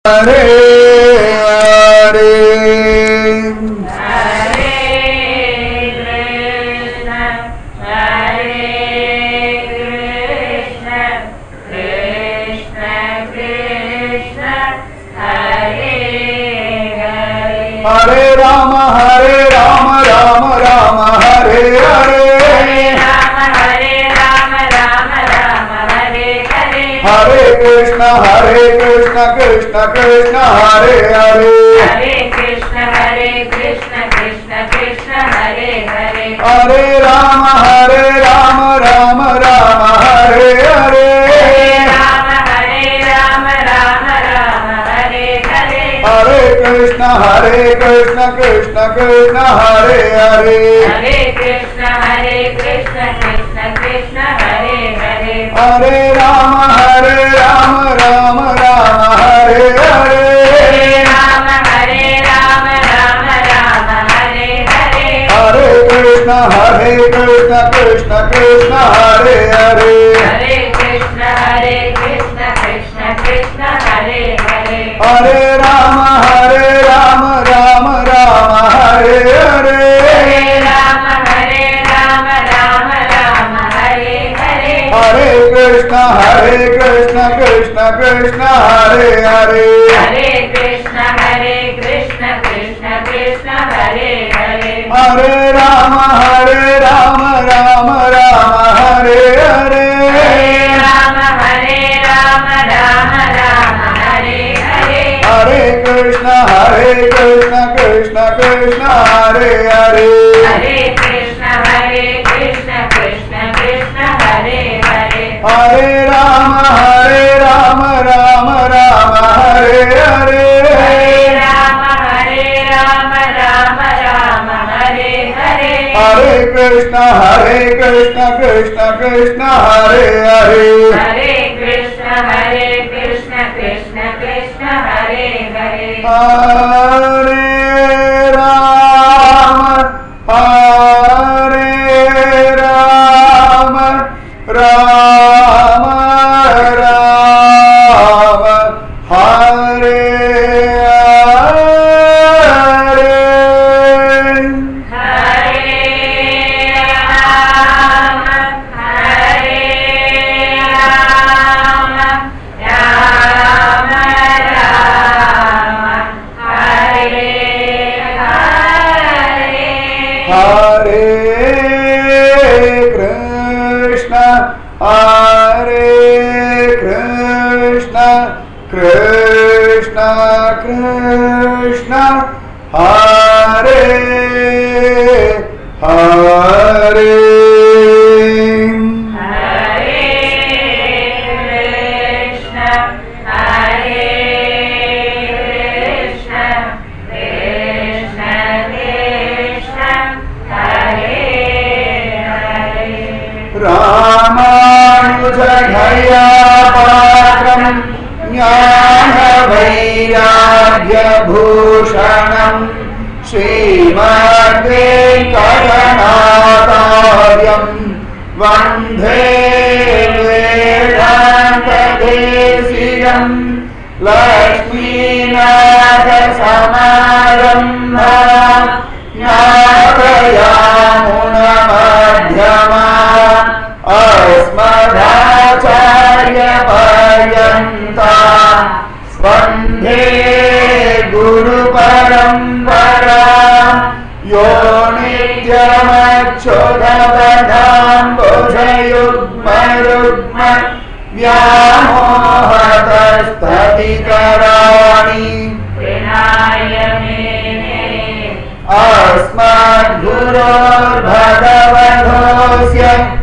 हरे हरे हरे कृष्ण हरे कृष्ण कृष्ण कृष्ण हरे हरे हरे राम हरे राम राम राम हरे हरे हरे राम हरे राम राम राम हरे हरे हरे कृष्ण हरे कृष्ण कृष्ण कृष्ण हरे हरे हरे कृष्ण हरे कृष्ण कृष्ण कृष्ण हरे हरे हरे राम हरे राम राम राम हरे हरे हरे राम हरे राम राम राम हरे हरे हरे कृष्ण हरे कृष्ण कृष्ण कृष्ण हरे हरे हरे कृष्ण हरे कृष्ण कृष्ण कृष्ण हरे हरे हरे राम हरे राम राम राम हरे हरे हरे राम हरे राम राम राम हरे हरे हरे कृष्ण हरे कृष्ण कृष्ण कृष्ण हरे हरे हरे कृष्ण हरे कृष्ण कृष्ण कृष्ण हरे हरे हरे राम हरे राम राम राम हरे हरे हरे राम हरे राम राम राम हरे हरे हरे कृष्ण हरे कृष्ण कृष्ण कृष्ण हरे हरे हरे कृष्ण हरे कृष्ण कृष्ण कृष्ण हरे हरे हरे राम हरे राम राम राम हरे हरे हरे राम हरे राम राम राम हरे हरे हरे कृष्ण हरे कृष्ण कृष्ण कृष्ण हरे हरे हरे कृष्ण हरे कृष्ण कृष्ण कृष्ण हरे हरे हरे राम हरे राम राम राम हरे हरे हरे राम हरे राम राम राम हरे हरे हरे कृष्ण हरे कृष्ण कृष्ण कृष्ण हरे हरे हरे कृष्ण हरे कृष्ण कृष्ण कृष्ण हरे हरे हरे राम हरे राम राम राम हरे हरे हरे राम हरे राम राम राम हरे हरे हरे कृष्ण हरे कृष्ण कृष्ण कृष्ण हरे हरे हरे कृष्ण हरे कृष्ण कृष्ण कृष्ण हरे हरे रामानुजधयापात्रम् ज्ञानवैराग्यभूषणम् श्रीमद्वेङ्कटनाथार्यम् वन्दे वेदान्तदेशिकम् लक्ष्मीनाथसमारम्भा नाथयामुनमध्यमा अस्मदाचार्यपर्यन्ता वन्दे गुरुपरम्परा यो नित्यमच्युतपदाम्बुजयुग्मयुग्म व्यामोहतस्ततिकराणि विनाय मेने अस्मद्गुरोर्भगवधोऽस्य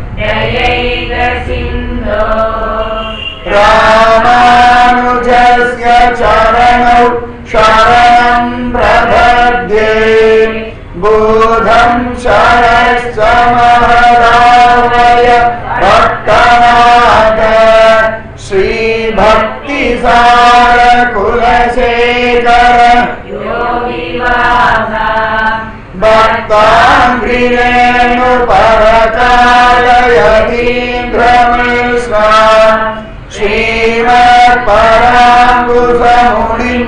जयैकसिन्धो रामानुजस्य चरणौ शरणं प्रपद्ये बोधं शरश्च महदावय भक्तनाथ श्रीभक्तिसारकुलशेखर योगिवासा भक्ताङ्घ्रिरेणुपरकालयतीन्द्रमिश्रा श्रीमत्पराङ्कुशमुनिम्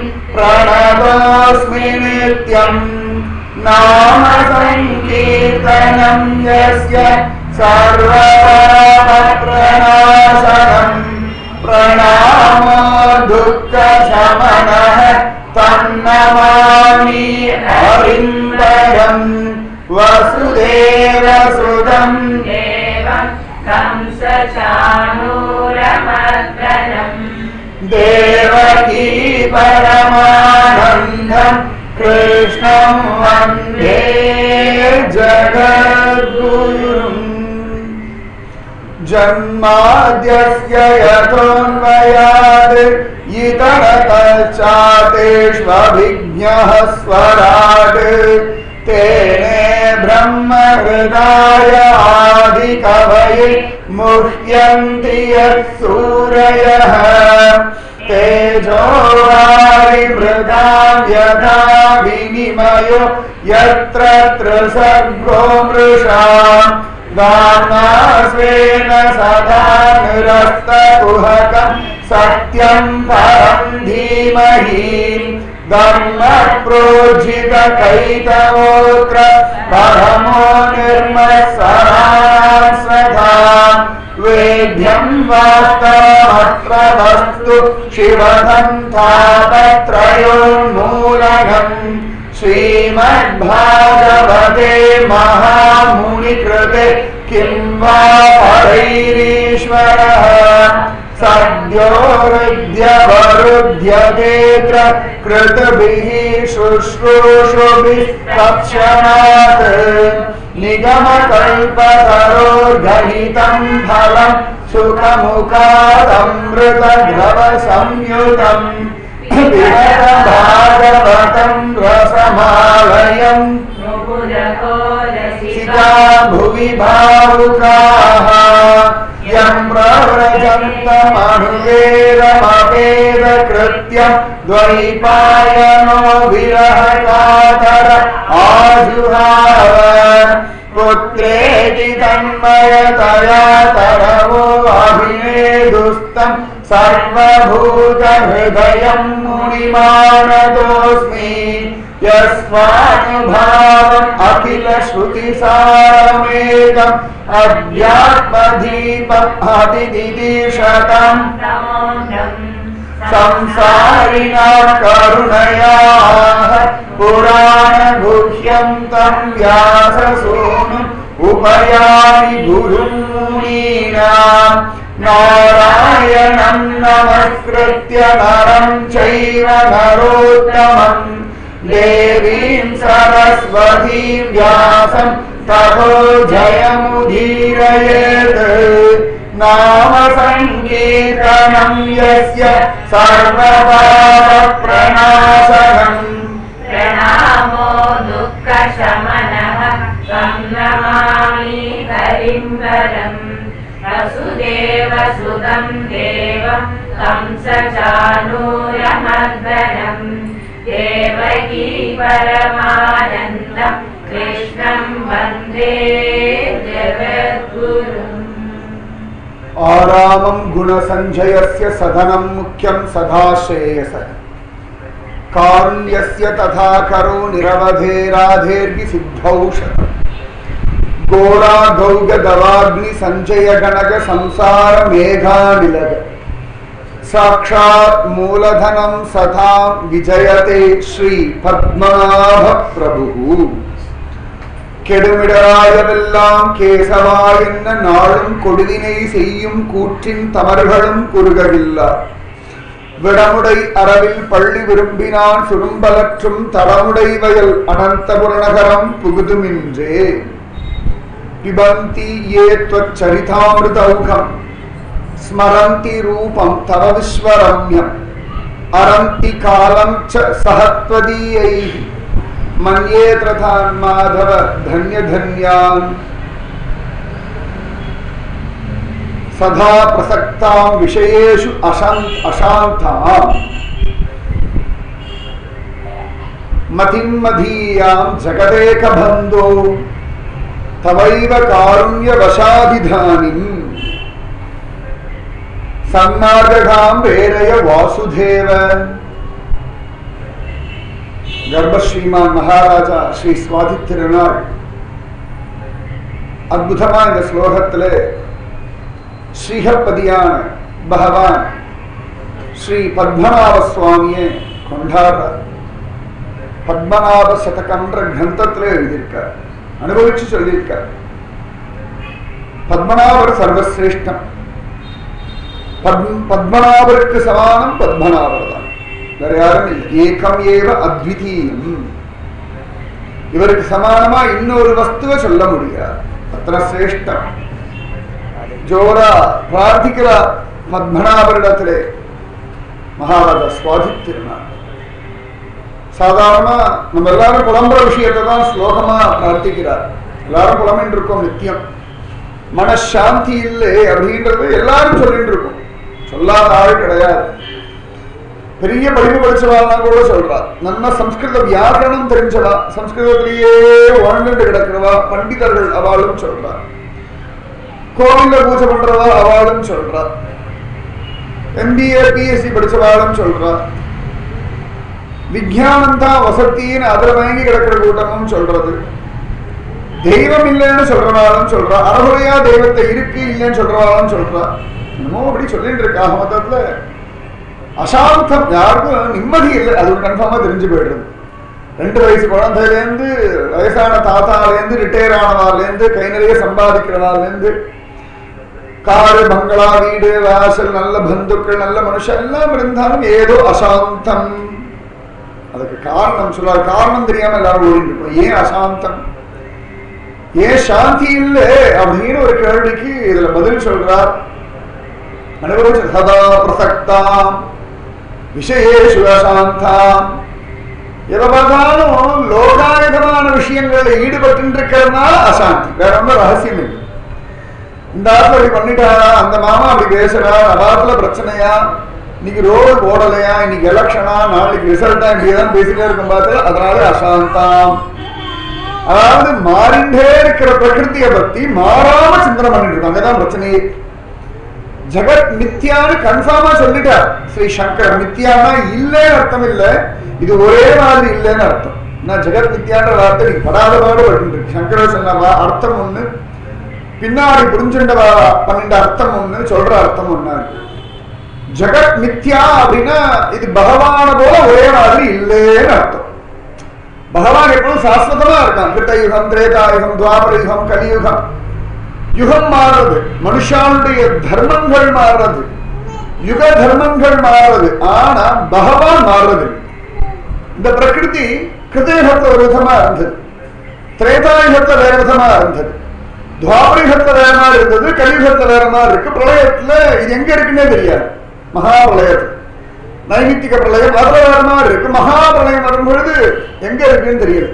नतोऽस्मि नित्यम् नाम सङ्कीर्तनं यस्य सर्वपापप्रणाशनम् प्रणामो दुःखशमनः तन्नमामि हरिन्दरम् वसुदेवसुदम् देवं कंसचाणूरमर्दनम् देवकी परमानन्दम् कृष्णं वन्दे जगद्गुरुम् जन्माद्यस्य यतोऽन्वयात् इतरतश्चातेष्वभिज्ञः स्वराट् तेने ब्रह्महृदाय आदिकवये मुह्यन्ति यत्सूरयः तेजो वारिमृदां यथा विनिमयो यत्र त्रिसर्गो मृषाम् दानास्वेन सदा निरस्तकुहकम् सत्यम् परम् धीमहि धर्मप्रोज्झितकैतवोऽत्र परमो निर्मत्सरान् स्वधा वेद्यम् वास्तवमत्र वस्तु शिवसन्तापत्रयोन्मूलनम् श्रीमद्भागवते महामुनिकृते किं वा परैरीश्वरः सद्यो हृद्यवरुध्यतेऽत्र कृतभिः शुश्रूषुभिः तत्क्षणात् निगमकल्पतरोर्गहितम् फलम् सुखमुखादमृतद्रवसंयुतम् भागवतम् रसमालयम् सिता भुवि भावुकाः यम् प्रव्रजन्तमनुवेदमवेदकृत्यम् द्वैपायनो विरहकातर आजुहाव पुत्रेति तन्मयतया तरवो अभिनेदुस्तम् सर्वभूतहृदयम् मुनिमानतोऽस्मि यस्वानुभावम् अखिलश्रुतिसारमेकम् अध्यात्मदीपम् अतिदिदिशतम् संसारिणाम् करुणयाः पुराणगुह्यम् तम् व्याससूनुम् उपयामि गुरुम् मुनीनाम् नारायणम् नमस्कृत्य नरम् चैव नरोत्तमम् देवीम् सरस्वतीम् व्यासम् ततो जयमुदीरयेत् नाम सङ्कीर्तनम् यस्य सर्वपापप्रणाशनम् प्रणामो दुःखशमनः तं नमामि हरिम्बरम् वसुदेवसुतं देवं कंसचाणूरमर्दनम् देवकी परमानन्दं कृष्णं वन्दे जगद्गुरुम् आरामं गुणसञ्जयस्य सदनं मुख्यं सदा श्रेयसः कारुण्यस्य तथा करो निरवधे राधेर्गि सिद्धौषधम् घोरा गौग दवाग्नि सञ्जय गणग संसार मेघानिलग साक्षात् मूलधनं सदा विजयते श्री पद्मनाभ प्रभुः கெடுமிடராயவெல்லாம் கேசவா என்ன நாளும் கொடுவினை செய்யும் கூற்றின் தமர்களும் குறுகவில்லா விடமுடை அரவில் பள்ளி விரும்பினான் சுரும்பலற்றும் தரமுடை வயல் அனந்தபுரநகரம் புகுதுமின்றே பிபந்தி ஏ त्वच्चरितामृतौघम् स्मरन्ति रूपं तव विश्वरम्यम् अरन्ति कालं च सहत्वदीयैः मन्ये त्रथान् माधव धन्यधन्यान् सदा प्रसक्तां विषयेषु अशान् अशान्ताम् मतिं मदीयां जगदेकबन्धो तवैव कारुण्यवशाभिधानिम् सन्मार्गकां प्रेरय वासुदेव கர்ப்பஸ்ரீமான் மகாராஜா ஸ்ரீ சுவாதி திருநாள் அற்புதமா இந்த ஸ்லோகத்துல ஸ்ரீஹப்பதியான பகவான் ஸ்ரீ பத்மநாப சுவாமியை கொண்டாடுறார் பத்மநாப சதகன்ற கிரந்தத்துல எழுதியிருக்கார் அனுபவிச்சு சொல்லியிருக்கார் பத்மநாபர் சர்வசிரேஷ்டம் பத்ம- பத்மநாபருக்கு சமானம் பத்மநாபர் தான் வேற யாரும் இல்லை ஏகம் ஏவ அத்விதீயம் இவருக்கு சமானமா இன்னொரு வஸ்துவை சொல்ல முடியாது அத்தனை சிரேஷ்டம் ஜோரா பிரார்த்திக்கிறார் பத்மநாபரிடத்திலே மகாராஜா சுவாதித்திருந்தார் சாதாரணமா நம்ம எல்லாரும் புலம்புற விஷயத்தை தான் ஸ்லோகமா பிரார்த்திக்கிறார் எல்லாரும் புலம்பின்னு இருக்கோம் நித்தியம் மனசாந்தி இல்லை அப்படின்றது எல்லாரும் சொல்லிட்டு இருக்கோம் சொல்லாத ஆள் கிடையாது பெரிய படிப்பு படிச்சவாள்னா கூட சொல்றா நல்ல சம்ஸ்கிருத வியாக்கரணம் தெரிஞ்சவா சம்ஸ்கிருதத்திலேயே வாழ்ந்துட்டு கிடக்கிறவா பண்டிதர்கள் அவளும் சொல்றா கோவில்ல பூஜை பண்றவா அவளும் சொல்றா எம்பிஏ பிஎஸ்சி படிச்சவாளும் சொல்றா விஞ்ஞானம் தான் வசத்தின்னு அதுல மயங்கி கிடக்கிற கூட்டமும் சொல்றது தெய்வம் இல்லைன்னு சொல்றவாளும் சொல்றா அறகுறையா தெய்வத்தை இருக்கு இல்லைன்னு சொல்றவாளும் சொல்றா என்னமோ அப்படி சொல்லிட்டு இருக்கா மொத்தத்துல அசாந்தம் யாருக்கும் நிம்மதி இல்லை அது கன்ஃபார்மா தெரிஞ்சு போயிடுறது ரெண்டு வயசு குழந்தையிலேருந்து வயசான தாத்தாலேருந்து ரிட்டையர் ஆனவார்லேருந்து கை நிறைய சம்பாதிக்கிறவார்லேருந்து காரு பங்களா வீடு வாசல் நல்ல பந்துக்கள் நல்ல மனுஷன் எல்லாம் இருந்தாலும் ஏதோ அசாந்தம் அதுக்கு காரணம் சொல்றாரு காரணம் தெரியாம எல்லாரும் ஓடிட்டு இருக்கோம் ஏன் அசாந்தம் ஏன் சாந்தி இல்லை அப்படின்னு ஒரு கேள்விக்கு இதுல பதில் சொல்றார் அனுபவிச்ச சதா பிரசக்தாம் விஷயேஷு அசாந்தாம் எதை பார்த்தாலும் லோகாயுதமான விஷயங்கள்ல ஈடுபட்டு இருக்கிறதுனால அசாந்தி வேற ஒன்றும் ரகசியம் இல்லை இந்த ஆத்துல அப்படி பண்ணிட்டாரா அந்த மாமா அப்படி பேசுறா நபாத்துல பிரச்சனையா இன்னைக்கு ரோடு போடலையா இன்னைக்கு எலெக்ஷனா நாளைக்கு ரிசல்ட்டா இப்படிதான் பேசிட்டே இருக்கும் பார்த்து அதனால அசாந்தாம் அதாவது மாறிண்டே இருக்கிற பிரகிருதியை பத்தி மாறாம சிந்தனை பண்ணிட்டு இருக்காங்க அதான் பிரச்சனையே ஜெகத் மித்யான்னு கன்ஃபார்மா சொல்லிட்டார் ஸ்ரீ சங்கர் மித்யானா இல்லைன்னு அர்த்தம் இல்ல இது ஒரே மாதிரி இல்லைன்னு அர்த்தம் நான் ஜெகத் மித்யான்ற வார்த்தை நீ படாத பாடுபட்டு சங்கரர் சொன்ன வா- அர்த்தம் ஒண்ணு பின்னாடி புரிஞ்சுண்ட வா- பன்னெண்டு அர்த்தம் ஒண்ணு சொல்ற அர்த்தம் ஒண்ணா இருக்கு ஜெகத் மித்யா அப்படின்னா இது பகவான போல ஒரே மாதிரி இல்லைன்னு அர்த்தம் பகவான் எப்பவும் சாஸ்வதமா இருக்கான் கிருத்தயுகம் திரேதாயுகம் துவாபரயுகம் கலியுகம் யுகம் மாறுறது மனுஷானுடைய தர்மங்கள் மாறுறது யுக தர்மங்கள் மாறுறது ஆனா பகவான் மாறுறது இல்லை. இந்த பிரகிருதி கிருதயுகத்துல ஒரு விதமா இருந்தது திரேதாயுகத்துல வேற விதமா இருந்தது துவாபரிகத்துல வேற மாதிரி இருந்தது கலியுகத்துல வேற மாதிரி இருக்கு பிரளயத்துல இது எங்க இருக்குன்னே தெரியாது மகா பிரளயத்துல நைமித்திக பிரளயம் அதுல வேற மாதிரி இருக்கு மகா பிரளயம் வரும் பொழுது எங்க இருக்குன்னு தெரியுது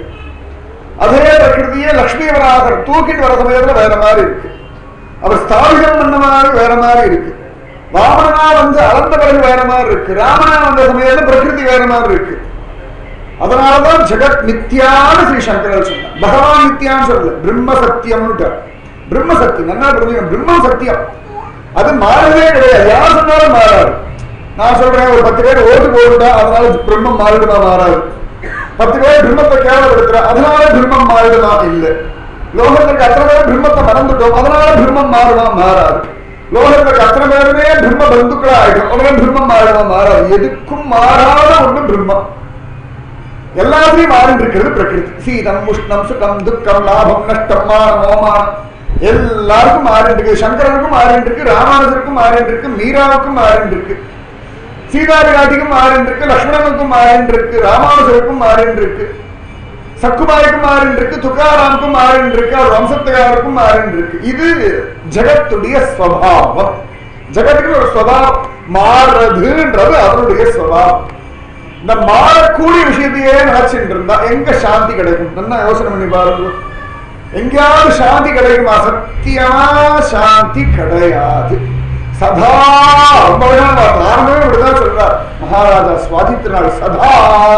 அதே பிரகிருதியே லக்ஷ்மி வராகர் தூக்கிட்டு வர சமயத்துல வேற மாதிரி இருக்கு அவர் ஸ்தாபிதம் பண்ண மாதிரி வேற மாதிரி இருக்கு வாமனா வந்து அளந்த பிறகு வேற மாதிரி இருக்கு ராமனா வந்த சமயத்துல பிரகிருதி வேற மாதிரி இருக்கு அதனாலதான் ஜெகத் நித்யான்னு ஸ்ரீ சங்கரர் சொன்னார் பகவான் நித்யான்னு சொல்லல பிரம்ம சத்தியம்னு பிரம்ம சத்தியம் நல்லா புரிஞ்சுக்கணும் பிரம்ம சத்தியம் அது மாறவே கிடையாது யார் சொன்னாலும் மாறாது நான் சொல்றேன் ஒரு பத்து பேர் ஓட்டு போடுடா அதனால பிரம்மம் மாறிடுமா மாறாது பத்து பேர் பிரம்மத்தை கேவலப்படுத்துற அதனால பிரம்மம் மாறிடுமா இல்ல லோகத்துக்கு அத்தனை பேர் பிரம்மத்தை மறந்துட்டோம் அதனால பிரம்மம் மாறுமா மாறாது லோகத்துக்கு அத்தனை பேருமே பிரம்ம பந்துக்களா ஆயிடும் உடனே பிரம்மம் மாறுமா மாறாது எதுக்கும் மாறாத ஒண்ணு பிரம்மம் எல்லாத்தையும் மாறிட்டு இருக்கிறது பிரகிருதி சீதம் உஷ்ணம் சுகம் துக்கம் லாபம் நஷ்டம் மானம் அவமானம் எல்லாருக்கும் மாறிட்டு இருக்கு சங்கரனுக்கும் மாறிட்டு இருக்கு ராமானுஜருக்கும் மாறிட்டு இருக்கு மீராவுக்கும் மாறிட்டு இருக்கு சீதா பிராட்டிக்கும் மாறிட்டு இருக்கு லக்ஷ்மணனுக்கும் மாறிட்டு இருக்கு ராமானுஜருக்கும் மாறிட்டு இருக்கு சக்குபாய்க்கும் மாறிட்டு இருக்கு துக்காராமுக்கும் மாறிட்டு இருக்கு அவர் வம்சத்துக்காரருக்கும் மாறிட்டு இருக்கு இது ஜெகத்துடைய ஸ்வபாவம் ஜெகத்துக்கு ஒரு ஸ்வபாவம் மாறுறதுன்றது அவருடைய ஸ்வபாவம் இந்த மாறக்கூடிய விஷயத்தையே நினைச்சிட்டு இருந்தா எங்க சாந்தி கிடைக்கும் நல்லா யோசனை பண்ணி பாருங்க எங்கேயாவது சாந்தி கிடைக்குமா சத்தியமா சாந்தி கிடையாது சதா ரொம்ப அழகா ஆரம்பமே இப்படிதான் சொல்றார் மகாராஜா சுவாதித்தினார் சதா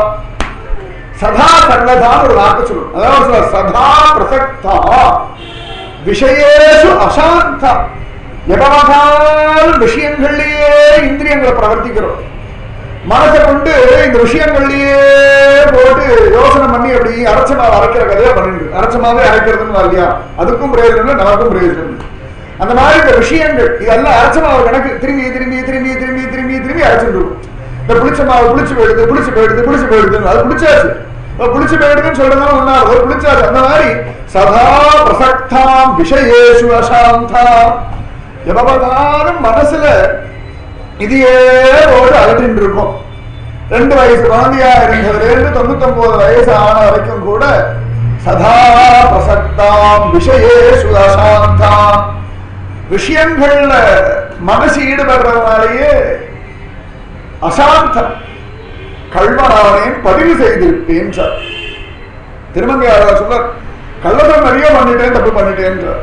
சதா சர்வதான் ஒரு வாக்கு சொல்லும் அதாவது சொல்றார், சதா பிரசக்தா விஷயேஷு அசாந்தா எவ்வளவு விஷயங்கள்லயே இந்திரியங்களை பிரவர்த்திக்கிறோம் மனசை கொண்டு இந்த விஷயங்கள்லயே போட்டு அரைச்ச மாவு அரைக்கிற கதையா பண்ணிட்டு அரைச்ச மாவே அரைக்கிறதுன்னு இல்லையா அதுக்கும் பிரயோஜனம் இல்லை நமக்கும் பிரயோஜனம் இல்லை அந்த மாதிரி இந்த விஷயங்கள் இதெல்லாம் அரைச்ச மாவு கணக்கு திரும்பி திரும்பி திரும்பி திரும்பி திரும்பி திரும்பி அரைச்சுட்டு இருக்கும் இந்த புளிச்ச மாவு புளிச்சு போயிடுது புளிச்சு போயிடுது புளிச்சு போயிடுதுன்னு அது புளிச்சாச்சு இப்ப புளிச்சு போயிடுதுன்னு சொல்றதுனால ஒன்னா ஒரு புளிச்சாச்சு அந்த மாதிரி சதா பிரசக்தாம் விஷயேஷு அசாந்தாம் எவ்வளவுதானும் மனசுல இதையே ஓடு அலட்டின்னு இருக்கும் ரெண்டு வயசு குழந்தையா இருந்ததுல இருந்து தொண்ணூத்தி ஒன்பது வயசு ஆன வரைக்கும் கூட சதா பிரசக்தாம் விஷயேஷு அசாந்தாம் விஷயங்கள்ல மனசு ஈடுபடுறதுனாலேயே அசாந்தம் கல்வனானேன் பதிவு செய்திருப்பேன் சார் திருமங்கையாளர் சொல்றார் கள்ளதம் நிறைய பண்ணிட்டேன் தப்பு பண்ணிட்டேன்றார்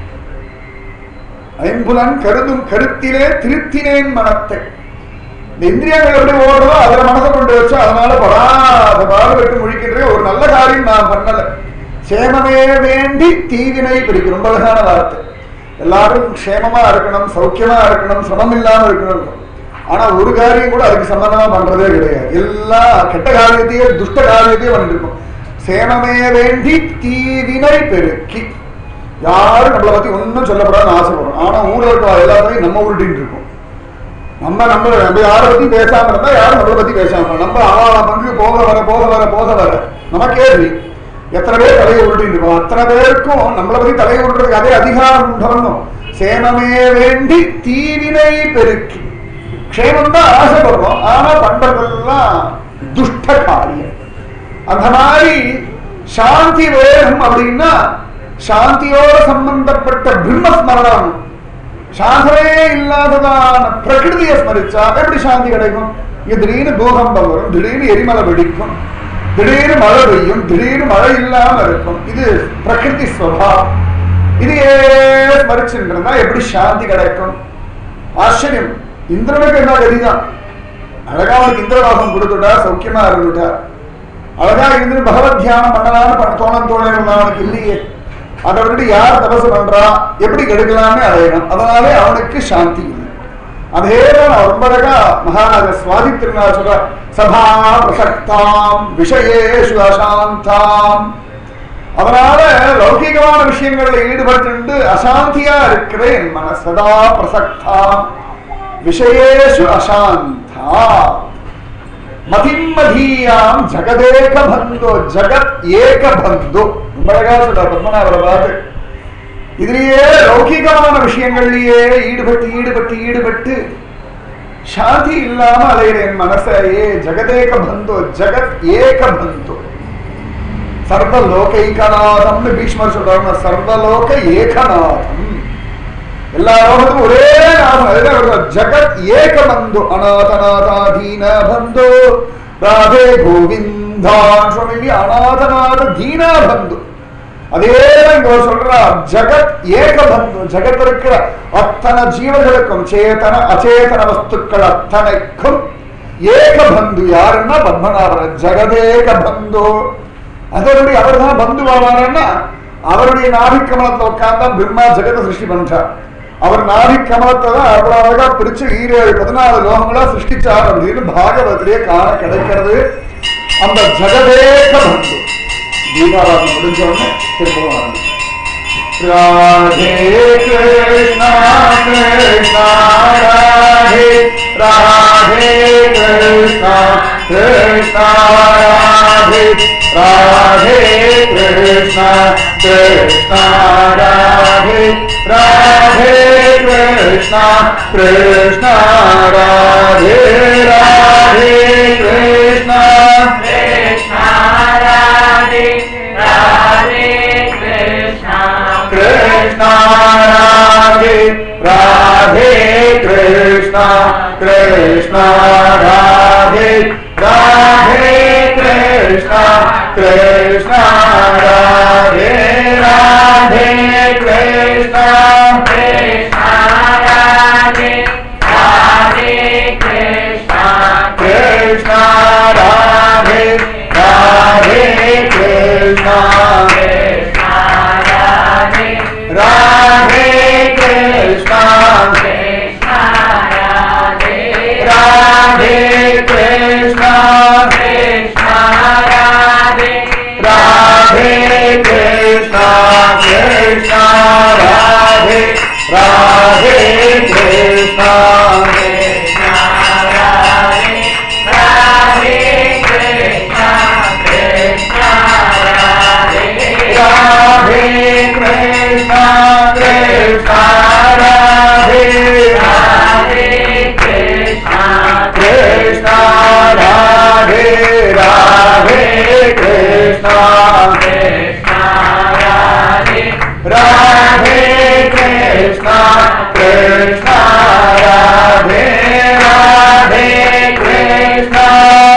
ஐம்புலன் கருதும் கருத்திலே திருத்தினேன் மனத்தை இந்த இந்திரியங்கள் எப்படி ஓடுறதோ அதுல மனசை கொண்டு வச்சு அதனால படாத பாடுபட்டு முழிக்கின்றேன் ஒரு நல்ல காரியம் நான் பண்ணல சேமமே வேண்டி தீவினை பிடிக்கும் ரொம்ப அழகான வார்த்தை எல்லாரும் க்ஷேமமா இருக்கணும் சௌக்கியமா இருக்கணும் சிரமம் இல்லாம இருக்கணும் ஆனா ஒரு காரியம் கூட அதுக்கு சம்பந்தமா பண்றதே கிடையாது எல்லா கெட்ட காரியத்தையே துஷ்ட காரியத்தையே பண்ணிருக்கும் சேமமே வேண்டி தீவினை பெருக்கி யாரும் நம்மளை பத்தி ஒன்றும் சொல்லப்படாதுன்னு ஆசைப்படுறோம் ஆனா ஊர்ல இருக்க எல்லாத்தையும் நம்ம உருட்டின்னு இருக்கோம் நம்ம நம்ம நம்ம யாரை பத்தி பேசாம இருந்தா யாரும் நம்மளை பத்தி பேசாம இருப்போம். நம்ம அவ பங்கு போக வர போக வர போக வர நமக்கே தெரியும் எத்தனை பேர் தலையை உருட்டின்னு இருக்கோம் அத்தனை பேருக்கும் நம்மளை பத்தி தலையை உருட்டுறதுக்கு அதே அதிகாரம் உண்டணும் சேமமே வேண்டி தீவினை பெருக்கி க்ஷேமம் தான் ஆசைப்படுறோம் ஆனா பண்றதெல்லாம் துஷ்ட காரியம் அந்த மாதிரி சாந்தி வேணும் அப்படின்னா சாந்தியோட சம்பந்தப்பட்ட பிரம்மஸ்மரணம் சாந்தமே இல்லாததான பிரகிருதியை ஸ்மரிச்சா எப்படி சாந்தி கிடைக்கும் இங்க திடீர்னு பூகம்பம் வரும் திடீர்னு எரிமலை வெடிக்கும் திடீர்னு மழை பெய்யும் திடீர்னு மழை இல்லாம இருக்கும் இது பிரகிருதி ஸ்வபாவம் இதையே ஸ்மரிச்சுட்டு இருந்தா எப்படி சாந்தி கிடைக்கும் ஆச்சரியம் இந்திரனுக்கு என்ன கதிதான் அழகா அவனுக்கு இந்திரவாசம் கொடுத்துட்டா சௌக்கியமா இருந்துட்டா அழகா இருந்து பகவத் தியானம் பண்ணலாம்னு பண்ண தோணம் தோணம் அவனுக்கு இல்லையே அதை விட்டுட்டு யார் தபசு பண்றா எப்படி கெடுக்கலாம்னு அடையணும் அதனாலே அவனுக்கு சாந்தி இல்லை அதே தான் அவர் ரொம்ப அழகா மகாராஜா சுவாதி திருநாள் சொல்ற சபா பிரசக்தாம் விஷயேஷு அசாந்தாம் அதனால லௌகிகமான விஷயங்கள்ல ஈடுபட்டு அசாந்தியா இருக்கிறேன் மனசதா பிரசக்தாம் விஷயேஷு அசாந்தா மதிமதீயாம் ஜகதேக பந்தோ ஜகத் ஏக பந்தோ ரொம்ப அழகா சொல்ற பத்மநாபரை பார்த்து இதுலயே லௌகிகமான விஷயங்கள்லயே ஈடுபட்டு ஈடுபட்டு ஈடுபட்டு சாந்தி இல்லாம அலையிறேன் மனசையே ஜெகதேக பந்தோ ஜெகத் ஏக பந்தோ சர்வலோகைகநாதம்னு பீஷ்மர் சொல்றாங்க சர்வலோக ஏகநாதம் எல்லா லோகத்துக்கும் ஒரே நாமம் அதுதான் வருது. ஜகத் ஏக பந்து அநாதநாதாதீன பந்து ராதே கோவிந்தான் சொல்லி அநாதநாத தீனா பந்து அதே தான் இங்க அவர் சொல்றார் ஜகத் ஏக பந்து ஜகத் இருக்கிற அத்தனை ஜீவர்களுக்கும் சேதன அச்சேதன வஸ்துக்கள் அத்தனைக்கும் ஏக பந்து யாருன்னா பத்மநாபன் ஜெகதேக பந்து அதனுடைய அவர் தான் பந்து ஆவாருன்னா அவருடைய நாபி கமலத்துல உட்கார்ந்தா பிரம்மா ஜெகத சிருஷ்டி பண்றார் அவர் நாபி கமலத்தை தான் அவ்வளவு அழகா பிரிச்சு ஈரேழு பதினாலு லோகங்களா சிருஷ்டிச்சார் அப்படின்னு பாகவத்திலே காண கிடைக்கிறது அந்த ஜெகதேக பந்து தீபாராதனை முடிஞ்ச உடனே திரும்பவும் ஆரம்பிக்கும் Radhe Krishna Krishna Radhe Radhe Krishna Krishna Radhe Radhe Krishna Krishna Radhe Radhe Krishna Krishna Radhe Radhe Krishna Krishna Radhe Radhe Krishna Krishna Radhe Radhe Krishna Krishna Radhe Radhe Krishna Krishna Radhe Radhe Krishna Krishna Radhe Radhe Krishna Krishna Radhe Radhe Krishna Krishna Radhe Radhe Krishna Krishna Radhe Radhe Krishna Krishna Radhe Radhe Radhe Krishna Radhe Krishna Krishna Radhe Krishna Radhe Radhe Krishna Radhe Krishna Krishna Radhe Radhe Krishna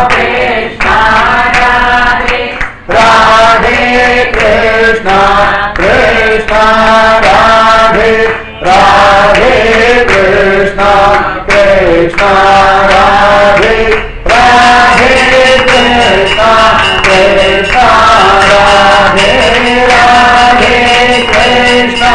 Radhe Krishna Krishna Radhe Radhe Krishna Krishna Radhe Radhe Krishna Krishna Radhe Radhe Krishna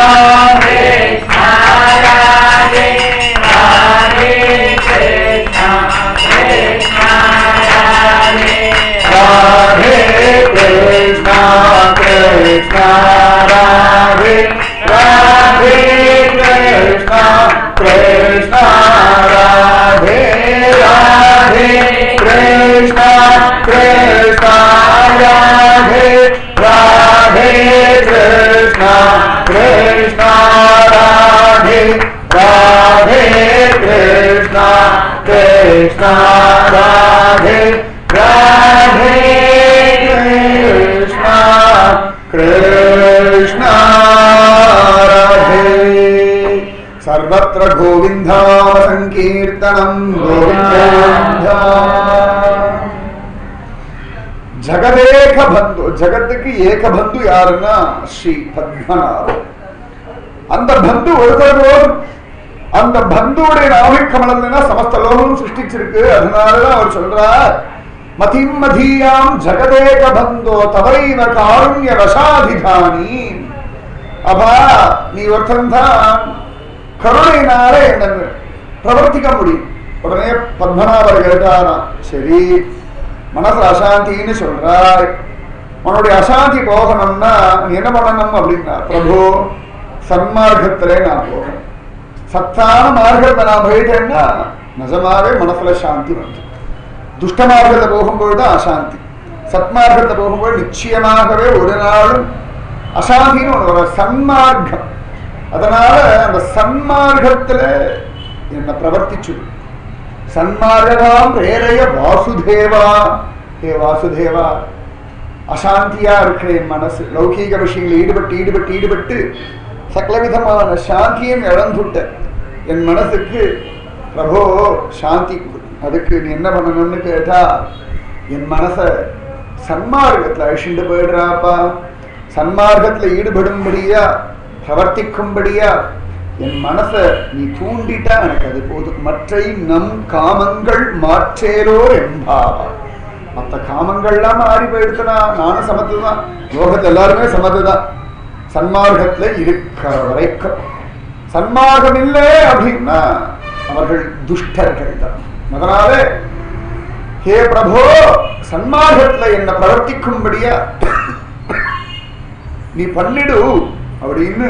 Radhe Krishna Krishna Radhe Radhe Krishna Krishna Radhe Radhe Krishna Krishna Radhe Radhe Krishna Krishna Radhe Radhe Krishna Krishna Radhe Radhe Krishna Krishna Radhe சர்வத்திர கோவிந்தாம சங்கீர்த்தனம் கோவிந்தா ஜகதேக பந்து ஜகத்துக்கு ஏக பந்து யாருன்னா ஸ்ரீ பத்மநாபன் அந்த பந்து ஒருத்தர் போதும் அந்த பந்துவுடைய நாவிக்கமலம்னா சமஸ்த லோகம் சிருஷ்டிச்சிருக்கு அதனாலதான் அவர் சொல்றார் மதிம் மதீயாம் ஜகதேக பந்தோ தவைவ காருண்ய வசாதிதானி அப்பா நீ ஒருத்தன் தான் கருணையினால என்ன பிரவர்த்திக்க முடியும் உடனே பத்மநாபர் கேட்டாராம் சரி மனசுல அசாந்தின்னு சொல்றாய் உன்னுடைய அசாந்தி போகணும்னா நீ என்ன பண்ணணும் அப்படின்னா பிரபு சன்மார்க்கத்திலே நான் போகணும் சத்தான மார்க்கத்தை நான் போயிட்டேன்னா நிஜமாவே மனசுல சாந்தி வந்து துஷ்ட மார்க்கத்தை போகும்போது தான் அசாந்தி சத்மார்க்கத்தை போகும்போது நிச்சயமாகவே ஒரு நாளும் அசாந்தின்னு ஒன்று வரும் சன்மார்க்கம் அதனால அந்த சன்மார்க்கத்துல என்னை பிரவர்த்திச்சு சன்மார்காம் பிரேரைய வாசுதேவா ஹே வாசுதேவா அசாந்தியா இருக்கிற என் மனசு லௌகீக விஷயங்களில் ஈடுபட்டு ஈடுபட்டு ஈடுபட்டு சகலவிதமான சாந்தியும் இழந்துட்ட என் மனசுக்கு பிரபோ சாந்தி கொடு அதுக்கு நீ என்ன பண்ணணும்னு கேட்டா என் மனசை சன்மார்க்கத்தில் அழிச்சுட்டு போயிடுறாப்பா சன்மார்க்கத்தில் ஈடுபடும்படியா பிரவர்த்திக்கும்படியா என் மனசை நீ தூண்டிட்டா எனக்கு அது போதும் மற்றை நம் காமங்கள் மாற்றேரோ என்பாவா மற்ற காமங்கள்லாம் மாறி போயிடுச்சுனா நானும் சமத்து தான் லோகத்தில் எல்லாருமே சமத்து தான் சன்மார்க்கத்துல இருக்கிற வரைக்கும் சன்மார்க்கம் இல்லை அப்படின்னா அவர்கள் துஷ்டர்கள் தான் அதனால ஹே பிரபோ சன்மார்க்கத்துல என்ன பிரவர்த்திக்கும்படியா நீ பண்ணிடு அப்படின்னு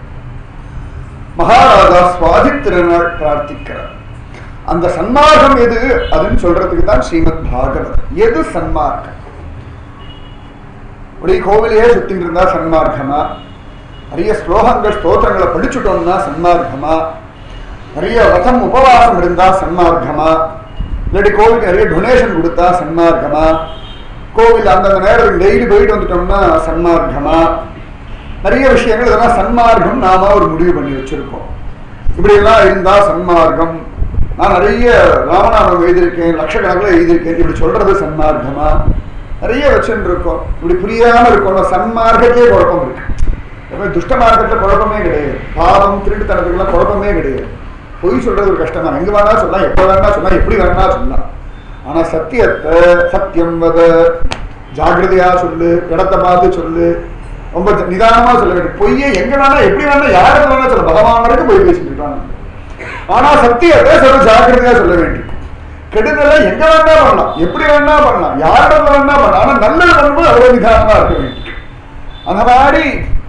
மகாராஜா சுவாதி திருநாள் பிரார்த்திக்கிறார் அந்த சன்மார்க்கம் எது அதுன்னு சொல்றதுக்கு தான் ஸ்ரீமத் பாகவத் எது சன்மார்க்கம் அப்படி கோவிலையே சுத்திட்டு இருந்தா சன்மார்க்கமா நிறைய ஸ்லோகங்கள் ஸ்தோத்திரங்களை படிச்சுட்டோம்னா சன்மார்க்கமா நிறைய வசம் உபவாசம் இருந்தா சன்மார்க்கமா இல்லாட்டி கோவிலுக்கு நிறைய டொனேஷன் கொடுத்தா சன்மார்க்கமா கோவில் அந்தந்த நேரத்துக்கு டெய்லி போயிட்டு வந்துட்டோம்னா சன்மார்க்கமா நிறைய விஷயங்கள் இதெல்லாம் சன்மார்க்கம் நாம ஒரு முடிவு பண்ணி வச்சிருக்கோம் இப்படி எல்லாம் இருந்தா சன்மார்க்கம் நான் நிறைய ராமநாமம் எழுதியிருக்கேன் லட்சக்கணக்கில் எழுதியிருக்கேன் இப்படி சொல்றது சன்மார்க்கமா நிறைய வச்சுட்டு இருக்கோம் இப்படி புரியாம இருக்கோம் சன்மார்க்கத்திலே குழப்பம் இருக்கு எப்பவுமே துஷ்ட மார்க்கத்துல குழப்பமே கிடையாது பாவம் திருட்டுத்தனத்துக்குலாம் குழப்பமே கிடையாது பொய் சொல்றது ஒரு கஷ்டம் தான் எங்க வேணா சொல்லலாம் எப்ப வேணா சொல்லலாம் எப்படி வேணா சொல்லலாம் ஆனா சத்தியத்தை சத்தியம் வத ஜாகிரதையா சொல்லு இடத்தை பார்த்து சொல்லு ரொம்ப நிதானமா சொல்ல வேண்டும் பொய்யை எங்க வேணா எப்படி வேணா யாருக்கு வேணா சொல்ல பகவான் வரைக்கும் பொய் பேசிட்டு இருக்காங்க ஆனா சத்தியத்தை சொல்ல ஜாக்கிரதையா சொல்ல வேண்டும் கெடுதலை எங்க வேணா பண்ணலாம் எப்படி வேணா பண்ணலாம் யாரிடத்துல வேணா பண்ணலாம் ஆனா நல்லது பண்ணும்போது அவ்வளவு நிதானமா இருக்க வேண்டும் அந்த மாதிரி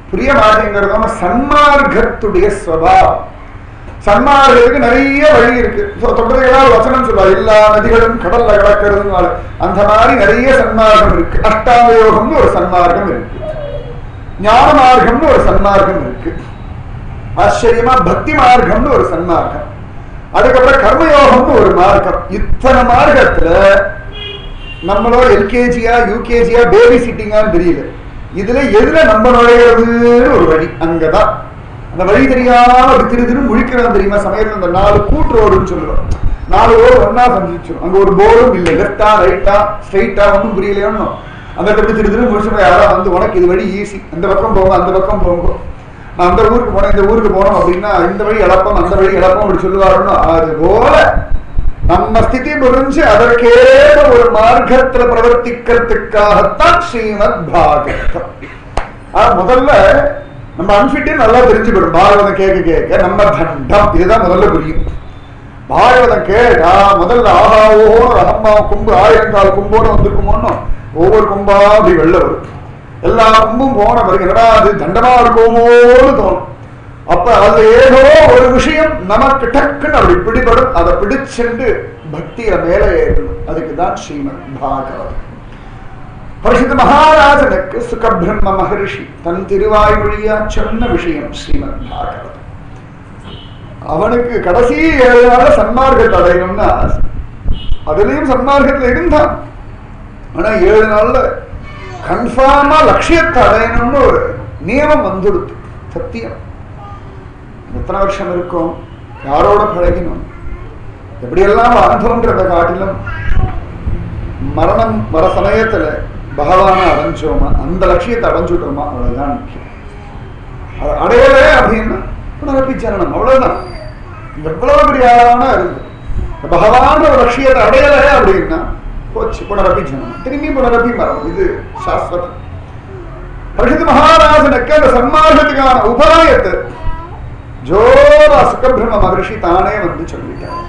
புரிய மாட்டேங்கிறதும் சன்மார்க்கத்துடைய ஸ்வபாவம் சன்மார்க்கத்துக்கு நிறைய வழி இருக்கு தொட்டதையெல்லாம் வசனம் சொல்லுவா எல்லா நதிகளும் கடல்ல கிடக்கிறதுனால அந்த மாதிரி நிறைய சன்மார்க்கம் இருக்கு அஷ்டாங்க யோகம்னு ஒரு சன்மார்க்கம் இருக்கு ஞான மார்க்கம்னு ஒரு சன்மார்க்கம் இருக்கு ஆச்சரியமா பக்தி மார்க்கம்னு ஒரு சன்மார்க்கம் அதுக்கப்புறம் கர்மயோகம்னு ஒரு மார்க்கம் இத்தனை மார்க்கத்துல நம்மளோட எல்கேஜியா யூகேஜியா பேபி சிட்டிங்கான்னு தெரியல இதுல எதுல நம்ம நுழையிறதுன்னு ஒரு வழி அங்கதான் அந்த வழி தெரியாம அப்படி திரு திரு முழிக்கிறோம் தெரியுமா சமயத்துல அந்த நாலு கூட்டு ரோடுன்னு சொல்லுவோம் நாலு ரோடு ஒன்னா சந்திச்சிடும் அங்க ஒரு போர்டும் இல்லை லெஃப்டா ரைட்டா ஸ்ட்ரைட்டா ஒன்றும் புரியலையோன்னு அந்த இடத்துல திரு திரு முடிச்சு யாரா வந்து உனக்கு இது வழி ஈஸி அந்த பக்கம் போங்க அந்த பக்கம் போங்க நான் அந்த ஊருக்கு போனேன் இந்த ஊருக்கு போனோம் அப்படின்னா இந்த வழி இழப்போம் அந்த வழி இழப்போம் அப்படி சொல்லுவாருன்னு அது போல நம்ம ஸ்திதி புரிஞ்சு அதற்கேத ஒரு மார்க்கத்துல பிரவர்த்திக்கிறதுக்காகத்தான் ஸ்ரீமத் பாகவதம் ஆனா முதல்ல நம்ம அன்பிட்டு நல்லா தெரிஞ்சுக்கணும் பாகவதம் கேட்க கேட்க நம்ம தண்டம் இதுதான் முதல்ல புரியும் பாகவதம் கேட்டா முதல்ல ஆஹா ஓஹோ அம்மா கும்பு ஆயிரங்கால் கும்போன்னு வந்திருக்குமோன்னு ஒவ்வொரு கும்பா அப்படி வெளில வரும் எல்லா கும்பும் போன பிறகு என்னடா அது தண்டமா இருக்குமோன்னு தோணும் அப்ப அது ஏதோ ஒரு விஷயம் நமக்கு டக்குன்னு அப்படி பிடிபடும் அதை பிடிச்சுண்டு பக்தியில மேல ஏறணும் அதுக்கு தான் ஸ்ரீமத் பாகவதம் பரிசுத்த மகாராஜனுக்கு சுகபிரம்ம மகரிஷி தன் திருவாய்மொழியா சொன்ன விஷயம் ஸ்ரீமத் பாகவதம் அவனுக்கு கடைசி ஏழு நாள் சன்மார்க்கத்தை அடையணும்னு ஆசை அதுலயும் சன்மார்க்கத்துல இருந்தான் ஆனா ஏழு நாள்ல கன்ஃபார்மா லட்சியத்தை அடையணும்னு ஒரு நியமம் வந்துடுது சத்தியம் எத்தனை வருஷம் இருக்கும் யாரோட பழகினோம் எப்படியெல்லாம் வாழ்ந்தோன்றதை காட்டிலும் மரணம் வர சமயத்துல பகவானை அடைஞ்சோமா அந்த லட்சியத்தை அடைஞ்சுட்டோமா அவ்வளவுதான் முக்கியம் அது அடையல அப்படின்னா புனரப்பி ஜனனம் அவ்வளவுதான் எவ்வளவு பெரிய ஆளானா இருந்து பகவான் ஒரு லட்சியத்தை அடையல அப்படின்னா போச்சு புனரப்பி ஜனனம் திரும்பி புனரப்பி மரணம் இது சாஸ்வதம் பரிசுத்த மகாராஜனுக்கு அந்த சன்மார்க்கத்துக்கான உபாயத்தை ஜோரா சுகபிரம்ம மகர்ஷி தானே வந்து சொல்லிட்டார்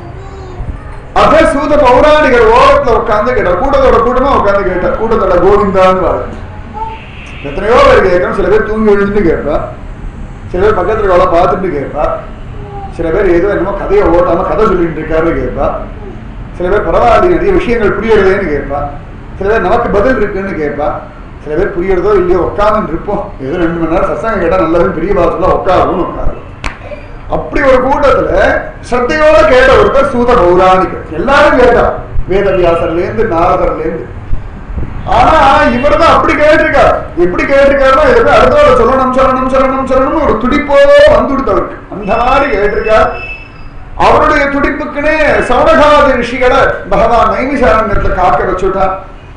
அத சூத பௌராணிகர் ஓரத்துல உட்கார்ந்து கேட்டார் கூட்டத்தோட கூட்டமா உட்கார்ந்து கேட்டார் கூட்டத்தோட கோவிந்தான்னு வாழ எத்தனையோ பேர் கேட்கணும் சில பேர் தூங்கி விழுந்துட்டு கேட்பா சில பேர் பக்கத்துல இருக்கவள பார்த்துட்டு கேட்பா சில பேர் ஏதோ என்னமோ கதையை ஓட்டாம கதை சொல்லிட்டு இருக்காருன்னு கேட்பா சில பேர் பரவாயில்ல நிறைய விஷயங்கள் புரியறதேன்னு கேட்பா சில பேர் நமக்கு பதில் இருக்குன்னு கேட்பா சில பேர் புரியறதோ இல்லையோ உட்கார்ந்து இருப்போம் ஏதோ ரெண்டு மணி நேரம் சசங்கம் கேட்டா நல்லதுன்னு பெரிய பாசத்துல உட்காரவும் உட்காரும் அப்படி ஒரு கூட்டத்துல ஸ்ரத்தையோட கேட்ட ஒருத்தர் சூத பௌராணிகர் எல்லாரும் கேட்டா வேதவியாசர்ல இருந்து நாரதர்ல இருந்து ஆனா இவர் தான் அப்படி கேட்டிருக்கார் எப்படி கேட்டிருக்காருன்னா இதுக்கு அடுத்தவரை சொல்லணும் சொல்லணும் சொல்லணும் சொல்லணும் ஒரு துடிப்போ வந்துடுத்து அவருக்கு அந்த மாதிரி கேட்டிருக்கார் அவருடைய துடிப்புக்குன்னே சௌனகாதி ரிஷிகளை பகவான் நைமிசாரண்யத்துல காக்க வச்சுட்டார்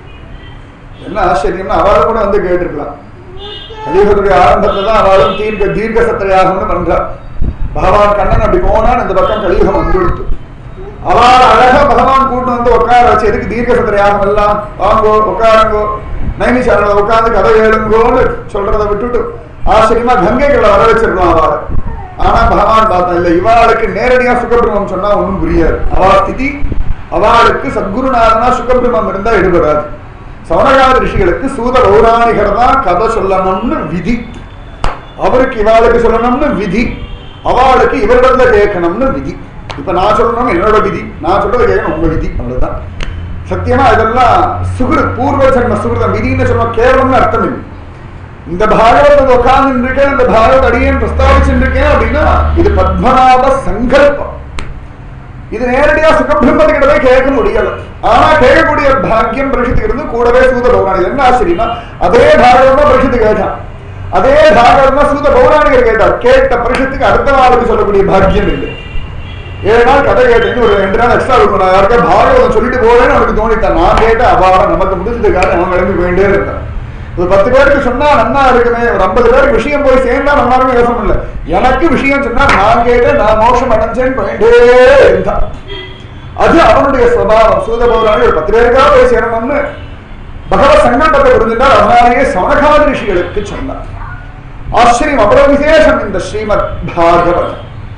என்ன ஆச்சரியம்னா அவளை கூட வந்து கேட்டிருக்கலாம் கலியுகத்துடைய ஆரம்பத்துல தான் அவளும் தீர்க்க தீர்க்க சத்திரயாகம்னு பண்றார் பகவான் கண்ணன் அப்படி போனான் இந்த பக்கம் கலியுகம் வந்துடுத்து அவள் அழகா பகவான் கூட்டு வந்து உட்கார வச்சு எதுக்கு தீர்க்க சத்திரயாகம் எல்லாம் வாங்கோ உட்காருங்கோ நைமிசாரல உட்கார்ந்து கதை எழுங்கோன்னு சொல்றதை விட்டுட்டு ஆச்சரியமா கங்கைகளை வர வச்சிருக்கோம் அவளை ஆனா பகவான் பார்த்தா இல்ல இவாளுக்கு நேரடியா சுகபிரமம் சொன்னா ஒண்ணும் புரியாது அவா ஸ்திதி அவளுக்கு சத்குருநாதனா சுகபிரமம் இருந்தா எடுபடாது சவணகாத ரிஷிகளுக்கு சூத பௌராணிகர் தான் கதை சொல்லணும்னு விதி அவருக்கு இவாளுக்கு சொல்லணும்னு விதி அவளுக்கு இவரிடத்துல கேட்கணும்னு விதி இப்ப நான் சொல்லணும் என்னோட விதி நான் சொல்றதை கேட்கணும் உங்க விதி அவ்வளவுதான் சத்தியமா இதெல்லாம் சுகிருத் பூர்வ ஜன்ம சுகிருதம் விதின்னு சொன்ன கேவலம்னு அர்த்தம் இல்லை இந்த பாகவத் உட்கார்ந்து இருக்கேன் இந்த பாகவத் அடியேன் பிரஸ்தாபிச்சுட்டு இருக்கேன் அப்படின்னா இது பத்மநாப சங்கல்பம் இது நேரடியா சுகபிரம்மத்துக்கிட்ட போய் கேட்க முடியல ஆனா கேட்கக்கூடிய பாக்கியம் பரிஷத்துக்கு இருந்து கூடவே சூத பௌராணிகர் என்ன ஆச்சரியமா அதே பாகவதம் தான் பரிஷத்து கேட்டான் அதே பாகவதம் தான் சூத பௌராணிகர் கேட்டார் கேட்ட பரிஷத்துக்கு அடுத்த நாளுக்கு சொல்லக்கூடிய பாக்கியம் இல்லை ஏழு நாள் கதை கேட்டேன்னு ஒரு ரெண்டு நாள் எக்ஸ்ட்ரா இருக்கும் நான் யாருக்கா பாகவதம் சொல்லிட்டு போறேன்னு அவனுக்கு தோணித்தான் நான் கேட்ட அபாரம் நமக்கு முடிஞ்சதுக்காக அவன் கிளம்பி போயிட்டே இருந்தான் ஒரு பத்து பேருக்கு சொன்னா நன்னா இருக்குமே ஒரு ஐம்பது பேருக்கு விஷயம் போய் சேர்ந்தா நல்லாருமே யோசனை இல்லை எனக்கு விஷயம் சொன்னா நான் கேட்டேன் நான் மோட்சம் அடைஞ்சேன்னு போயிட்டே இருந்தான் அது அவனுடைய சுவாவம் சூதபௌராணி ஒரு பத்து பேருக்காக போய் சேரணும்னு பகவத் சங்கல்பத்தை புரிஞ்சுட்டார் அதனாலேயே சவனகாத ரிஷிகளுக்கு சொன்னார் ஆச்சரியம் அவ்வளவு விசேஷம் இந்த ஸ்ரீமத் பாகவதம்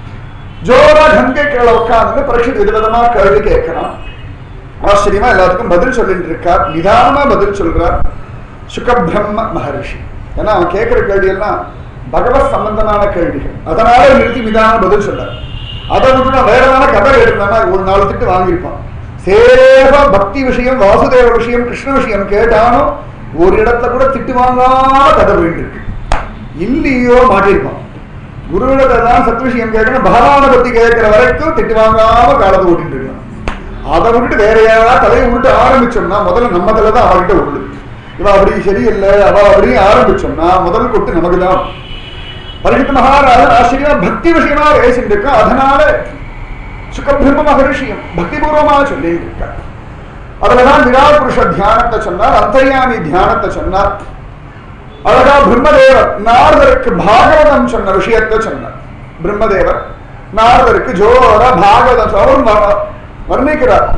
ஜோரா கங்கை கீழே உட்கார்ந்து பரீட்சித் விதவிதமா கேள்வி கேட்கிறான் ஆச்சரியமா எல்லாத்துக்கும் பதில் சொல்லிட்டு இருக்கார் நிதானமா பதில் சொல்றார் சுகபிரம்ம மகரிஷி ஏன்னா அவன் கேட்கிற கேள்வி எல்லாம் பகவத் சம்பந்தமான கேள்விகள் அதனால நிறுத்தி விதான பதில் சொல்ல அதை விட்டு நான் வேற ஏதாவது கதை எடுத்தேன்னா ஒரு நாலு திட்டு வாங்கியிருப்பான் சேவ பக்தி விஷயம் வாசுதேவ விஷயம் கிருஷ்ண விஷயம் கேட்டாலும் ஒரு இடத்துல கூட திட்டு வாங்காம கதை போயிட்டு இருக்கு இல்லையோ மாட்டிருப்பான் குருவிடத்தை தான் சத் விஷயம் கேட்கணும் பகவானை பத்தி கேட்கிற வரைக்கும் திட்டு வாங்காம காலத்தை ஓட்டிட்டு இருக்கான் அதை விட்டுட்டு வேற யாராவது தலையை உருட்டு ஆரம்பிச்சோம்னா முதல்ல நம்ம தலை தான் அவர்கிட்ட உருளு இவ அப்படி சரியில்லை அவ அப்படி ஆரம்பிச்சோம்னா முதல் கொட்டு நமக்கு தான் பரிசுத்த மகாராஜன் ஆச்சரியம் பக்தி விஷயமா பேசிட்டு இருக்கா அதனால சுகபிரம்ம மகரிஷியம் பக்தி பூர்வமா சொல்லிட்டு இருக்க அதுலதான் விராட் புருஷ தியானத்தை சொன்னார் அந்தர்யாமி தியானத்தை சொன்னார் அழகா பிரம்மதேவர் நாரதருக்கு பாகவதம் சொன்ன விஷயத்தை சொன்னார் பிரம்மதேவர் நாரதருக்கு ஜோர பாகவதம் சொ- அவரும் வ- வர்ணிக்கிறார்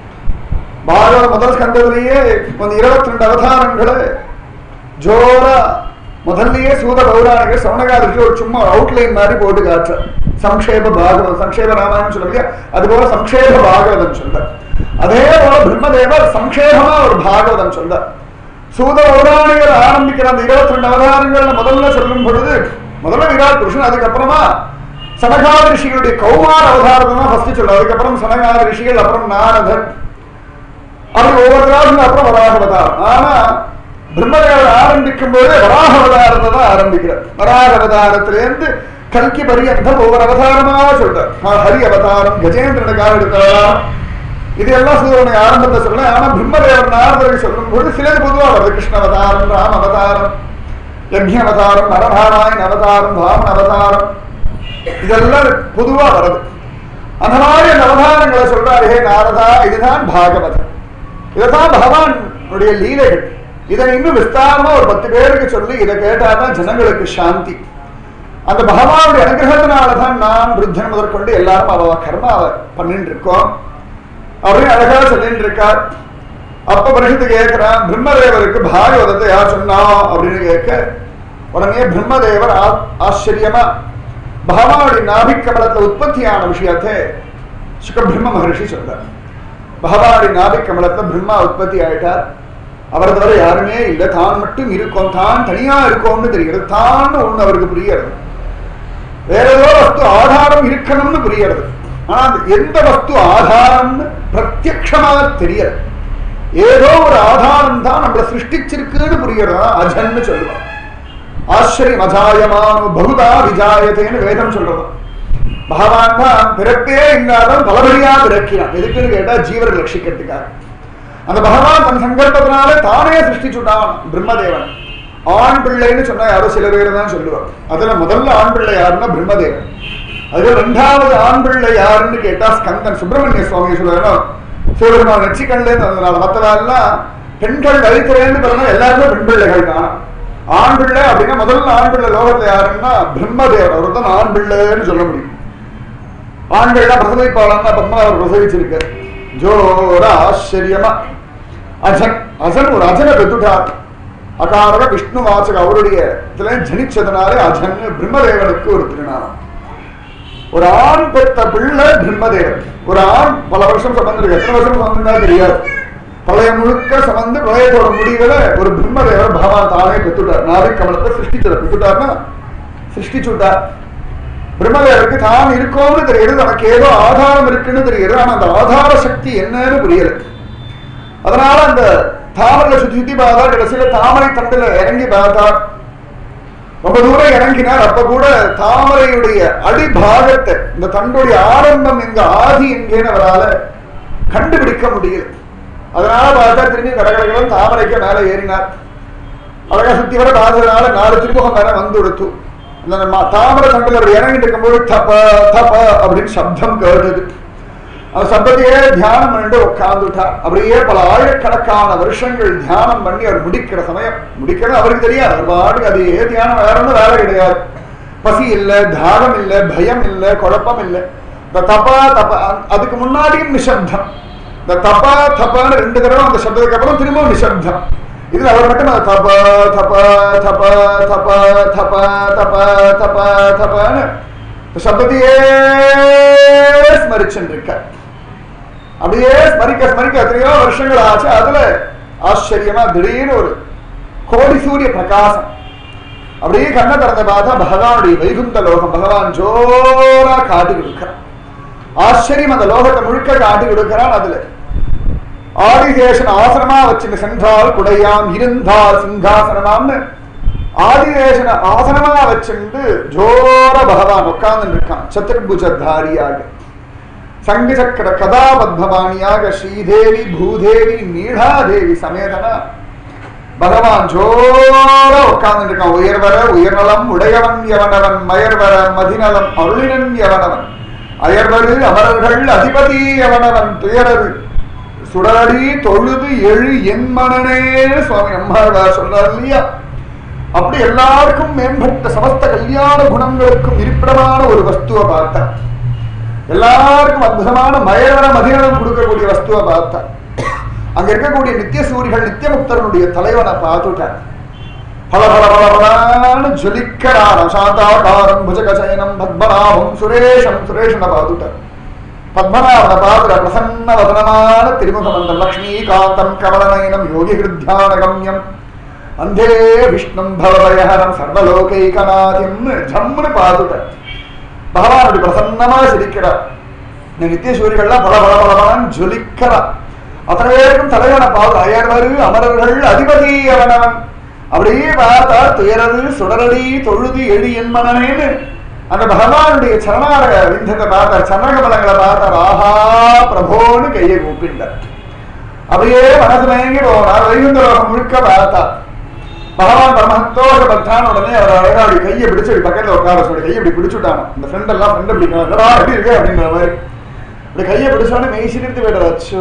பாகவத முதல் ஸ்கந்தத்திலேயே ಒಂದು இருபத்தி ரெண்டு அவதாரங்களை ஜோரா முதல்லயே சூத பௌராணிக சவுனகாதிக்கு ஒரு சும்மா அவுட்லைன் மாதிரி போட்டு காட்டுற சம்ஷேப பாகவதம் சம்ஷேப ராமாயணம் சொல்ல இல்லையா அது போல சம்ஷேப பாகவதம் சொல்ல அதே போல பிரம்மதேவர் சம்ஷேபமா ஒரு பாகவதம் சொல்ல சூத பௌராணிகர் ஆரம்பிக்கிற அந்த இருபத்தி ரெண்டு அவதாரங்கள்ல முதல்ல சொல்லும் பொழுது முதல்ல விராட் புருஷன் அதுக்கப்புறமா சனகாத ரிஷிகளுடைய கௌமார அவதாரத்தை தான் ஃபர்ஸ்ட் சொல்ல அதுக்கப்புறம் சனகாத ரிஷிகள் அப்புறம் நாரதர் அப்படி ஒவ்வொரு ராஜும் அப்புறம் வராக அவதாரம் ஆனா பிரம்மதேவர் ஆரம்பிக்கும் போது வராக அவதாரத்தை தான் ஆரம்பிக்கிறார் வராக அவதாரத்திலேருந்து கல்கி பரியந்தம் ஒவ்வொரு அவதாரமா சொல்றார் ஆ, ஹரி அவதாரம் கஜேந்திரனுக்காக எடுத்தாராம் இது எல்லாம் சூரியனுடைய ஆரம்பத்தை சொல்ல ஆனா பிரம்மதேவர் நாரதரை சொல்லும் போது சிலது பொதுவா வருது கிருஷ்ண அவதாரம் ராம அவதாரம் யக்ஞ அவதாரம் நரநாராயண அவதாரம் வாமன அவதாரம் இதெல்லாம் பொதுவா வருது அந்த மாதிரி அந்த அவதாரங்களை சொல்றாரு ஹே நாரதா இதுதான் பாகவதம் இதுதான் பகவானுடைய லீலைகள் இதை இன்னும் விஸ்தாரமா ஒரு பத்து பேருக்கு சொல்லி இதை கேட்டாதான் ஜனங்களுக்கு சாந்தி அந்த பகவானுடைய அனுகிரகத்தினாலதான் நான் விருத்தன் முதற்கொண்டு எல்லாரும் அவ கர்மாவை பண்ணிட்டு இருக்கோம் அப்படின்னு அழகா சொல்லிட்டு இருக்கார் அப்ப பரிசுத்து கேட்கிறான் பிரம்மதேவருக்கு பாகவதத்தை யார் சொன்னா அப்படின்னு கேட்க உடனே பிரம்மதேவர் ஆ- ஆச்சரியமா பகவானுடைய நாபிக்கமலத்துல உற்பத்தியான விஷயத்தை சுகபிரம்ம மகர்ஷி சொல்றார் பகவானுடைய நாபிக்கமலத்துல பிரம்மா உற்பத்தி ஆயிட்டார் அவரை தவிர யாருமே இல்லை தான் மட்டும் இருக்கோம் தான் தனியா இருக்கோம்னு தெரிகிறது தான் ஒண்ணு அவருக்கு புரியறது வேற ஏதோ வஸ்து ஆதாரம் இருக்கணும்னு புரியறது ஆனா அது எந்த வஸ்து ஆதாரம்னு பிரத்யக்ஷமா தெரியல ஏதோ ஒரு ஆதாரம் தான் நம்மளை சிருஷ்டிச்சிருக்குன்னு புரியறது அதான் அஜன்னு சொல்லுவான் ஆச்சரியம் அஜாயமானு பகுதா விஜாயத்தைன்னு வேதம் சொல்றது பகவான் தான் பிறப்பே இல்லாதவன் பலபடியா பிறக்கிறான் எதுக்குன்னு கேட்டா ஜீவரை ரட்சிக்கிறதுக்காக அந்த பகவான் தன் சங்கல்பத்தினால தானே சிருஷ்டிச்சுட்டான் பிரம்மதேவன் ஆண் பிள்ளைன்னு சொன்னா யாரோ சில பேர் தான் சொல்லுவார் அதுல முதல்ல ஆண் பிள்ளை யாருன்னா பிரம்மதேவன் அதுல ரெண்டாவது ஆண் பிள்ளை யாருன்னு கேட்டா ஸ்கந்தன் சுப்பிரமணிய சுவாமி சொல்லுவாங்க சிவபெருமான் நெச்சிக்கண்ல அதனால மற்றவெல்லாம் பெண்கள் வயிற்றுலேருந்து பிறந்தா எல்லாருமே பெண் பிள்ளைகள் தான் ஆண் பிள்ளை அப்படின்னா முதல்ல ஆண் பிள்ளை லோகத்துல யாருன்னா பிரம்மதேவர் அவர் தான் ஆண் பிள்ளைன்னு சொல்ல முடியும் ஆண்கள்லாம் பிரசவிப்பாளன்னா பத்மா அவர் பிரசவிச்சிருக்கார் ஜோர ஆச்சரியமா அஜன் அஜன் ஒரு அஜனை பெற்றுட்டார் அகாரக விஷ்ணு வாசக அவருடைய இதுல ஜனிச்சதுனாலே அஜன் பிரம்மதேவனுக்கு ஒரு திருநாமம் ஒரு ஆண் பெற்ற பிள்ளை பிரம்மதேவன் ஒரு ஆண் பல வருஷம் சமந்திருக்கு எத்தனை வருஷம் சமந்தா தெரியாது பழைய முழுக்க சமந்து பிரளயத்தோட முடிவுல ஒரு பிரம்மதேவர் பகவான் தானே பெற்றுட்டார் நாவிக் கமலத்தை சிருஷ்டிச்சார் பெற்றுட்டார்னா சிருஷ்டிச்சுட்டார் பிரம்மதேவருக்கு தான் இருக்கோம்னு தெரியுது நமக்கு ஏதோ ஆதாரம் இருக்குன்னு தெரியுது ஆனா அந்த ஆதார சக்தி என்னன்னு புரியல அதனால அந்த தாமரையில சுத்தி சுத்தி பார்த்தா கடைசியில தாமரை தண்டுல இறங்கி பார்த்தார் ரொம்ப தூரம் இறங்கினார் அப்ப கூட தாமரையுடைய அடிபாகத்தை இந்த தண்டுடைய ஆரம்பம் எங்க ஆதி எங்கேன்னு அவரால கண்டுபிடிக்க முடியல அதனால பார்த்தா திரும்பி கடற்கரைகளும் தாமரைக்கு மேல ஏறினார் அழகா சுத்தி வர பார்த்ததுனால நாலு திருமுகம் மேல வந்து கொடுத்து இந்த நம்ம தாமரை தண்டுல அவர் இறங்கிட்டு இருக்கும்போது தப்ப தப்ப அப்படின்னு சப்தம் கேட்டது அந்த சப்தத்தையே தியானம் பண்ணிட்டு உட்கார்ந்துட்டார் அப்படியே பல ஆயிரக்கணக்கான வருஷங்கள் தியானம் பண்ணி அவர் முடிக்கிற சமயம் முடிக்கிறது அவருக்கு தெரியாது அவர் பாட்டுக்கு அதே தியானம் வேற ஒன்றும் வேலை கிடையாது பசி இல்லை தாகம் இல்லை பயம் இல்லை குழப்பம் இல்லை இந்த தபா தப அதுக்கு முன்னாடியும் நிசப்தம் இந்த தபா தப்பான்னு ரெண்டு தடவை அந்த சப்தத்துக்கு அப்புறம் திரும்பவும் நிசப்தம் இதுல அவர் மட்டும் அந்த தப தப தப தப தப தப தப தபன்னு இந்த சப்தத்தையே ஸ்மரிச்சுட்டு இருக்கார் அப்படியே ஸ்மரிக்க ஸ்மரிக்க எத்தனையோ வருஷங்கள் ஆச்சு அதுல ஆச்சரியமா திடீர்னு ஒரு கோடி சூரிய பிரகாசம் அப்படியே கண்ணை திறந்த பார்த்தா பகவானுடைய வைகுந்த லோகம் பகவான் ஜோரா காட்டி கொடுக்கிறான் ஆச்சரியம் அந்த லோகத்தை முழுக்க காட்டி கொடுக்கிறான் அதுல ஆதிதேசன் ஆசனமா வச்சுட்டு சென்றால் குடையாம் இருந்தால் சிங்காசனமாம்னு ஆதிதேசன ஆசனமா வச்சுண்டு ஜோர பகவான் உட்கார்ந்து இருக்கான் சத்துர்புஜதாரியாக சங்கு சக்கர கதாபத்மவாணியாக ஸ்ரீதேவி பூதேவி நீடாதேவி சமேதனா பகவான் ஜோர உட்கார்ந்து இருக்கான் உயர்வர உயர்நலம் உடையவன் எவனவன் மயர்வர மதிநலம் அருளினன் எவனவன் அயர்வரு அமரர்கள் அதிபதி எவனவன் துயரரு சுடரடி தொழுது எழு என் மனனே சுவாமி அம்மாழ்வார் சொல்றார் இல்லையா அப்படி எல்லாருக்கும் மேம்பட்ட சமஸ்த கல்யாண குணங்களுக்கும் இருப்பிடமான ஒரு வஸ்துவை பார்த்தா எல்லாருக்கும் அற்புதமான மயவர மதிநலம் கொடுக்கக்கூடிய வஸ்துவை பார்த்தா அங்க இருக்கக்கூடிய நித்திய சூரிகள் நித்திய முக்தர்களுடைய தலைவனை பார்த்துட்டார் பல பல பல பலான்னு ஜொலிக்கிறாராம் சாந்தாகாரம் புஜகசயனம் பத்மநாபம் சுரேஷம் சுரேஷனை பார்த்துட்டார் பத்மநாபனை பார்த்துட்ட பிரசன்ன வதனமான திருமுகமந்தம் லக்ஷ்மீகாந்தம் கமலநயனம் யோகி ஹிருத்தியான கம்யம் அந்தே விஷ்ணும் பவபயஹரம் சர்வலோகைகநாதியம் ஜம்முன்னு பார்த்துட்டார் பகவான் அப்படி பிரசன்னமா சிரிக்கிறார் இந்த நித்திய சூரியர்கள்லாம் பல பல பல பலன்னு ஜொலிக்கிறார் அத்தனை பேருக்கும் தலைவனை பார்த்து அயர்வரு அமரர்கள் அதிபதி அவனவன் அப்படியே பார்த்தா துயரது சுடரடி தொழுது எழி என் மனநேன்னு அந்த பகவானுடைய சரணார விந்தத்தை பார்த்தார் சரணகமலங்களை பார்த்தார் ஆஹா பிரபோன்னு கையை கூப்பிட்டார் அப்படியே மனசு மயங்கி போனார் வைகுந்த லோகம் முழுக்க பார்த்தார் பகவான் பரமத்தோஷ பக்தான உடனே அவர் அழகா அப்படி கையை பிடிச்சு அப்படி பக்கத்துல உட்கார சொல்லி கையை இப்படி பிடிச்சுட்டாங்க இந்த ஃப்ரெண்ட் எல்லாம் ஃப்ரெண்ட் பிடிக்கணும் என்னடா எப்படி இருக்கு அப்படிங்கிற மாதிரி இப்படி கையை பிடிச்சோடனே மெய் சிரித்து போயிட்டு அச்சோ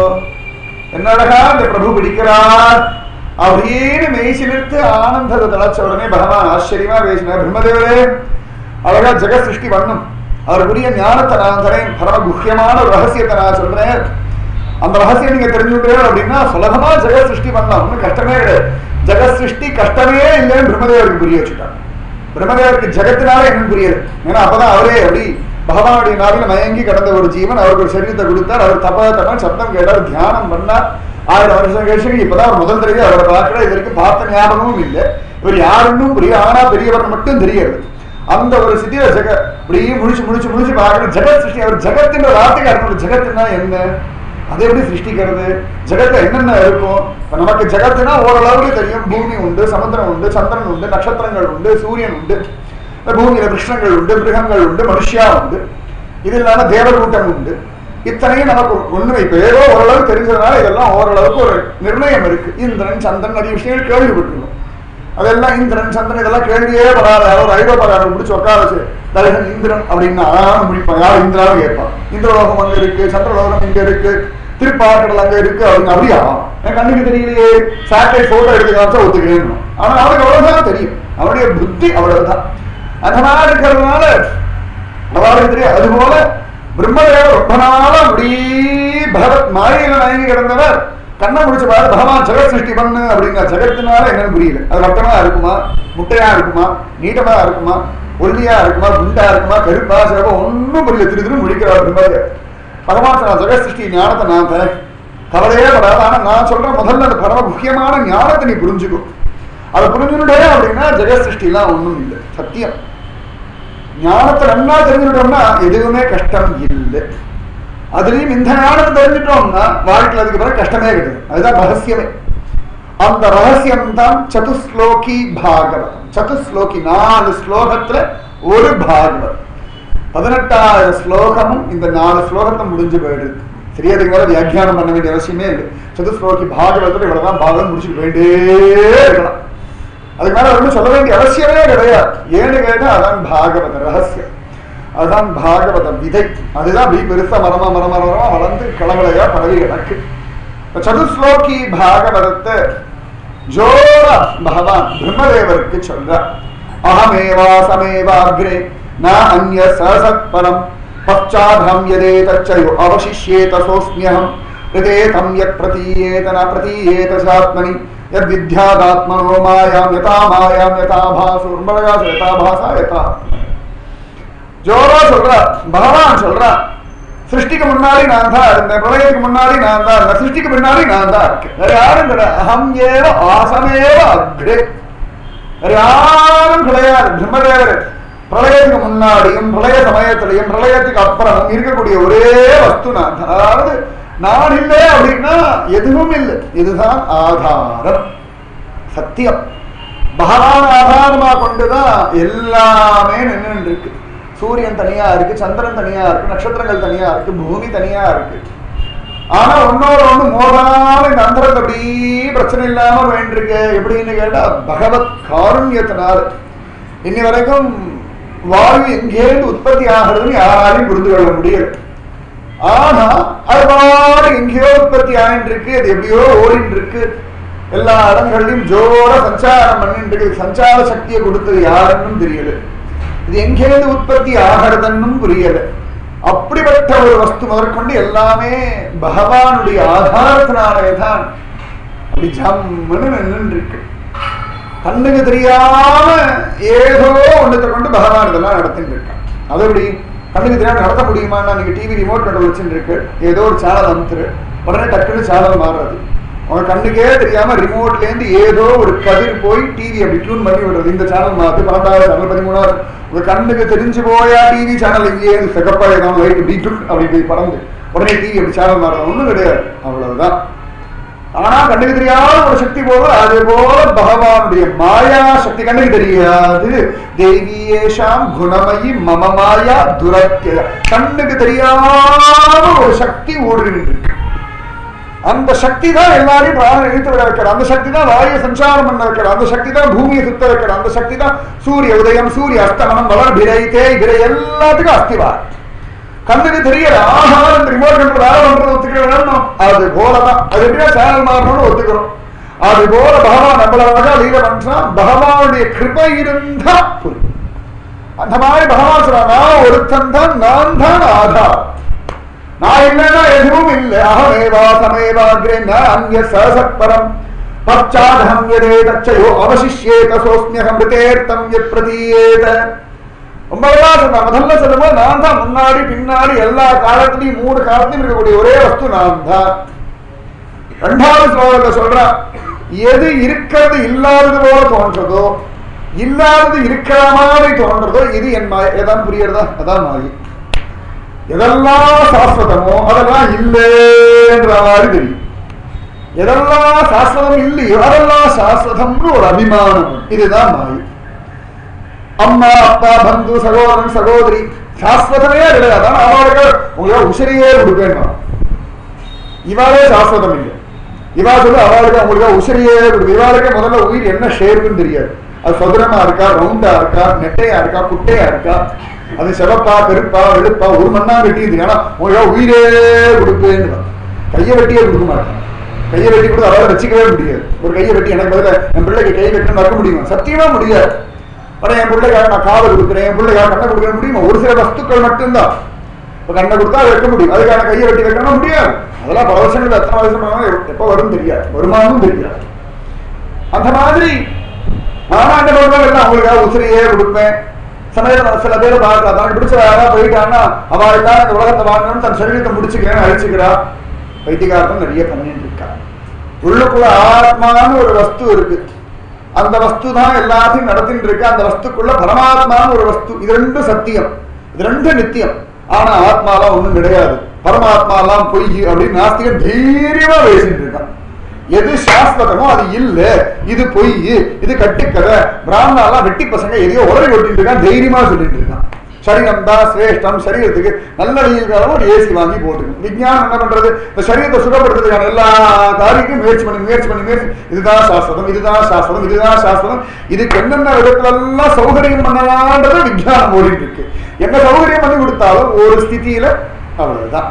என்ன அழகா இந்த பிரபு பிடிக்கிறார் அப்படின்னு மெய் சிலிர்த்து ஆனந்தத்தை தளச்ச உடனே பகவான் ஆச்சரியமா பேசினார் பிரம்மதேவரே அழகா ஜெகத் சிருஷ்டி பண்ணும் அவருக்குரிய ஞானத்தை நான் தரேன் பரம குஹ்யமான ஒரு ரகசியத்தை நான் சொல்றேன் அந்த ரகசியம் நீங்க தெரிஞ்சுட்டீங்க அப்படின்னா சுலபமா ஜெகத் சிருஷ்டி பண்ணலாம் ஒன்றும் கஷ்டமே கிடையாது ஜெகத் சிருஷ்டி கஷ்டமே இல்லைன்னு பிரம்மதேவருக்கு புரிய வச்சுட்டாங்க பிரம்மதேவருக்கு ஜெகத்தினால என்னன்னு புரியுது ஏன்னா அப்பதான் அவரே அப்படி பகவானுடைய நாவில மயங்கி கடந்த ஒரு ஜீவன் அவருக்கு ஒரு சரீரத்தை கொடுத்தார் அவர் தப்பா தப்பா சப்தம் கேட்டார் தியானம் பண்ணார் ஆயிரம் வருஷம் கழிச்சு இப்பதான் அவர் முதல் தடவை அவரை பார்க்கிற இது வரைக்கும் பார்த்த ஞாபகமும் இல்லை இவர் யாருன்னும் புரியும் ஆனா பெரியவர் மட்டும் தெரியாது அந்த ஒரு சித்திர ஜெக இப்படியே முழிச்சு முழிச்சு முழிச்சு பார்க்கணும் ஜெகத் சிருஷ்டி அவர் ஜெகத்தின் வார்த்தைக்கு அர்த்தம் ஜெகத்துனா என்ன அதை எப்படி சிருஷ்டிக்கிறது ஜெகத்துல என்னென்ன இருக்கும் இப்ப நமக்கு ஜெகத்துனா ஓரளவுக்கு தெரியும் பூமி உண்டு சமுத்திரம் உண்டு சந்திரன் உண்டு நட்சத்திரங்கள் உண்டு சூரியன் உண்டு இந்த பூமியில கிருஷ்ணங்கள் உண்டு மிருகங்கள் உண்டு மனுஷியா உண்டு இது இல்லாம தேவகூட்டம் உண்டு இத்தனையும் நமக்கு ஒண்ணுமே இப்ப ஏதோ ஓரளவு தெரிஞ்சதுனால இதெல்லாம் ஓரளவுக்கு ஒரு நிர்ணயம் இருக்கு இந்திரன் சந்திரன் நிறைய விஷயங்கள் கேள்விப்பட்டிருக்கோம் அதெல்லாம் இந்திரன் சந்திரன் இதெல்லாம் கேள்வியே படாத ஒரு ஐரோப்பாக்காரன் பிடிச்சி உட்கார வச்சு தலைவன் இந்திரன் அப்படின்னா ஆன்னு முடிப்பான் யார் இந்திராவும் கேட்பான் இந்திரலோகம் அங்க இருக்கு சந்திரலோகம் இங்க இருக்கு திருப்பாக்கடல் அங்க இருக்கு அப்படின்னு அப்படியா என் கண்ணுக்கு தெரியலையே சேட்டலைட் போட்டோ எடுத்து காமிச்சா ஒத்துக்கிறேன் ஆனா அவனுக்கு அவ்வளவுதான் தெரியும் அவனுடைய புத்தி அவ்வளவுதான் அந்த மாதிரி இருக்கிறதுனால அவளுக்கு தெரியும் அதுபோல பிரம்மதேவர் ரொம்ப நாளா அப்படி பகவத் மாயில மயங்கி கிடந்தவர் கண்ணை முடிச்சு பாரு பகவான் ஜெகத் சிருஷ்டி பண்ணு அப்படிங்கிற ஜெகத்தினால என்னன்னு புரியல அது ரத்தமா இருக்குமா முட்டையா இருக்குமா நீட்டமா இருக்குமா ஒல்லியா இருக்குமா குண்டா இருக்குமா கருப்பா சிறப்பா ஒன்றும் புரியல திரு திரு முடிக்கிறார் பிரம்மதேவர் பகவான் சொன்ன ஜெகத் சிருஷ்டி ஞானத்தை நான் தரேன் கவலையே படாது ஆனா நான் சொல்றேன் முதல்ல அந்த பரம முக்கியமான ஞானத்தை நீ புரிஞ்சுக்கோ அதை புரிஞ்சுட்டே அப்படின்னா ஜெகத் சிருஷ்டிலாம் ஒண்ணும் இல்லை சத்தியம் ஞானத்தை நன்னா தெரிஞ்சுட்டோம்னா எதுவுமே கஷ்டம் இல்லை அதுலயும் இந்த ஞானத்தை தெரிஞ்சுட்டோம்னா வாழ்க்கையில் அதுக்கு பிறகு கஷ்டமே கிடையாது அதுதான் ரகசியமே அந்த ரகசியம் தான் சதுஸ்லோகி பாகவதம் சதுஸ்லோகி நாலு ஸ்லோகத்துல ஒரு பாகவதம் பதினெட்டாயிரம் ஸ்லோகமும் இந்த நாலு ஸ்லோகத்தை முடிஞ்சு போயிடுது சரி அதுக்கு மேல வியாக்கியானம் பண்ண வேண்டிய அவசியமே இல்லை சதுஸ்லோகி பாகவதத்துல இவ்வளவுதான் பாகம் முடிச்சுட்டு வேண்டே இருக்கலாம் அதுக்கு மேல ஒன்றும் சொல்ல வேண்டிய அவசியமே கிடையாது ஏன்னு கேட்டா அதான் பாகவத ரகசியம் அதுதான் பாகவத விதை அதுதான் அப்படி பெருசா மரமா மரமா மரமா வளர்ந்து கிளங்கலையா பரவி கிடக்கு இப்ப சதுஸ்லோகி பாகவதத்தை ஜோர பகவான் பிரம்மதேவருக்கு சொல்றார் அகமேவா சமேவாக்ரே ந அந்ய சசத்பரம் பச்சாதம் யதே தச்சயோ அவசிஷ்யேத சோஸ்மியகம் ரிதே தம் யத் பிரதீயேத ந பிரதீயேத சாத்மனி யத் வித்யாதாத்மனோ மாயாம் யதா மாயாம் யதா பாசு ரொம்ப அழகா சொல்லு. யதா பாசா யதா ஜோரா சொல்றா பகவான் சொல்றா சிருஷ்டிக்கு முன்னாடி நான் தான் இருந்தேன் பிரளயத்துக்கு முன்னாடி நான் தான் இருந்தேன் சிருஷ்டிக்கு முன்னாடி நான் தான் இருக்கேன் வேற யாரும் கிடையாது அகம் ஏவ ஆசமேவ அக்ரே வேற யாரும் கிடையாது பிரம்மதேவர் பிரளயத்துக்கு முன்னாடியும் பிரளய சமயத்திலையும் பிரளயத்துக்கு அப்புறமும் இருக்கக்கூடிய ஒரே வஸ்து நான் அதாவது நான் இல்லை அப்படின்னா எதுவும் இல்லை இதுதான் ஆதாரம் சத்தியம் பகவான் ஆதாரமா கொண்டுதான் எல்லாமே நின்று இருக்கு சூரியன் தனியா இருக்கு சந்திரன் தனியா இருக்கு நட்சத்திரங்கள் தனியா இருக்கு பூமி தனியா இருக்கு ஆனா ஒன்னோட ஒண்ணு மோதாம இந்த அந்தரத்தை அப்படி பிரச்சனை இல்லாம வேண்டிருக்கு எப்படின்னு கேட்டா பகவத் காருண்யத்தினால இன்னி வரைக்கும் வாயு எங்கேருந்து உற்பத்தி ஆகிறதுன்னு யாராலையும் புரிந்து கொள்ள முடியல ஆனா அது பாடு எங்கேயோ உற்பத்தி ஆயிட்டு இருக்கு அது எப்படியோ ஓடிட்டு இருக்கு எல்லா இடங்கள்லயும் ஜோர சஞ்சாரம் பண்ணிட்டு இருக்கு சஞ்சார சக்தியை கொடுத்தது யாருன்னு தெரியல இது எங்கேருந்து உற்பத்தி ஆகிறதுன்னும் புரியல அப்படிப்பட்ட ஒரு வஸ்து முதற்கொண்டு எல்லாமே பகவானுடைய ஆதாரத்தினாலே தான் அப்படி ஜம்முன்னு நின்று இருக்கு கண்ணுக்கு தெரியாம ஏதோ ஒன்றத்தை கொண்டு பகவான் இதெல்லாம் நடத்திட்டு இருக்கான் அது எப்படி கண்ணுக்கு தெரியாம நடத்த முடியுமா நீங்க டிவி ரிமோட் கண்ட்ரோல் வச்சுட்டு இருக்கு ஏதோ ஒரு சேனல் அமுத்துரு உடனே டக்குன்னு சேனல் மாறுறது உங்க கண்ணுக்கே தெரியாம ரிமோட்ல இருந்து ஏதோ ஒரு கதிர் போய் டிவி அப்படி டியூன் பண்ணி விடுறது இந்த சேனல் மாத்து பன்னெண்டாவது சேனல் பதிமூணாவது உங்க கண்ணுக்கு தெரிஞ்சு போயா டிவி சேனல் இங்கேயே சிகப்பா ஏதாவது லைட் இப்படி டுக் அப்படி இப்படி பறந்து உடனே டிவி அப்படி சேனல் மாறுறது ஒண்ணும் கிடையாது அவ்வளவுதான் ஆனா கண்ணுக்கு தெரியாத ஒரு சக்தி போல அது போல பகவானுடைய மாயா சக்தி கண்ணுக்கு தெரியாது தெய்வீயேஷாம் குணமயி மம மாயா துரத்திய கண்ணுக்கு தெரியாத ஒரு சக்தி ஓடுகிட்டு இருக்கு அந்த சக்தி தான் எல்லாரையும் பிராணம் இழுத்து விட வைக்கிற அந்த சக்தி தான் வாயு சஞ்சாரம் பண்ண வைக்கிற அந்த சக்தி தான் பூமியை சுத்த வைக்கிற அந்த சக்தி தான் சூரிய உதயம் சூரிய அஸ்தமனம் வளர் விரை தேய் விரை எல்லாத்துக்கும் அஸ்திவார் கண்ணுக்கு தெரியல ஆஹா இந்த ரிமோட் கண்ட்ரோல் வேலை பண்றது ஒத்துக்கிறோம் அது போலதான் அது எப்படியா சேனல் மாறணும்னு ஒத்துக்கிறோம் அது போல பகவான் நம்மளவாக லீல பண்றான் பகவானுடைய கிருபை இருந்தா புரியும் அந்த மாதிரி பகவான் சொல்றான் நான் ஒருத்தன் தான் நான் தான் ஆதார் நான் இல்லைன்னா எதுவும் இல்லை அகமேவா சமேவாகிரே ந அந்நிய சசத்பரம் பச்சாதம் யதே தச்சயோ அவசிஷ்யேத சோஸ்மியகம் ரிதேர்த்தம் யத் பிரதீயேத ரொம்ப அழகா சொன்னா முதல்ல சொல்லும்போது நான் தான் முன்னாடி பின்னாடி எல்லா காலத்திலையும் மூணு காலத்திலும் இருக்கக்கூடிய ஒரே வஸ்து நான் தான் ரெண்டாவது ஸ்லோகத்துல சொல்றான் எது இருக்கிறது இல்லாதது போல தோன்றதோ இல்லாதது இருக்கிற மாதிரி தோன்றதோ இது என் மாய ஏதான் புரியறதா அதான் மாயை எதெல்லாம் சாஸ்வதமோ அதெல்லாம் இல்லைன்ற மாதிரி தெரியும் எதெல்லாம் சாஸ்வதம் இல்லையோ அதெல்லாம் சாஸ்வதம்னு ஒரு அபிமானம் இதுதான் மாயை அம்மா அப்பா பந்து சகோதரன் சகோதரி சாஸ்வதமே கிடையாது ஆனா அவளுக்கு உங்களுக்கு உசிரியே கொடுப்பேன் இவாளே சாஸ்வதம் இல்லை இவா சொல்லு அவளுக்கு அவங்களுக்கு உசிரியே கொடுக்கும் இவாளுக்கு முதல்ல உயிர் என்ன ஷேப்புன்னு தெரியாது அது சதுரமா இருக்கா ரவுண்டா இருக்கா நெட்டையா இருக்கா குட்டையா இருக்கா அது சிவப்பா பெருப்பா வெளுப்பா ஒரு மண்ணா வெட்டியுது ஆனா உங்களுக்கு உயிரே கொடுப்பேன்னு கையை வெட்டியே கொடுக்க மாட்டேன் கையை வெட்டி கொடுத்து அவளை வச்சுக்கவே முடியாது ஒரு கையை வெட்டி எனக்கு பதிலா என் பிள்ளைக்கு கை வெட்டணும் மறக்க முடியுமா சத்தியமா முடியாது ஆனா என் பிள்ளைக்காக நான் காதை கொடுக்குறேன் என் பிள்ளைக்காக கண்ணை கொடுக்க முடியுமா ஒரு சில வஸ்துக்கள் மட்டும்தான் இப்ப கண்ணை கொடுத்தா அதை வைக்க முடியும் அதுக்கான கையை வெட்டி வைக்கணும் முடியாது அதெல்லாம் பல வருஷங்கள் எத்தனை வருஷம் எப்ப வரும் தெரியாது வருமானமும் தெரியாது அந்த மாதிரி ஆனா என்ன பண்ணுவாங்க எல்லாம் அவங்களுக்காக உசிரியே கொடுப்பேன் சமயத்துல சில பேர் பார்க்கலாம் தனக்கு பிடிச்ச யாரா போயிட்டான்னா அவ எல்லாம் இந்த உலகத்தை வாங்கணும்னு தன் சரீரத்தை முடிச்சுக்கிறேன்னு அழிச்சுக்கிறா வைத்தியகாரன் நிறைய பண்ணிட்டு இருக்கா உள்ளுக்குள்ள ஆத்மான்னு ஒரு வஸ்து இருக்கு அந்த வஸ்து தான் எல்லாத்தையும் நடத்திட்டு இருக்கு அந்த வஸ்துக்குள்ள பரமாத்மான்னு ஒரு வஸ்து இது ரெண்டும் சத்தியம் இது ரெண்டும் நித்தியம் ஆனா ஆத்மாலாம் ஒண்ணும் கிடையாது பரமாத்மாலாம் பொய் அப்படின்னு நாஸ்திகன் தைரியமா பேசிட்டு இருக்கான் எது சாஸ்வதமோ அது இல்ல இது பொய் இது கட்டுக்கதை பிராமணாலாம் வெட்டி பசங்க எதையோ உடலை ஒட்டிட்டு இருக்கான் தைரியமா சொல்லிட்டு இருக்கான் சரீரம் தான் சிரேஷ்டம் சரீரத்துக்கு நல்ல வெயில் காலம் ஒரு ஏசி வாங்கி போட்டுக்கணும் விஞ்ஞானம் என்ன பண்றது இந்த சரீரத்தை சுகப்படுத்துறதுக்கான எல்லா காரியத்தையும் முயற்சி பண்ணி முயற்சி பண்ணி முயற்சி இதுதான் சாஸ்வதம் இதுதான் சாஸ்வதம் இதுதான் சாஸ்வதம் இதுக்கு என்னென்ன விதத்துல எல்லாம் சௌகரியம் பண்ணலான்றது விஞ்ஞானம் ஓடிட்டு இருக்கு என்ன சௌகரியம் பண்ணி கொடுத்தாலும் ஒரு ஸ்திதியில அவ்வளவுதான்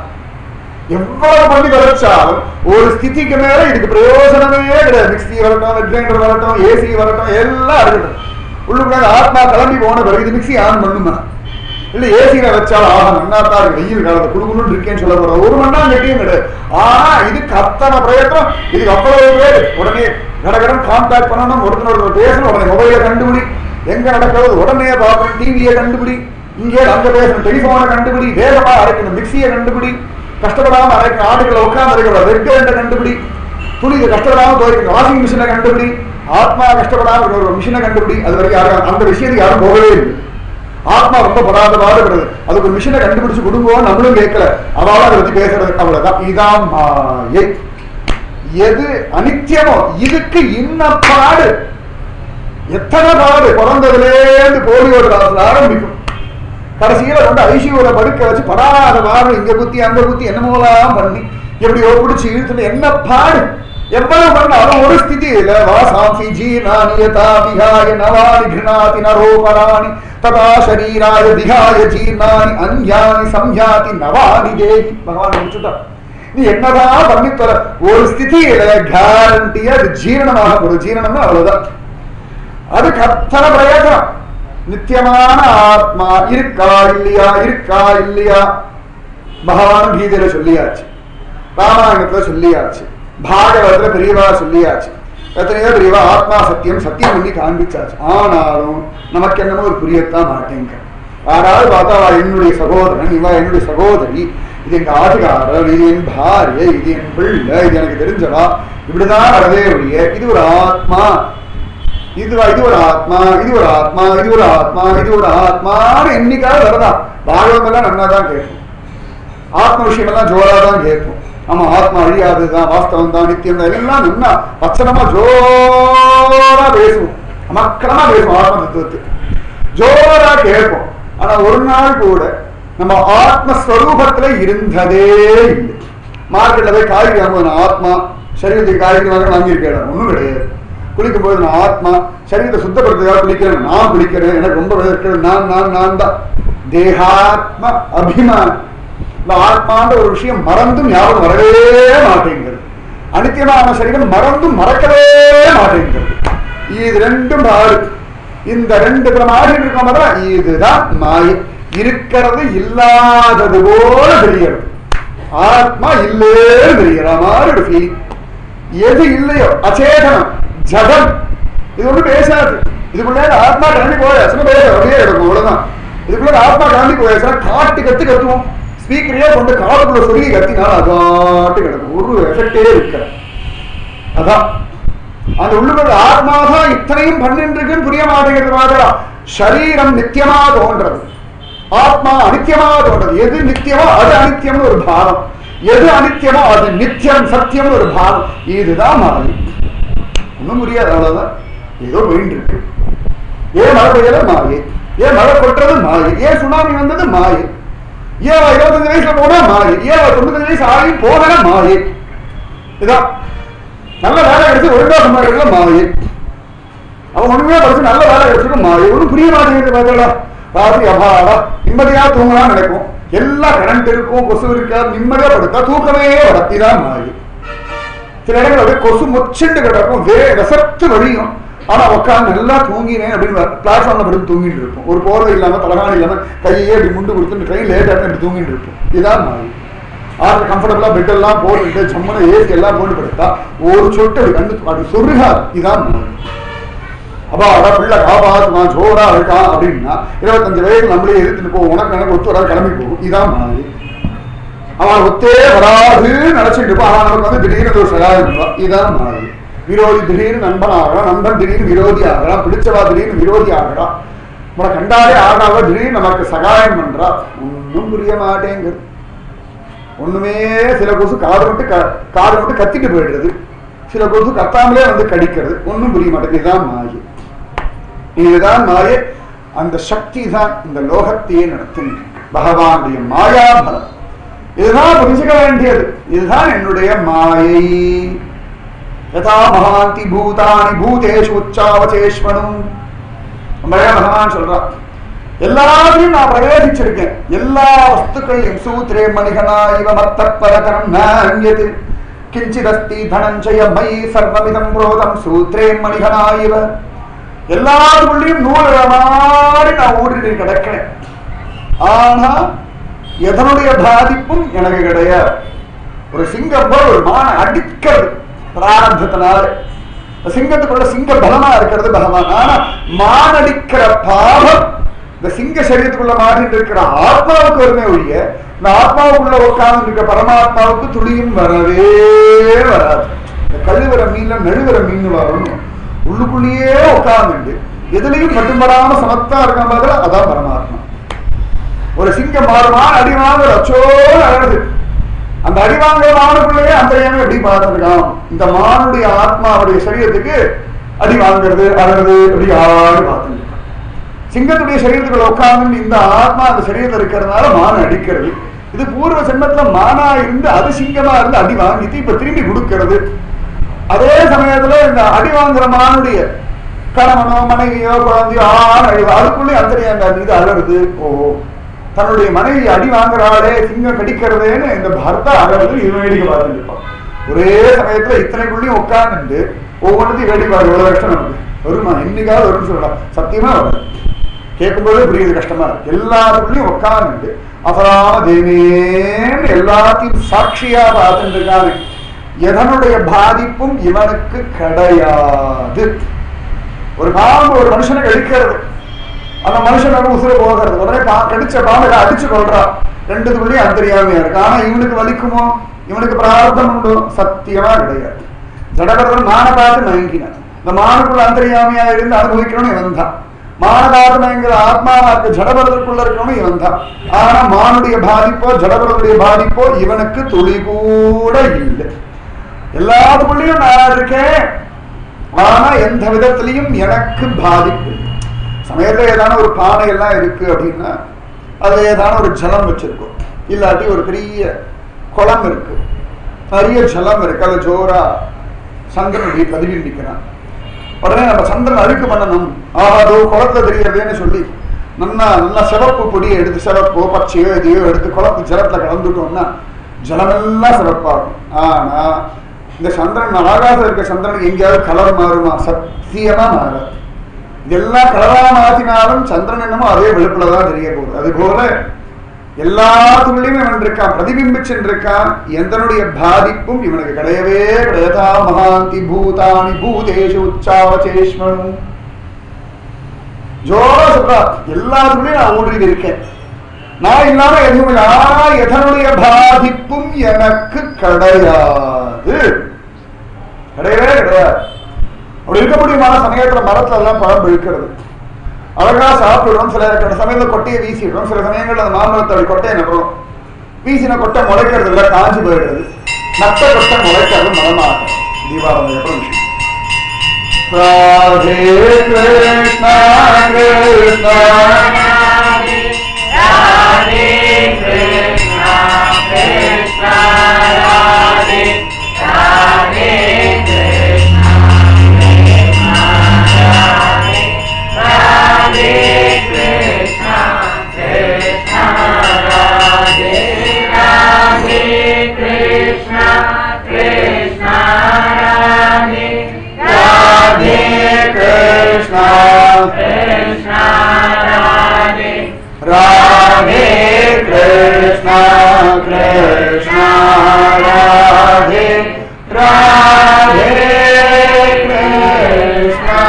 எவ்வளவு பண்ணி விளைச்சாலும் ஒரு ஸ்திதிக்கு மேல இதுக்கு பிரயோஜனமே கிடையாது மிக்சி வரட்டும் கிரைண்டர் வரட்டும் ஏசி வரட்டும் எல்லாம் இருக்கட்டும் உள்ளுக்குள்ள ஆத்மா கிளம்பி போன பிறகு இது மிக்சி ஆன் பண்ணுமா இல்ல ஏசியில வச்சாலும் ஆஹா நன்னாத்தா இருக்கு வெயில் காலத்துல குடுக்கணும்னு இருக்கேன்னு சொல்ல போற ஒரு மணி நேரம் கட்டியும் கிடையாது ஆனா இதுக்கு அத்தனை பிரயத்தனம் இதுக்கு அவ்வளவு பேர் உடனே கடகடன் கான்டாக்ட் பண்ணணும் ஒருத்தர் ஒருத்தர் பேசணும் உடனே மொபைலை கண்டுபிடி எங்க நடக்கிறது உடனே பார்க்கணும் டிவியை கண்டுபிடி இங்கே அங்க பேசணும் டெலிபோனை கண்டுபிடி வேகமா அரைக்கணும் மிக்சியை கண்டுபிடி கஷ்டப்படாம அரைக்கணும் ஆடுகளை உட்கார்ந்து அரைக்கணும் ரெட் கண்டுபிடி துணி கஷ்டப்படாம துவைக்கணும் வாஷிங் மிஷினை கண்டுபிடி ஆத்மா கஷ்டப்படாம இருக்கிற ஒரு மிஷினை கண்டுபிடி அது வரைக்கும் யாரும் அந்த விஷயத்துக்கு யாரும் போகவே இல்லை ஆத்மா ரொம்ப படாத பாடுபடுது அதுக்கு ஒரு மிஷினை கண்டுபிடிச்சு கொடுங்கோன்னு நம்மளும் கேட்கல அவளால அதை பத்தி பேசுறது அவ்வளவுதான் இதான் மாயை எது அனித்தியமோ இதுக்கு இன்ன பாடு எத்தனை பாடு பிறந்ததுலேருந்து போலியோட ராசில் ஆரம்பிக்கும் கடைசியில கொண்டு ஐசியூல படுக்க வச்சு படாத பாடு இங்க குத்தி அங்க குத்தி என்னமோலாம் பண்ணி எப்படியோ பிடிச்சி இழுத்துட்டு என்ன பாடு எவ்வளவு பண்ணாலும் ஒரு ஸ்திதி இல்ல வாசாம்சி ஜீர்ணானியதா விஹாய நவானி கிருணாதி நரோபராணி ததா சரீராய விஹாய ஜீர்ணானி அந்யானி சம்யாதி நவானி தேகி பகவான் முடிச்சுட்டான் நீ என்னதான் பண்ணி தர ஒரு ஸ்திதியில கேரண்டியா அது ஜீரணமாக ஒரு ஜீரணம்னா அவ்வளவுதான் அதுக்கு அத்தனை பிரயோஜனம் நித்தியமான ஆத்மா இருக்கா இல்லையா இருக்கா இல்லையா பகவான் கீதையில சொல்லியாச்சு ராமாயணத்துல சொல்லியாச்சு பாகவதத்துல பெரியவா சொல்லியாச்சு எத்தனையோ பெரியவா ஆத்மா சத்தியம் சத்தியம் பண்ணி காண்பிச்சாச்சு ஆனாலும் நமக்கு என்னமோ ஒரு புரியத்தான் மாட்டேங்க யாராவது பார்த்தா அவ என்னுடைய சகோதரன் இவ என்னுடைய சகோதரி இது எங்க ஆட்டுக்காரர் இது என் பாரிய இது என் பிள்ளை இது எனக்கு தெரிஞ்சவா இப்படிதான் வரதே ஒழிய இது ஒரு ஆத்மா இது இது ஒரு ஆத்மா இது ஒரு ஆத்மா இது ஒரு ஆத்மா இது ஒரு ஆத்மான்னு என்னைக்காவது வரதா பாகவதம் எல்லாம் நன்னா தான் கேட்கும் ஆத்ம விஷயம் எல்லாம் ஜோரா தான் கேட்போம் ஆமா ஆத்மா அழியாதுதான் வாஸ்தவம் தான் நித்தியம் தான் எல்லாம் நின்னா வச்சனமா ஜோரா பேசுவோம் மக்களமா பேசுவோம் ஆத்ம தத்துவத்துக்கு ஜோரா கேட்போம் ஆனா ஒரு நாள் கூட நம்ம ஆத்மஸ்வரூபத்துல இருந்ததே இல்லை மார்க்கெட்ல போய் காய்கறி வாங்குவோம் நான் ஆத்மா சரீரத்துக்கு காய்கறி வாங்க வாங்கியிருக்கேன் ஒண்ணும் கிடையாது குளிக்கும் போது நான் ஆத்மா சரீரத்தை சுத்தப்படுத்துறதுக்காக குளிக்கிறேன் நான் குளிக்கிறேன் எனக்கு ரொம்ப இருக்கிறது நான் நான் நான் தான் தேகாத்ம அபிமானம் இந்த ஆத்மான்ற ஒரு விஷயம் மறந்தும் ஞாபகம் வரவே மாட்டேங்கிறது அனித்தியமான சரீரம் மறந்தும் மறக்கவே மாட்டேங்கிறது இது ரெண்டும் பாரு இந்த ரெண்டு மாறி இருக்கோம் பார்த்தா இதுதான் மாயை இருக்கிறது இல்லாதது போல தெரியறது ஆத்மா இல்லேன்னு தெரியற மாதிரி ஒரு ஃபீலிங் எது இல்லையோ அச்சேதனம் ஜடம் இது ஒண்ணு பேசாது இதுக்குள்ள ஆத்மா கிளம்பி போய சும்மா பேச அப்படியே இருக்கும் அவ்வளவுதான் இதுக்குள்ள ஆத்மா கிளம்பி போய காட்டு கத்து கத்துவோம் ஸ்பீக்கரையே கொண்டு காதுக்குள்ள சொல்லி கத்தினால அதாட்டு கிடக்கும் ஒரு எஃபெக்டே இருக்க அதான் அந்த உள்ளுக்குள்ள ஆத்மா தான் இத்தனையும் பண்ணிட்டு இருக்குன்னு புரிய மாட்டேங்கிறது மாதிரி சரீரம் நித்தியமா தோன்றது ஆத்மா அனித்தியமா தோன்றது எது நித்தியமோ அது அனித்தியம்னு ஒரு பாவம் எது அனித்தியமோ அது நித்தியம் சத்தியம்னு ஒரு பாவம் இதுதான் மாறி ஒன்றும் புரியாது அவ்வளவுதான் ஏதோ போயிட்டு இருக்கு ஏன் மழை பெய்யல மாயை ஏன் மழை கொட்டுறது மாயை ஏன் சுனாமி வந்தது மாயை ஏன் அவ இருபத்தஞ்சு வயசுல போனா மாயை ஏன் அவ தொண்ணூத்தஞ்சு வயசு ஆகி போகல மாயை இதான் நல்ல வேலை கிடைச்சு ஒழுங்கா சம்பாதிக்கல மாயை அவன் ஒண்ணுமே படிச்சு நல்ல வேலை கிடைச்சிருக்க மாயை ஒன்றும் புரிய மாட்டேங்குது பார்த்தா ராத்திரி அபாடா நிம்மதியா தூங்கலாம் நடக்கும் எல்லா கரண்ட் இருக்கும் கொசு இருக்காது நிம்மதியா படுத்தா தூக்கமே வர இதான் மாயை சில இடங்கள் அப்படியே கொசு முச்சுண்டு கிடக்கும் வே விசத்து வழியும் ஆனா உட்காந்து நல்லா தூங்கினேன் அப்படின்னு பிளாட்ஃபார்ம்ல படுத்து தூங்கிட்டு இருக்கும் ஒரு போர்வை இல்லாம தலகாணி இல்லாம கையே அப்படி முண்டு கொடுத்து ட்ரெயின் லேட் ஆகி அப்படி தூங்கிட்டு இருக்கும் இதான் மாறி ஆறு கம்ஃபர்டபுளா பெட் எல்லாம் போட்டுட்டு ஜம்முன ஏசி எல்லாம் போட்டு படுத்தா ஒரு சொட்டு அப்படி கண்டு அப்படி சொல்லுகாது இதான் மாறி அப்பா அட பிள்ளை காப்பாத்துவான் ஜோரா இருக்கான் அப்படின்னா இருபத்தஞ்சு வயசு நம்மளே எதிர்த்துட்டு போவோம் உனக்கு எனக்கு ஒத்து வராது கிளம்பி போகும் இதான் மாறி அவன் ஒத்தே வராதுன்னு நினைச்சிட்டு இருப்பான் அவன் நமக்கு வந்து திடீர்னு ஒரு சகாயம் இருப்பான் இதான் மாறி விரோதி திடீர்னு நண்பன் ஆகிறான் நண்பன் திடீர்னு விரோதி ஆகிறான் பிடிச்சவா திடீர்னு விரோதி ஆகிறான் உன கண்டாலே ஆகாவ திடீர்னு நமக்கு சகாயம் பண்றா ஒன்றும் புரிய மாட்டேங்குது ஒண்ணுமே சில கொசு காது விட்டு க- காது விட்டு கத்திட்டு போயிடுறது சில கொசு கத்தாமலே வந்து கடிக்கிறது ஒன்றும் புரிய மாட்டேங்குது இதுதான் மாயை இதுதான் மாயை அந்த சக்தி தான் இந்த லோகத்தையே நடத்தும் பகவானுடைய மாயாபலம் இதுதான் புரிஞ்சுக்க வேண்டியது இதுதான் என்னுடைய மாயை யதா மகாந்தி பூதானி பூதேஷு உச்சாவச்சேஷ்வனும் நம்மளே பகவான் சொல்றான் எல்லாத்தையும் நான் பிரவேசிச்சிருக்கேன் எல்லா வஸ்துக்களையும் சூத்ரே மணிகனா இவ மத்த பரதரம் நான்யது கிஞ்சிதஸ்தி தனஞ்சய மை சர்வமிதம் புரோதம் சூத்ரே மணிகனா இவ எல்லாத்துக்குள்ளேயும் நூறு மாதிரி நான் ஊடுருவி கிடக்கிறேன் ஆனா எதனுடைய பாதிப்பும் எனக்கு கிடையாது ஒரு சிங்கம் போல ஒரு மான அடிக்கிறது பிராரப்தத்தினால இந்த சிங்கத்துக்குள்ள சிங்க பலமா இருக்கிறது பகவான் ஆனா மானடிக்கிற பாவம் இந்த சிங்க சரீரத்துக்குள்ள மாறிட்டு இருக்கிற ஆத்மாவுக்கு வருமே ஒழிய இந்த ஆத்மாவுக்குள்ள உட்கார்ந்து இருக்க பரமாத்மாவுக்கு துளியும் வரவே வராது இந்த கழுவுற மீன்ல நழுவுற மீன் வரணும் உள்ளுக்குள்ளேயே உட்கார்ந்துட்டு எதுலையும் மட்டும்படாம சமத்தா இருக்கான் பாக்கல அதான் பரமாத்மா ஒரு சிங்கம் மாறுமான் அடி வாங்க ரச்சோடு அழகுது அந்த அடி வாங்குற மானுக்குள்ளேயே அந்த ஏன் எப்படி பார்த்துருக்கான் இந்த மானுடைய ஆத்மாவுடைய சரீரத்துக்கு அடி வாங்குறது அழகுது அப்படி ஆடு பார்த்துருக்கான் சிங்கத்துடைய சரீரத்துக்குள்ள உட்கார்ந்து இந்த ஆத்மா அந்த சரீரத்தில் இருக்கிறதுனால மானை அடிக்கிறது இது பூர்வ ஜென்மத்துல மானா இருந்து அது சிங்கமா இருந்து அடி வாங்கிட்டு இப்ப திரும்பி கொடுக்கிறது அதே சமயத்துல இந்த அடி வாங்குற மானுடைய கணவனோ மனைவியோ குழந்தையோ ஆண் அழிவு அதுக்குள்ளே அந்தரியாங்க இது அழகுது ஓ தன்னுடைய மனைவி அடி வாங்குறாளே சிங்கம் கடிக்கிறதேன்னு இந்த பர்த்தா அழகுது இது வேடிக்கை பார்த்துட்டு இருப்பான் ஒரே சமயத்துல இத்தனைக்குள்ளேயும் உட்கார்ந்துட்டு ஒவ்வொன்றத்தையும் வேடிக்கை பார்க்க எவ்வளவு கஷ்டம் நமக்கு வருமா என்னைக்காவது வரும்னு சொல்லலாம் சத்தியமா வரும் கேட்கும்போதே புரியுது கஷ்டமா இருக்கு எல்லாத்துக்குள்ளயும் உட்கார்ந்துட்டு அபராம தேவேன்னு எல்லாத்தையும் சாட்சியா பார்த்துட்டு இருக்காங்க எதனுடைய பாதிப்பும் இவனுக்கு கிடையாது ஒரு பாம்பு ஒரு மனுஷனை கடிக்கிறது அந்த மனுஷனுக்கு உசுர போகிறது உடனே பா கடிச்ச பாம்பை அடிச்சு கொள்றான் ரெண்டுத்துக்குள்ளேயும் அந்தரியாமையா இருக்கு ஆனா இவனுக்கு வலிக்குமோ இவனுக்கு பிரார்த்தம் உண்டோ சத்தியமா கிடையாது ஜடகரதன் மான பார்த்து மயங்கினான் இந்த மானுக்குள்ள அந்தரியாமையா இருந்து அனுபவிக்கணும்னு இவன் தான் மானதாத்மங்கிற ஆத்மாவாக்கு ஜடபரதற்குள்ள இருக்கணும் இவன் தான் ஆனா மானுடைய பாதிப்போ ஜடபரதுடைய பாதிப்போ இவனுக்கு துளி கூட இல்லை எல்லாத்துக்குள்ளேயும் நான் இருக்கேன் ஆனா எந்த விதத்திலையும் எனக்கு பாதிப்பு இல்லை. சமயத்துல ஏதான ஒரு பானை எல்லாம் இருக்கு அப்படின்னா அதுல ஏதான ஒரு ஜலம் வச்சிருக்கோம் இல்லாட்டி ஒரு பெரிய குளம் இருக்கு நிறைய ஜலம் இருக்கு அதுல ஜோரா சந்திரனுடைய பிரதிபிம்பிக்கிறான் உடனே நம்ம சந்திரன் அழுக்கு பண்ணணும் ஆஹா அதோ குளத்துல தெரியறதேன்னு சொல்லி நல்லா நல்லா சிவப்பு பொடியை எடுத்து சிவப்போ பச்சையோ எதையோ எடுத்து குளத்து ஜலத்துல கலந்துட்டோம்னா ஜலமெல்லாம் சிவப்பாகும் ஆனா இந்த சந்திரன் ஆகாசம் இருக்க சந்திரனுக்கு எங்கேயாவது கலர் மாறுமா சத்தியமா மாறாது இதெல்லாம் கலரா மாத்தினாலும் சந்திரன் என்னமோ அதே வெளுப்புல தான் தெரிய போகுது அது போல எல்லாத்துக்குள்ளயுமே இவன் இருக்கான் பிரதிபிம்பிச்சுட்டு இருக்கான் எந்தனுடைய பாதிப்பும் இவனுக்கு கிடையவே கிடையாதா மகாந்தி பூதானி பூதேஷு உச்சாவச்சேஷ்மனு ஜோரா சொல்றா எல்லாத்துக்குள்ளயும் நான் ஊன்றி இருக்கேன் நான் இல்லாம எதுவும் இல்லை ஆனா எதனுடைய பாதிப்பும் எனக்கு கிடையாது கிடையவே கிடையாது அப்படி இருக்க முடியுமான சமயத்துல மரத்துல எல்லாம் பழம் பழுக்கிறது அழகா சாப்பிடுறோம் சில இருக்கிற சமயத்துல கொட்டையை வீசிடுறோம் சில சமயங்கள்ல அந்த மாம்பழத்தை அப்படி கொட்டையை நடுறோம் வீசின கொட்டை முளைக்கிறது இல்ல காஞ்சி போயிடுறது நட்ட கொட்டை முளைக்கிறது மரமாக தீபாவளி அப்புறம் விஷயம் ராதே கிருஷ்ணா கிருஷ்ணா ராதே கிருஷ்ணா கிருஷ்ணா ராதே ராதே கிருஷ்ணா கிருஷ்ணா ராதே ராதே கிருஷ்ணா கிருஷ்ணா ராதே ராதே கிருஷ்ணா கிருஷ்ணா ராதே ராதே கிருஷ்ணா கிருஷ்ணா ராதே ராதே கிருஷ்ணா கிருஷ்ணா ராதே ராதே கிருஷ்ணா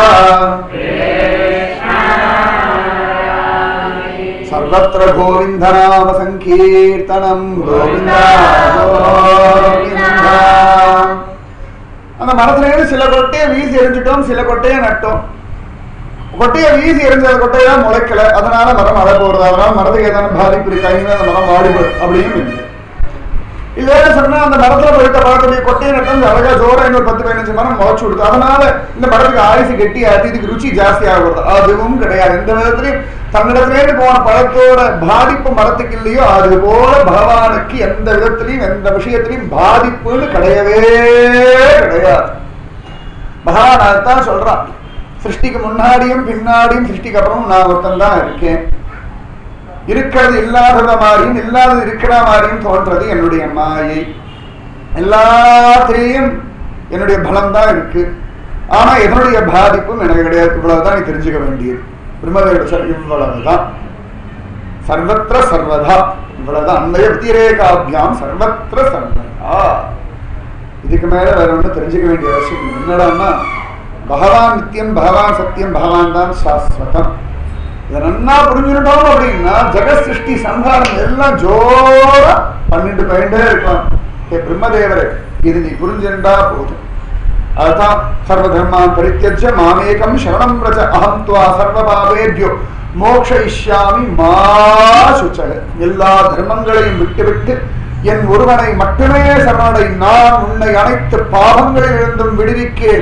சர்வத்திர கோவிந்த நாம சங்கீர்த்தனம் கோவிந்தா கோவிந்தா அந்த மரத்துல இருந்து சில கொட்டையை வீசி எரிஞ்சிட்டோம் சில கொட்டையை நட்டோம் கொட்டையை வீசி எரிஞ்ச கொட்டையா முளைக்கல அதனால மரம் அழ போறது அதனால மரத்துக்கு ஏதாவது பாதிப்பு இருக்கா இனிமே அந்த மரம் வாடிப்படும் அப்படின்னு இல்லை இல்லைன்னு சொன்னா அந்த மரத்துல போயிட்ட பழத்துடைய கொட்டையை நட்டம் அழகா ஜோரா இன்னொரு பத்து பதினஞ்சு மரம் முளைச்சு விடுது அதனால இந்த மரத்துக்கு ஆயுசு கெட்டி ஆட்டி இதுக்கு ருச்சி ஜாஸ்தி ஆகுறது அதுவும் கிடையாது எந்த விதத்திலையும் தன்னிடத்திலேருந்து போன பழத்தோட பாதிப்பு மரத்துக்கு இல்லையோ அது போல பகவானுக்கு எந்த விதத்திலையும் எந்த விஷயத்திலையும் பாதிப்புன்னு கிடையவே கிடையாது பகவான் அதைத்தான் சொல்றான் சிருஷ்டிக்கு முன்னாடியும் பின்னாடியும் சிருஷ்டிக்கு அப்புறமும் நான் ஒருத்தன் தான் இருக்கேன் இருக்கிறது இல்லாதத மாதிரியும் இல்லாதது இருக்கிற மாதிரியும் தோன்றது என்னுடைய மாயை எல்லாத்திலையும் என்னுடைய பலம் தான் இருக்கு ஆனா இதனுடைய பாதிப்பும் எனக்கு கிடையாது இவ்வளவுதான் நீ தெரிஞ்சுக்க வேண்டியது பிரம்மதேவர் சார் இவ்வளவுதான் சர்வத்திர சர்வதா இவ்வளவுதான் அன்வய வத்திரேகாபியாம் சர்வத்திர சர்வதா இதுக்கு மேல வேற ஒன்றும் தெரிஞ்சுக்க வேண்டிய அவசியம் இல்லை. என்னடான்னா பகவான் நித்தியம் பகவான் சத்தியம் பகவான் தான் சாஸ்வதம் இதை நன்னா புரிஞ்சுட்டோம் அப்படின்னா ஜெகத் சிருஷ்டி சம்ஹாரம் எல்லாம் ஜோரா பண்ணிட்டு போயிட்டே இருக்கலாம் ஏ பிரம்மதேவரே இது நீ புரிஞ்சுண்டா போதும் அதுதான் சர்வ தர்மான் பரித்தியஜ மாமேகம் சரணம் ரஜ அகம் துவா சர்வ பாபேபியோ மோக்ஷயிஷ்யாமி மா சுச்சக எல்லா தர்மங்களையும் விட்டுவிட்டு என் ஒருவனை மட்டுமே சரணடை நான் உன்னை அனைத்து பாவங்களிலிருந்தும் விடுவிக்கேன்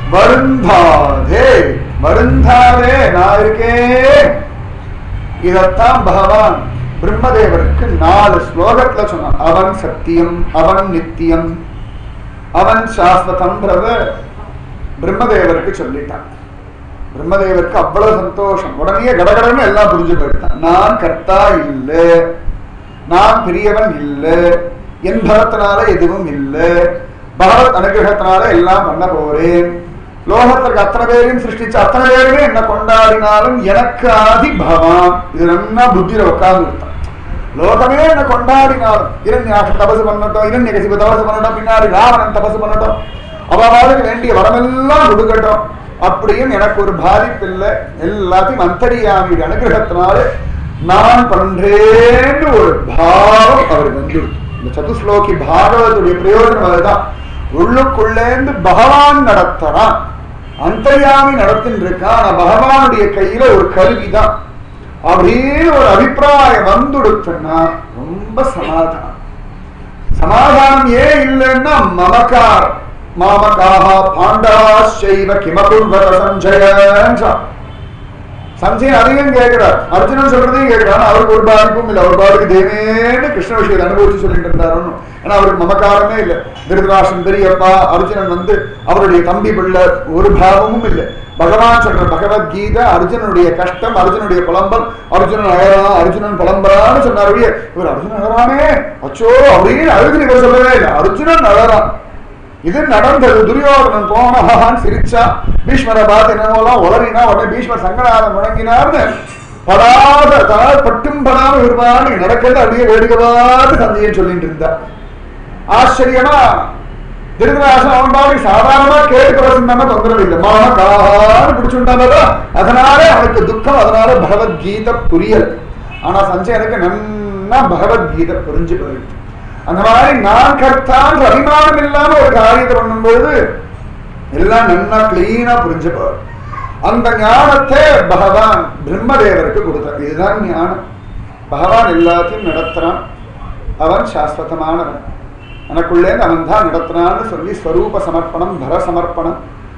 வருந்தாதே வருந்தாதே நான் இருக்கேன் இதத்தான் பகவான் பிரம்மதேவருக்கு நாலு ஸ்லோகத்துல சொன்னான் அவன் சத்தியம் அவன் நித்தியம் அவன் சாஸ்வதம்ன்றத பிரம்மதேவருக்கு சொல்லிட்டான் பிரம்மதேவருக்கு அவ்வளவு சந்தோஷம் உடனே கடகடன்னு எல்லாம் புரிஞ்சு போயிட்டான் நான் கர்த்தா இல்லை நான் பெரியவன் இல்லை என் பலத்தினால எதுவும் இல்லை பகவத் அனுகிரகத்தினால எல்லாம் பண்ண போறேன் லோகத்திற்கு அத்தனை பேரையும் சிருஷ்டிச்ச அத்தனை பேருமே என்ன கொண்டாடினாலும் எனக்கு ஆதி பவான் இது நல்லா புத்தியில உட்கார்ந்து விட்டான் லோகமே என்ன கொண்டாடினாலும் இரண்யாட்சம் தபசு பண்ணட்டும் இரண்யகசிபு தபசு பண்ணட்டும் பின்னாடி ராவணன் தபசு பண்ணட்டும் அவளுக்கு வேண்டிய வரமெல்லாம் கொடுக்கட்டும் அப்படியும் எனக்கு ஒரு பாதிப்பு இல்லை எல்லாத்தையும் அந்தரியாமியுடைய அனுகிரகத்தினால நான் பண்றேன்னு ஒரு பாவம் அவருக்கு வந்துடுது இந்த சதுஸ்லோகி பாகவத்துடைய பிரயோஜனம் அதுதான் உள்ளுக்குள்ளேந்து பகவான் நடத்துறான் அந்தர்யாமி நடத்தின்னு இருக்கான் ஆனா பகவானுடைய கையில ஒரு கருவிதான் அப்படின்னு ஒரு அபிப்பிராயம் வந்துடுச்சுன்னா ரொம்ப சமாதானம் சமாதானம் ஏன் இல்லைன்னா மமக்கார் மாமகாக பாண்டவாசைவ கிமகுர்வத சஞ்சயன்றா சஞ்சயன் அதிகம் கேட்கிறார் அர்ஜுனன் சொல்றதையும் கேட்கிறான் அவருக்கு ஒரு பாதிப்பும் இல்லை அவர் பாட்டுக்கு தேவேன்னு கிருஷ்ண விஷயத்தை அனுபவிச்சு சொல்லிட்டு இருந்தாருன்னு ஏன்னா அவருக்கு மமக்காரமே இல்லை திருதராசன் பெரியப்பா அர்ஜுனன் வந்து அவருடைய தம்பி பிள்ளை ஒரு பாவமும் இல்லை பகவான் சொல்ற பகவத்கீதை அர்ஜுனனுடைய கஷ்டம் அர்ஜுனுடைய புலம்பல் அர்ஜுனன் அழறான் அர்ஜுனன் புலம்புறான்னு சொன்னார் இவர் அர்ஜுனன் அழறானே அச்சோ அப்படின்னு அழுது இவர் சொல்லவே இல்லை அர்ஜுனன் அழறான் இது நடந்தது துரியோதனன் போனஹான்னு சிரிச்சா பீஷ்மரை பார்த்து என்னமோலாம் உளறினா உடனே பீஷ்மர் சங்கநாதம் முழங்கினார்னு படாத அதாவது பட்டும் படாம இருப்பான்னு நடக்கிறது அப்படியே வேடிக்கை பார்த்து சந்தையை சொல்லிட்டு இருந்தா ஆச்சரியமா திருதராசன் அவன் பாடி சாதாரணமா கேட்டு வசந்தாம தொந்தரவு இல்லை மான கான்னு பிடிச்சுட்டாங்க அதனால அவனுக்கு துக்கம் அதனால பகவத்கீதை புரியல ஆனா சஞ்சயனுக்கு நன்னா பகவத்கீதை புரிஞ்சு போயிடுச்சு அந்த மாதிரி நான் கர்த்தான் அபிமானம் இல்லாம ஒரு காரியத்தை பண்ணும்போது எல்லாம் நன்னா கிளீனா புரிஞ்சு போகும் அந்த ஞானத்தை பகவான் பிரம்மதேவருக்கு கொடுத்தார் இதுதான் ஞானம் பகவான் எல்லாத்தையும் நடத்துறான் அவன் சாஸ்வதமானவன் எனக்குள்ளே அவன் தான் நடத்துறான்னு சொல்லி ஸ்வரூப சமர்ப்பணம் பர சமர்ப்பணம்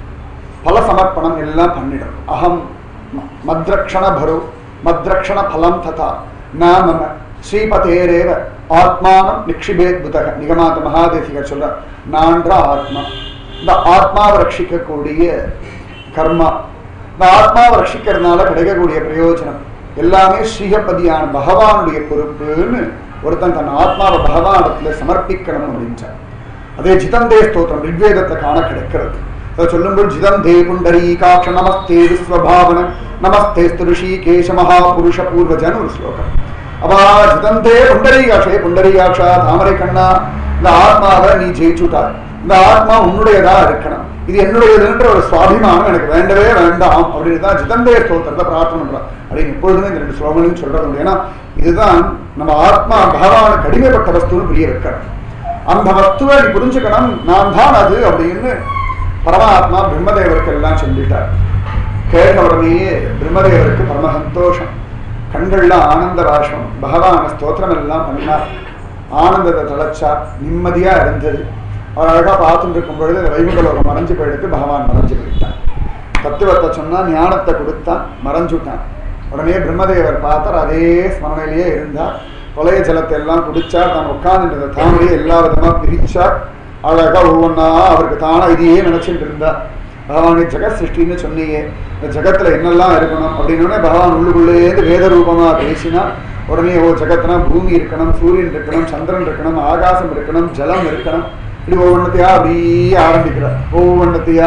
பல சமர்ப்பணம் எல்லாம் பண்ணிடும் அகம் ம- மத்ரக்ஷண பரு மத்ரக்ஷண பலம் ததா நாம ஸ்ரீபதேரேவ ஆத்மானம் நிக்ஷிபேத் புதக நிகமாத மகாதேசிகர் சொல்ற நான்ற ஆத்மா இந்த ஆத்மாவை ரட்சிக்கக்கூடிய கர்மா இந்த ஆத்மாவை ரட்சிக்கிறதுனால கிடைக்கக்கூடிய பிரயோஜனம் எல்லாமே ஸ்ரீஹபதியான பகவானுடைய பொறுப்புன்னு ஒருத்தன் தன் ஆத்மாவை பகவானத்துல சமர்ப்பிக்கணும் அப்படின்றார் அதே ஜிதந்தே ஸ்தோத்திரம் ரிக்வேதத்தை காண கிடைக்கிறது அதை சொல்லும்போது ஜிதந்தே புண்டரீகாட்ச நமஸ்தே விஸ்வபாவன நமஸ்தே ரிஷிகேஷ மகாபுருஷ பூர்வஜன் ஒரு ஸ்லோகம் அப்பா ஜிதந்தே புண்டரீகாட்சே புண்டரீகாட்சா தாமரை கண்ணா இந்த ஆத்மாவை நீ ஜெயிச்சுட்டாய் இந்த ஆத்மா உன்னுடையதா இருக்கணும் இது என்னுடையதுன்ற ஒரு சுவாபிமானம் எனக்கு வேண்டவே வேண்டாம் அப்படின்னு தான் ஜிதந்தே ஸ்தோத்திரத்தை பிரார்த்தனை பண்றான் அப்படின்னு எப்பொழுதுமே இந்த ரெண்டு ஸ்லோகங்களையும் சொல்றது உண்டு. ஏன்னா இதுதான் நம்ம ஆத்மா பகவானுக்கு அடிமைப்பட்ட வஸ்துன்னு புரிய வைக்கிறது அந்த வஸ்துவை நீ புரிஞ்சுக்கணும் நான் தான் அது அப்படின்னு பரமாத்மா பிரம்மதேவருக்கு எல்லாம் சொல்லிட்டார் கேட்ட உடனேயே பிரம்மதேவருக்கு பரம சந்தோஷம் கண்கள்ல ஆனந்த ராஷம் பகவான ஸ்தோத்திரம் எல்லாம் பண்ணார் ஆனந்தத்தை தொலைச்சார் நிம்மதியா இருந்தது அவர் அழகா பார்த்துட்டு இருக்கும் பொழுது இந்த வைகுண்டலோகம் மறைஞ்சு போயிடுத்து பகவான் மறைஞ்சு போயிட்டான் தத்துவத்தை சொன்னா ஞானத்தை கொடுத்தான் மறைஞ்சுட்டான் உடனே பிரம்மதேவர் பார்த்தார் அதே ஸ்மரணையிலேயே இருந்தார் கொலைய ஜலத்தை எல்லாம் குடிச்சார் தான் உட்கார்ந்துட்டு தாமரையை எல்லா விதமா பிரிச்சார் அழகா ஒவ்வொன்றா அவருக்கு தானா இதையே நினைச்சிட்டு இருந்தார் பகவானே ஜெகத் சிருஷ்டின்னு சொன்னீங்க இந்த ஜெகத்துல என்னெல்லாம் இருக்கணும் அப்படின்னு பகவான் உள்ளுக்குள்ளேருந்து வேத ரூபமா பேசினா உடனே ஓ ஜெகத்னா பூமி இருக்கணும் சூரியன் இருக்கணும் சந்திரன் இருக்கணும் ஆகாசம் இருக்கணும் ஜலம் இருக்கணும் இப்படி ஒவ்வொன்றத்தையா அப்படியே ஆரம்பிக்கிறார் ஒவ்வொன்றத்தையா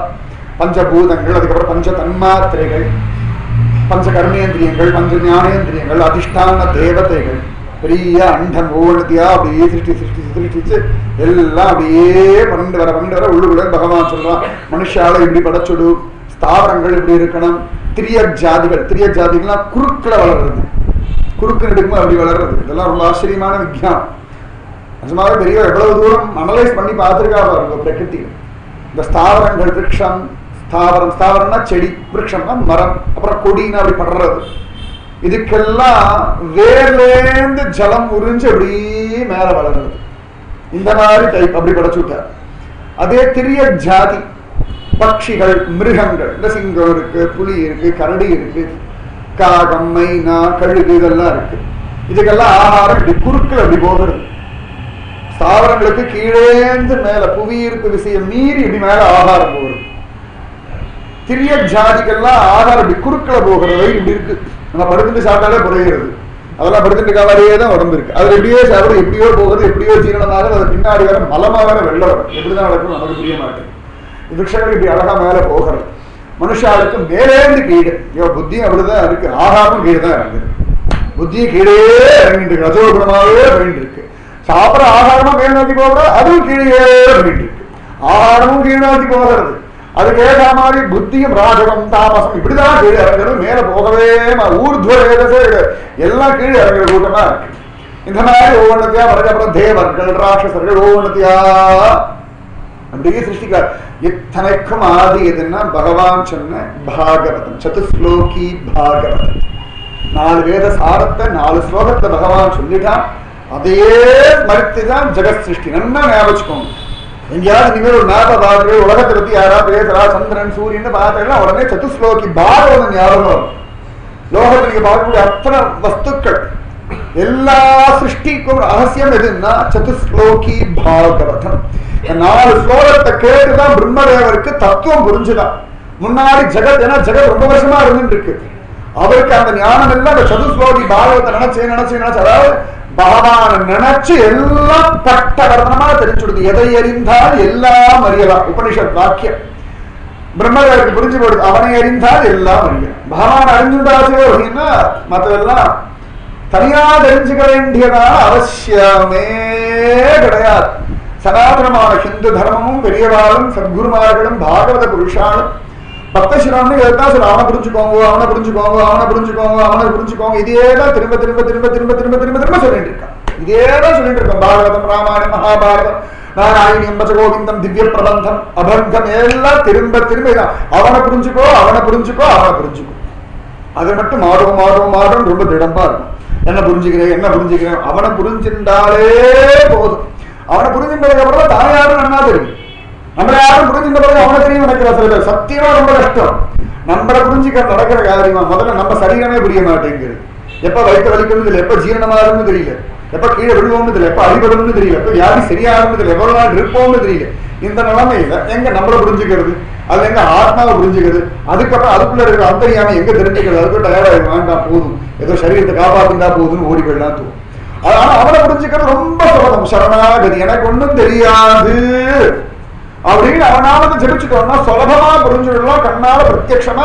பஞ்சபூதங்கள் அதுக்கப்புறம் பஞ்ச தன்மாத்திரைகள் பஞ்ச கர்மேந்திரியங்கள் பஞ்ச ஞானேந்திரியங்கள் அதிஷ்டான தேவதைகள் பெரிய அண்டம் ஒவ்வொன்றத்தையா அப்படியே சிருஷ்டி சிருஷ்டி சிருஷ்டிச்சு எல்லாம் அப்படியே பன்னெண்டு வர பன்னெண்டு வர உள்ளுக்குள்ள பகவான் சொல்றான் மனுஷால இப்படி படைச்சுடு ஸ்தாவரங்கள் இப்படி இருக்கணும் திரிய ஜாதிகள் திரிய ஜாதிகள்லாம் குறுக்களை வளர்றது குறுக்கு நெடுக்கும் அப்படி வளர்றது இதெல்லாம் ரொம்ப ஆச்சரியமான விஞ்ஞானம் நிஜமாவே பெரிய எவ்வளவு தூரம் அனலைஸ் பண்ணி பார்த்துருக்கா பாருங்க பிரகிருதி இந்த ஸ்தாவரங்கள் விருட்சம் ஸ்தாவரம் ஸ்தாவரம்னா செடி விருட்சம்னா மரம் அப்புறம் கொடின்னு அப்படி படுறது இதுக்கெல்லாம் வேர்லேந்து ஜலம் உறிஞ்சு அப்படியே மேல வளருது இந்த மாதிரி டைப் அப்படி படைச்சு விட்டார் அதே திரிய ஜாதி பட்சிகள் மிருகங்கள் இந்த சிங்கம் இருக்கு புலி இருக்கு கரடி இருக்கு காகம் மைனா கழுகு இதெல்லாம் இருக்கு இதுக்கெல்லாம் ஆகாரம் இப்படி குறுக்கில் அப்படி போகிறது ஸ்தாவரங்களுக்கு கீழேந்து மேல புவியீர்ப்பு விசையை மீறி இப்படி மேல ஆகாரம் போகிறது திரிய ஜாதிக்கெல்லாம் ஆகாரம் இப்படி குறுக்கில போகிறது இப்படி இருக்கு நம்ம படுத்துட்டு சாப்பிட்டாலே குறைகிறது அதெல்லாம் படுத்துட்டு காவாரியே தான் உடம்பு இருக்கு அது எப்படியோ சாப்பிடுறது எப்படியோ போகிறது எப்படியோ ஜீரணமாகுது அது பின்னாடி வர மலமா வர வெள்ள வரும் எப்படிதான் நடக்கும் நமக்கு புரிய மாட்டேங்குது விருட்சங்கள் இப்படி அழகா மேல போகிறது மனுஷாளுக்கு மேலேந்து கீழே ஐயோ புத்தியும் அப்படிதான் இருக்கு ஆகாரமும் கீழே தான் இறங்குது புத்தியும் கீழே இறங்கிட்டு இருக்கு ரஜோகுணமாவே போயிட்டு இருக்கு சாப்பிட்ற ஆகாரமும் மேல் நோக்கி போகிறது அதுவும் கீழே போயிட்டு இருக்கு ஆகாரமும் கீழ் நோக்கி போகிறது அதுக்கு ஏற்ற மாதிரி புத்தியும் ராஜகம் தாமசம் இப்படிதான் கீழே இறங்குறது மேல போகவே மா- ஊர்துவ வேதசே எல்லாம் கீழே இறங்குற கூட்டமா இருக்கு இந்த மாதிரி ஒவ்வொன்றத்தையா அப்புறம் தேவர்கள் ராட்சசர்கள் ஒவ்வொன்றத்தையா அப்படியே சிருஷ்டிக்கிறார் இத்தனைக்கும் ஆதி எதுன்னா பகவான் சொன்ன பாகவதம் சதுஸ்லோகி பாகவதம் நாலு வேத சாரத்தை நாலு ஸ்லோகத்தை பகவான் சொல்லிட்டான் அதையே ஸ்மரித்து தான் ஜெகத் சிருஷ்டி நல்லா ஞாபகம் வச்சுக்கோங்க எங்கேயாவது இனிமேல் ஒரு நாற்பது பாருங்க உலகத்தை பத்தி யாரா பேசுறா சந்திரன் சூரியன் பார்த்தீங்கன்னா உடனே சதுஸ்லோகி பாகவதம் ஞாபகம் வரும் லோகத்தில் நீங்க பார்க்கக்கூடிய அத்தனை வஸ்துக்கள் எல்லா சிருஷ்டிக்கும் ரகசியம் எதுன்னா சதுஸ்லோகி பாகவதம் இந்த நாலு ஸ்லோகத்தை கேட்டுதான் பிரம்மதேவருக்கு தத்துவம் புரிஞ்சுதான் முன்னாடி ஜெகத் ஏன்னா ஜெகத் ரொம்ப வருஷமா இருந்துட்டு இருக்கு அவருக்கு அந்த ஞானம் எல்லாம் அந்த சதுஸ்லோகி பாகவத்தை நினைச்சு நினைச்சு நினைச்சு அதாவது பகவானை நினைச்சு எல்லாம் பட்டவர்ணமா தெரிஞ்சுடுது எதை அறிந்தால் எல்லாம் அறியலாம் உபனிஷத் வாக்கியம் பிரம்மதேவருக்கு புரிஞ்சு போடுது அவனை அறிந்தால் எல்லாம் அறியும் பகவான் அறிஞ்சுட்டாச்சு அப்படின்னா மற்றதெல்லாம் தனியா தெரிஞ்சுக்க வேண்டியதான அவசியமே கிடையாது சனாதனமான ஹிந்து தர்மமும் பெரியவாளும் சத்குருமார்களும் பாகவத புருஷாலும் பக்தசிராமணி எதாவது சொல்ல அவனை புரிஞ்சுக்கோங்க அவனை புரிஞ்சுக்கோங்க அவனை புரிஞ்சுக்கோங்க அவனை புரிஞ்சுக்கோங்க இதே தான் திரும்ப திரும்ப திரும்ப திரும்ப திரும்ப திரும்ப திரும்ப சொல்லிட்டு இருக்கான் இதே தான் சொல்லிட்டு இருக்கோம் பாகவதம் ராமாயணம் மகாபாரதம் நாராயணியம் பச்சகோவிந்தம் திவ்ய பிரபந்தம் அபர்க்கம் எல்லாம் திரும்ப திரும்ப இதான் அவனை புரிஞ்சுக்கோ அவனை புரிஞ்சுக்கோ அவனை புரிஞ்சுக்கோ அது மட்டும் மாறும் மாறும் மாறும் ரொம்ப திடம்பா இருக்கும் என்ன புரிஞ்சுக்கிறேன் என்ன புரிஞ்சுக்கிறேன் அவனை புரிஞ்சிருந்தாலே போதும் அவனை புரிஞ்சுட்டதுக்கு அப்புறம் தான் யாரும் நன்னா தெரியும் நம்மள யாரும் புரிஞ்சுட்ட பிறகு அவனை தெரியும் நினைக்கிற சில பேர் சத்தியமா ரொம்ப கஷ்டம் நம்மளை புரிஞ்சுக்க நடக்கிற காரியமா முதல்ல நம்ம சரீரமே புரிய மாட்டேங்குது எப்ப வயிற்று வலிக்கணும் தெரியல எப்ப ஜீரணமாகும்னு தெரியல எப்ப கீழே விழுவோம்னு தெரியல எப்ப அடிபடும்னு தெரியல எப்ப வியாதி சரியாகும்னு தெரியல எவ்வளவு நாள் இருப்போம்னு தெரியல இந்த நிலைமையில எங்க நம்மள புரிஞ்சுக்கிறது அது எங்க ஆத்மாவை புரிஞ்சுக்கிறது அதுக்கப்புறம் அதுக்குள்ள இருக்கிற அந்தரியாம எங்க தெரிஞ்சுக்கிறது அதுக்கு டயர்டாக வேண்டாம் போதும் ஏதோ சரீரத்தை காப்பாத்தினா போதும்னு ஓடி போயிடலாம் தோணும் ஆனா அவனை புரிஞ்சுக்கிறது ரொம்ப சுலபம் சரணாகதி எனக்கு ஒண்ணும் தெரியாது அப்படின்னு அவனாவது ஜெபிச்சுட்டோம்னா சுலபமா புரிஞ்சுடலாம் கண்ணால பிரத்யட்சமா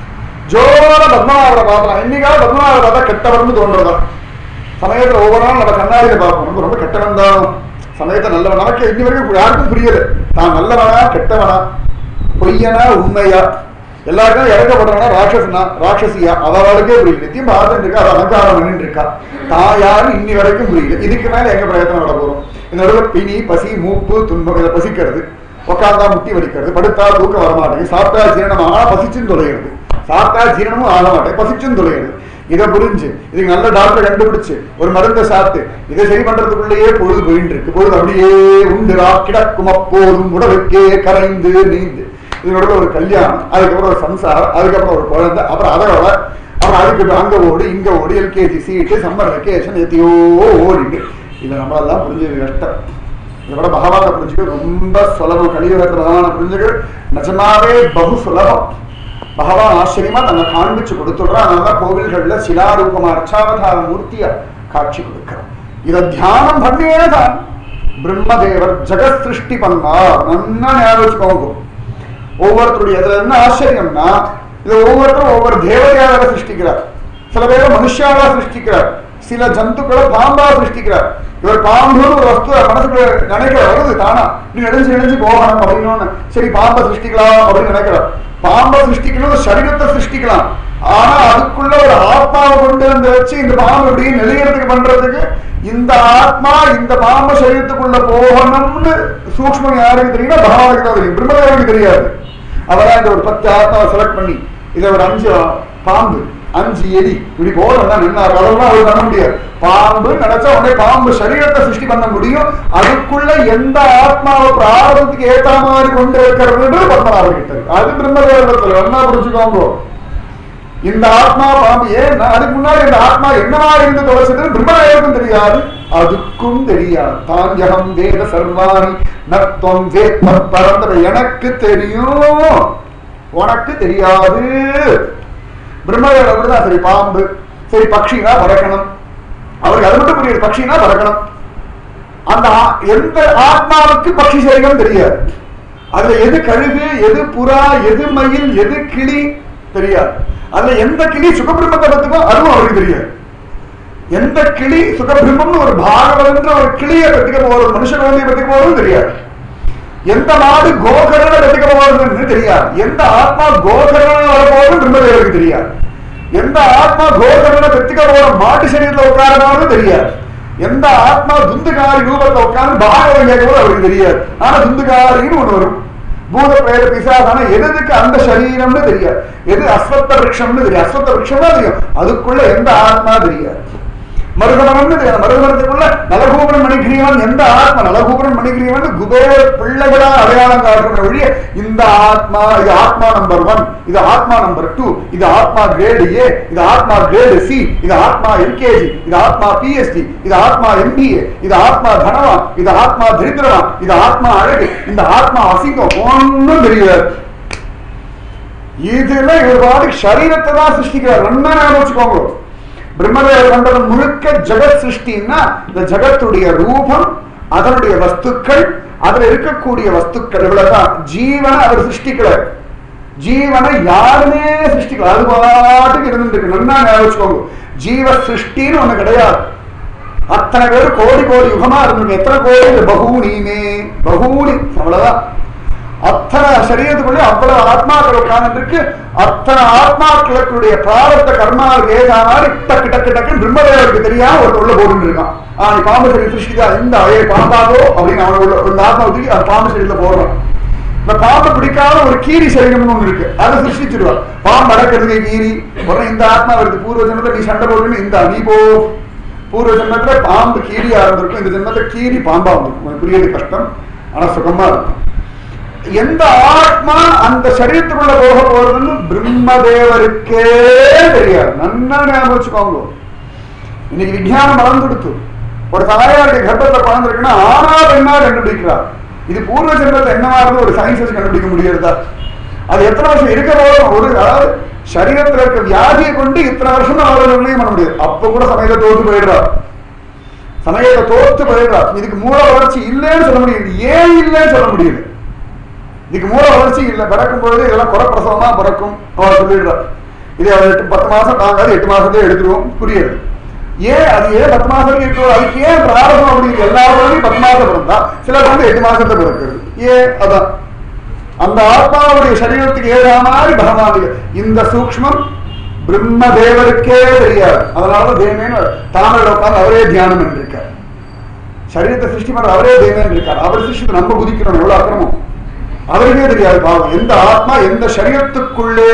ஜோர பத்மநாபரை பார்க்கலாம் இன்னைக்காவது பத்மநாபரை பார்த்தா கெட்டவர்னு தோன்றதா சமயத்துல ஒவ்வொரு நாளும் நம்ம கண்ணாடியில பார்ப்போம் நம்ம ரொம்ப கெட்டவன் தான் சமயத்தை நல்லவன் நமக்கு இன்னி வரைக்கும் யாருக்கும் புரியல தான் நல்லவனா கெட்டவனா பொய்யனா உண்மையா எல்லாருக்கும் இறக்கப்படுறவனா ராட்சசனா ராட்சசியா அவளுக்கே புரியல நித்தியம் பார்த்துட்டு இருக்கா அது அலங்காரம் பண்ணிட்டு இருக்கா தான் யாரும் இன்னி வரைக்கும் புரியல இதுக்கு மேல எங்க பிரயத்தனம் விட போறோம் இந்த நடுவில் பிணி பசி மூப்பு துன்பம் இதை பசிக்கிறது உட்காந்தா முட்டி வலிக்கிறது படுத்தா தூக்கம் வர மாட்டேங்குது சாப்பிட்டா ஜீரணம் ஆனா பசிச்சுன்னு தொலைகிறது சாப்பிட்டா ஜீரணமும் ஆக மாட்டேன் பசிச்சுன்னு தொலைகிறது இதை புரிஞ்சு இதுக்கு நல்ல டாக்டர் கண்டுபிடிச்சு ஒரு மருந்தை சாப்பிட்டு இதை சரி பண்றதுக்குள்ளேயே பொழுது போயிட்டு இருக்கு பொழுது அப்படியே உண்டுரா கிடக்கும் அப்போதும் உடலுக்கே கரைந்து நீந்து இதனோட ஒரு கல்யாணம் அதுக்கப்புறம் ஒரு சம்சாரம் அதுக்கப்புறம் ஒரு குழந்தை அப்புறம் அதோட அப்புறம் அதுக்கு அங்க ஓடு இங்க ஓடு எல்கேஜி சீட்டு சம்மர் வெக்கேஷன் எத்தையோ ஓடிட்டு இதை நம்மளெல்லாம் புரிஞ்சது கஷ்டம் இதை விட பகவானை புரிஞ்சுக்க ரொம்ப சுலபம் கலியுகத்தில் பகவானை புரிஞ்சுக்க நிஜமாவே பகு சுலபம் பகவான் ஆச்சரியமா தன்னை காண்பிச்சு கொடுத்துடுறான் அதனால கோவில்கள்ல சிலாரூபமா அர்ச்சாவதார மூர்த்தியா காட்சி கொடுக்கிறான் இதை தியானம் பண்ணியே தான் பிரம்மதேவர் ஜெகத் சிருஷ்டி பண்ணார் நல்லா ஞாபகம் வச்சுக்கோங்க ஒவ்வொருத்தருடைய இதுல என்ன ஆச்சரியம்னா இது ஒவ்வொருத்தரும் ஒவ்வொரு தேவதையாக சிருஷ்டிக்கிறார் சில பேர் மனுஷாவா சிருஷ்டிக்கிறார் சில ஜந்துக்களை பாம்பா சிருஷ்டிக்கிறார் இவர் பாம்புன்னு ஒரு வஸ்து மனசுக்குள்ள நினைக்கிற வருது தானா நீ நெடுஞ்சு நெடுஞ்சு போகணும் அப்படின்னு சரி பாம்பை சிருஷ்டிக்கலாம் அப்படின்னு நினைக்கிறார் பாம்பை சிருஷ்டிக்கணும் சரீரத்தை சிருஷ்டிக்கலாம் ஆனா அதுக்குள்ள ஒரு ஆத்மாவை கொண்டு வந்து வச்சு இந்த பாம்பு இப்படி நெளியறதுக்கு பண்றதுக்கு இந்த ஆத்மா இந்த பாம்பு சரீரத்துக்குள்ள போகணும்னு சூக்ஷ்மம் யாருக்கு தெரியும்னா பகவானுக்கு தான் தெரியும் பிரம்மதேவனுக்கு தெரியாது அவரா இந்த ஒரு பத்து ஆத்மாவை செலக்ட் பண்ணி இதுல ஒரு அஞ்சு பாம்பு அஞ்சு எலி இப்படி போறோம்னா நின்னார் அதெல்லாம் அவர் பண்ண முடியாது பாம்பு நினைச்சா உடனே பாம்பு சரீரத்தை சிருஷ்டி பண்ண முடியும் அதுக்குள்ள எந்த ஆத்மாவை பிராரதத்துக்கு ஏத்த மாதிரி கொண்டு வைக்கிறதுன்றது பத்மநாபர் கிட்ட இருக்கு. அது பிரம்மதேவத்தில் என்ன புரிஞ்சுக்கோங்க இந்த ஆத்மா பாம்பு ஏன் அதுக்கு முன்னாடி இந்த ஆத்மா என்னவா இருந்து தொலைச்சது பிரம்மதேவருக்கும் தெரியாது அதுக்கும் தெரியாது தான் யகம் வேத சர்வாணி நத்வம் வேத் பரந்தவை எனக்கு தெரியும் உனக்கு தெரியாது பிரம்மதேவர் அப்படிதான் சரி பாம்பு சரி பக்ஷினா பறக்கணும் அவருக்கு அது மட்டும் புரியுது பக்ஷினா பறக்கணும் அந்த ஆ- எந்த ஆத்மாவுக்கு பக்ஷி சரீரம் தெரியாது அதுல எது கழுகு எது புறா எது மயில் எது கிளி தெரியாது அதுல எந்த கிளி சுகபிரம்மத்தை பத்துக்கும் அதுவும் அவருக்கு தெரியாது எந்த கிளி சுகபிரம்மம்னு ஒரு பாகவதன்ற ஒரு கிளியை பத்திக்க போறது மனுஷ குழந்தையை பத்திக்க போறதும் தெரியாது எந்த நாடு கோகரண பத்திக்க போறதுன்னு தெரியாது எந்த ஆத்மா கோகரண வரப்போறதும் பிரம்மதேவருக்கு தெரியாது எந்த ஆத்மா கோகரண பெத்திக்க போற மாட்டு சரீரத்துல உட்காரனாலும் தெரியாது எந்த ஆத்மா துந்துகாரி ரூபத்துல உட்கார்ந்து பாகவதம் கேட்கறது அவருக்கு தெரியாது ஆனா துந்துகாரின்னு ஒண்ணு வரும் பூத பிரேத பிசாசான எதுக்கு அந்த சரீரம்னு தெரியாது எது அஸ்வத்த விரக்ஷம்னு தெரியாது அஸ்வத்த விரக்ஷம் தான் தெரியும் அதுக்குள்ள எந்த ஆத்மா தெரியாது மருதமரம்னு தெரியாது மருதமரத்துக்குள்ள நலகூபரன் மணிகிரீவன் எந்த ஆத்மா நலகூபரன் மணிகிரீவன் குபேர பிள்ளைகளா அடையாளம் காட்டுற வழிய இந்த ஆத்மா இது ஆத்மா நம்பர் ஒன் இது ஆத்மா நம்பர் டூ இது ஆத்மா கிரேடு ஏ இது ஆத்மா கிரேடு சி இது ஆத்மா எல்கேஜி இது ஆத்மா பிஎஸ்டி இது ஆத்மா எம்பிஏ இது ஆத்மா தனவான் இது ஆத்மா தரித்திரவான் இது ஆத்மா அழகு இந்த ஆத்மா அசிங்கம் ஒன்றும் தெரியாது இதுல இவர் பாட்டுக்கு சரீரத்தை தான் சிருஷ்டிக்கிறார் நன்னா ஞாபகம் வச்சுக்கோங்க பிரம்மதேவர் மண்டலம் முழுக்க ஜெகத் சிருஷ்டின்னா இந்த ஜெகத்துடைய ரூபம் அதனுடைய வஸ்துக்கள் அதுல இருக்கக்கூடிய வஸ்துக்கள் இவ்வளவுதான் ஜீவனை அவர் சிருஷ்டிக்கல ஜீவனை யாருமே சிருஷ்டிக்கல அது பாட்டுக்கு இருந்துட்டு இருக்கு நன்னா ஞாபகம் வச்சுக்கோங்க ஜீவ சிருஷ்டின்னு ஒண்ணு கிடையாது அத்தனை பேர் கோடி கோடி யுகமா இருந்திருக்கு எத்தனை கோடி பகூனிமே பகூனி அவ்வளவுதான் அத்தனை சரீரத்துக்குள்ளே அவ்வளவு ஆத்மாக்கள் உட்கார்ந்து இருக்கு அத்தனை ஆத்மாக்களுடைய பிராரத்த கர்மாவுக்கு ஏதா மாதிரி டக்கு டக்கு டக்குன்னு பிரம்மதேவருக்கு தெரியாம ஒரு உள்ள போட்டு இருக்கான் ஆஹ் நீ பாம்பு சரி சிருஷ்டிதா இந்த அவையை பாம்பாதோ அப்படின்னு அவனை உள்ள ஒரு ஆத்மா தூக்கி அந்த பாம்பு சரீரத்துல போடுறான் இந்த பாம்பை பிடிக்காத ஒரு கீரி சரீரம்னு ஒண்ணு இருக்கு அதை சிருஷ்டிச்சிருவான் பாம்பு அடக்கிறதுக்கு கீரி உடனே இந்த ஆத்மா வருது பூர்வ ஜென்மத்துல நீ சண்டை போடுன்னு இந்த நீ போ பூர்வ ஜென்மத்துல பாம்பு கீரியா இருந்திருக்கும் இந்த ஜென்மத்துல கீரி பாம்பா இருந்திருக்கும் உனக்கு புரியுது கஷ்டம் ஆனா சுகமா இருக்கும் எந்த ஆத்மா அந்த சரீரத்துக்குள்ள போக போறதுன்னு பிரம்மதேவருக்கே தெரியாது நன்னா ஞாபகம் வச்சுக்கோங்க இன்னைக்கு விஞ்ஞானம் வளர்ந்துடுத்து ஒரு தாயாருடைய கர்ப்பத்துல குழந்தை இருக்குன்னா ஆனா பெண்ணா கண்டுபிடிக்கிறார் இது பூர்வ ஜென்மத்துல என்னவா இருந்து ஒரு சயின்ஸ் வச்சு கண்டுபிடிக்க முடியறதா அது எத்தனை வருஷம் இருக்க போதும் ஒரு அதாவது சரீரத்துல இருக்க வியாதியை கொண்டு இத்தனை வருஷம் தான் அவரை நிர்ணயம் பண்ண முடியாது அப்ப கூட சமயத்தை தோத்து போயிடுறார் சமயத்தை தோத்து போயிடுறார் இதுக்கு மூல வளர்ச்சி இல்லைன்னு சொல்ல முடியாது ஏன் இல்லைன்னு சொல்ல முடியல இதுக்கு மூல வளர்ச்சி இல்லை பிறக்கும் பொழுது இதெல்லாம் குறப்பிரசவம் தான் பிறக்கும் அவர் சொல்லிடுறார் இது அவர் எட்டு பத்து மாசம் தாங்காது எட்டு மாசத்தையே எடுத்துருவோம் புரியுது ஏன் அது ஏன் பத்து மாசம் வரைக்கும் இருக்கோ அதுக்கு ஏன் பிராரதம் அப்படின்னு எல்லா குழந்தையும் பத்து மாசம் பிறந்தா சில குழந்தை எட்டு மாசத்தை பிறக்குது ஏன் அதான் அந்த ஆத்மாவுடைய சரீரத்துக்கு ஏதா மாதிரி பகவான் இந்த சூக்ஷ்மம் பிரம்மதேவருக்கே தெரியாது அதனால தேவேன்னு தாமரை உட்கார்ந்து அவரே தியானம் பண்ணிருக்கார் சரீரத்தை சிருஷ்டி பண்ற அவரே தேவன் இருக்கார் அவர் சிருஷ்டி நம்ம குதிக்கிறோம் எவ்வளவு அக்கிரமம் அவருக்கே தெரியாது பாவம் எந்த ஆத்மா எந்த சரீரத்துக்குள்ளே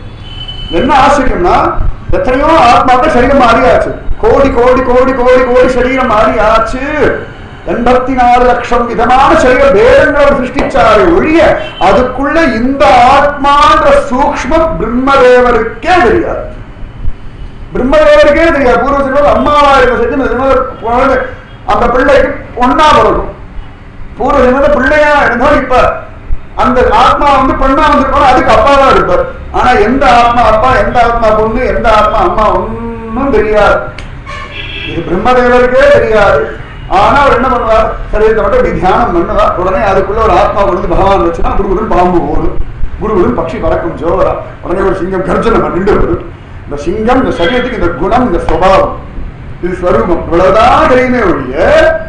என்ன ஆச்சரியம்னா எத்தனையோ ஆத்மாக்கள் சரீரம் மாறியாச்சு கோடி கோடி கோடி கோடி கோடி சரீரம் மாறியாச்சு எண்பத்தி நாலு லட்சம் விதமான சரீர பேதங்களை சிருஷ்டிச்சாரு ஒழிய அதுக்குள்ள இந்த ஆத்மான்ற சூக்ஷ்மம் பிரம்மதேவருக்கே தெரியாது பிரம்மதேவருக்கே தெரியாது பூர்வ ஜென்மத்தில் அம்மாவா இருந்த செஞ்சு இந்த ஜென்மத்தில் குழந்தை அந்த பிள்ளைக்கு பொண்ணா பிறக்கும் பூர்வ ஜென்மத்தில் பிள்ளையா இருந்தாலும் இப்ப அந்த ஆத்மா வந்து பெண்ணா வந்திருக்கோம் அதுக்கு அப்பா தான் இருப்பார் ஆனா எந்த ஆத்மா அப்பா எந்த ஆத்மா பொண்ணு எந்த ஆத்மா அம்மா ஒன்னும் தெரியாது இது பிரம்மதேவருக்கே தெரியாது ஆனா அவர் என்ன பண்ணுவார் சரீரத்தை மட்டும் இப்படி தியானம் பண்ணுவார் உடனே அதுக்குள்ள ஒரு ஆத்மா கொண்டு வந்து பகவான் வச்சுன்னா குருகுருன்னு பாம்பு போடும் குருகுருன்னு பட்சி பறக்கும் ஜோரா உடனே ஒரு சிங்கம் கர்ஜனை பண்ணிட்டு வரும் இந்த சிங்கம் இந்த சரீரத்துக்கு இந்த குணம் இந்த சுபாவம் இது ஸ்வரூபம் இவ்வளவுதான் தெரியுமே ஒழிய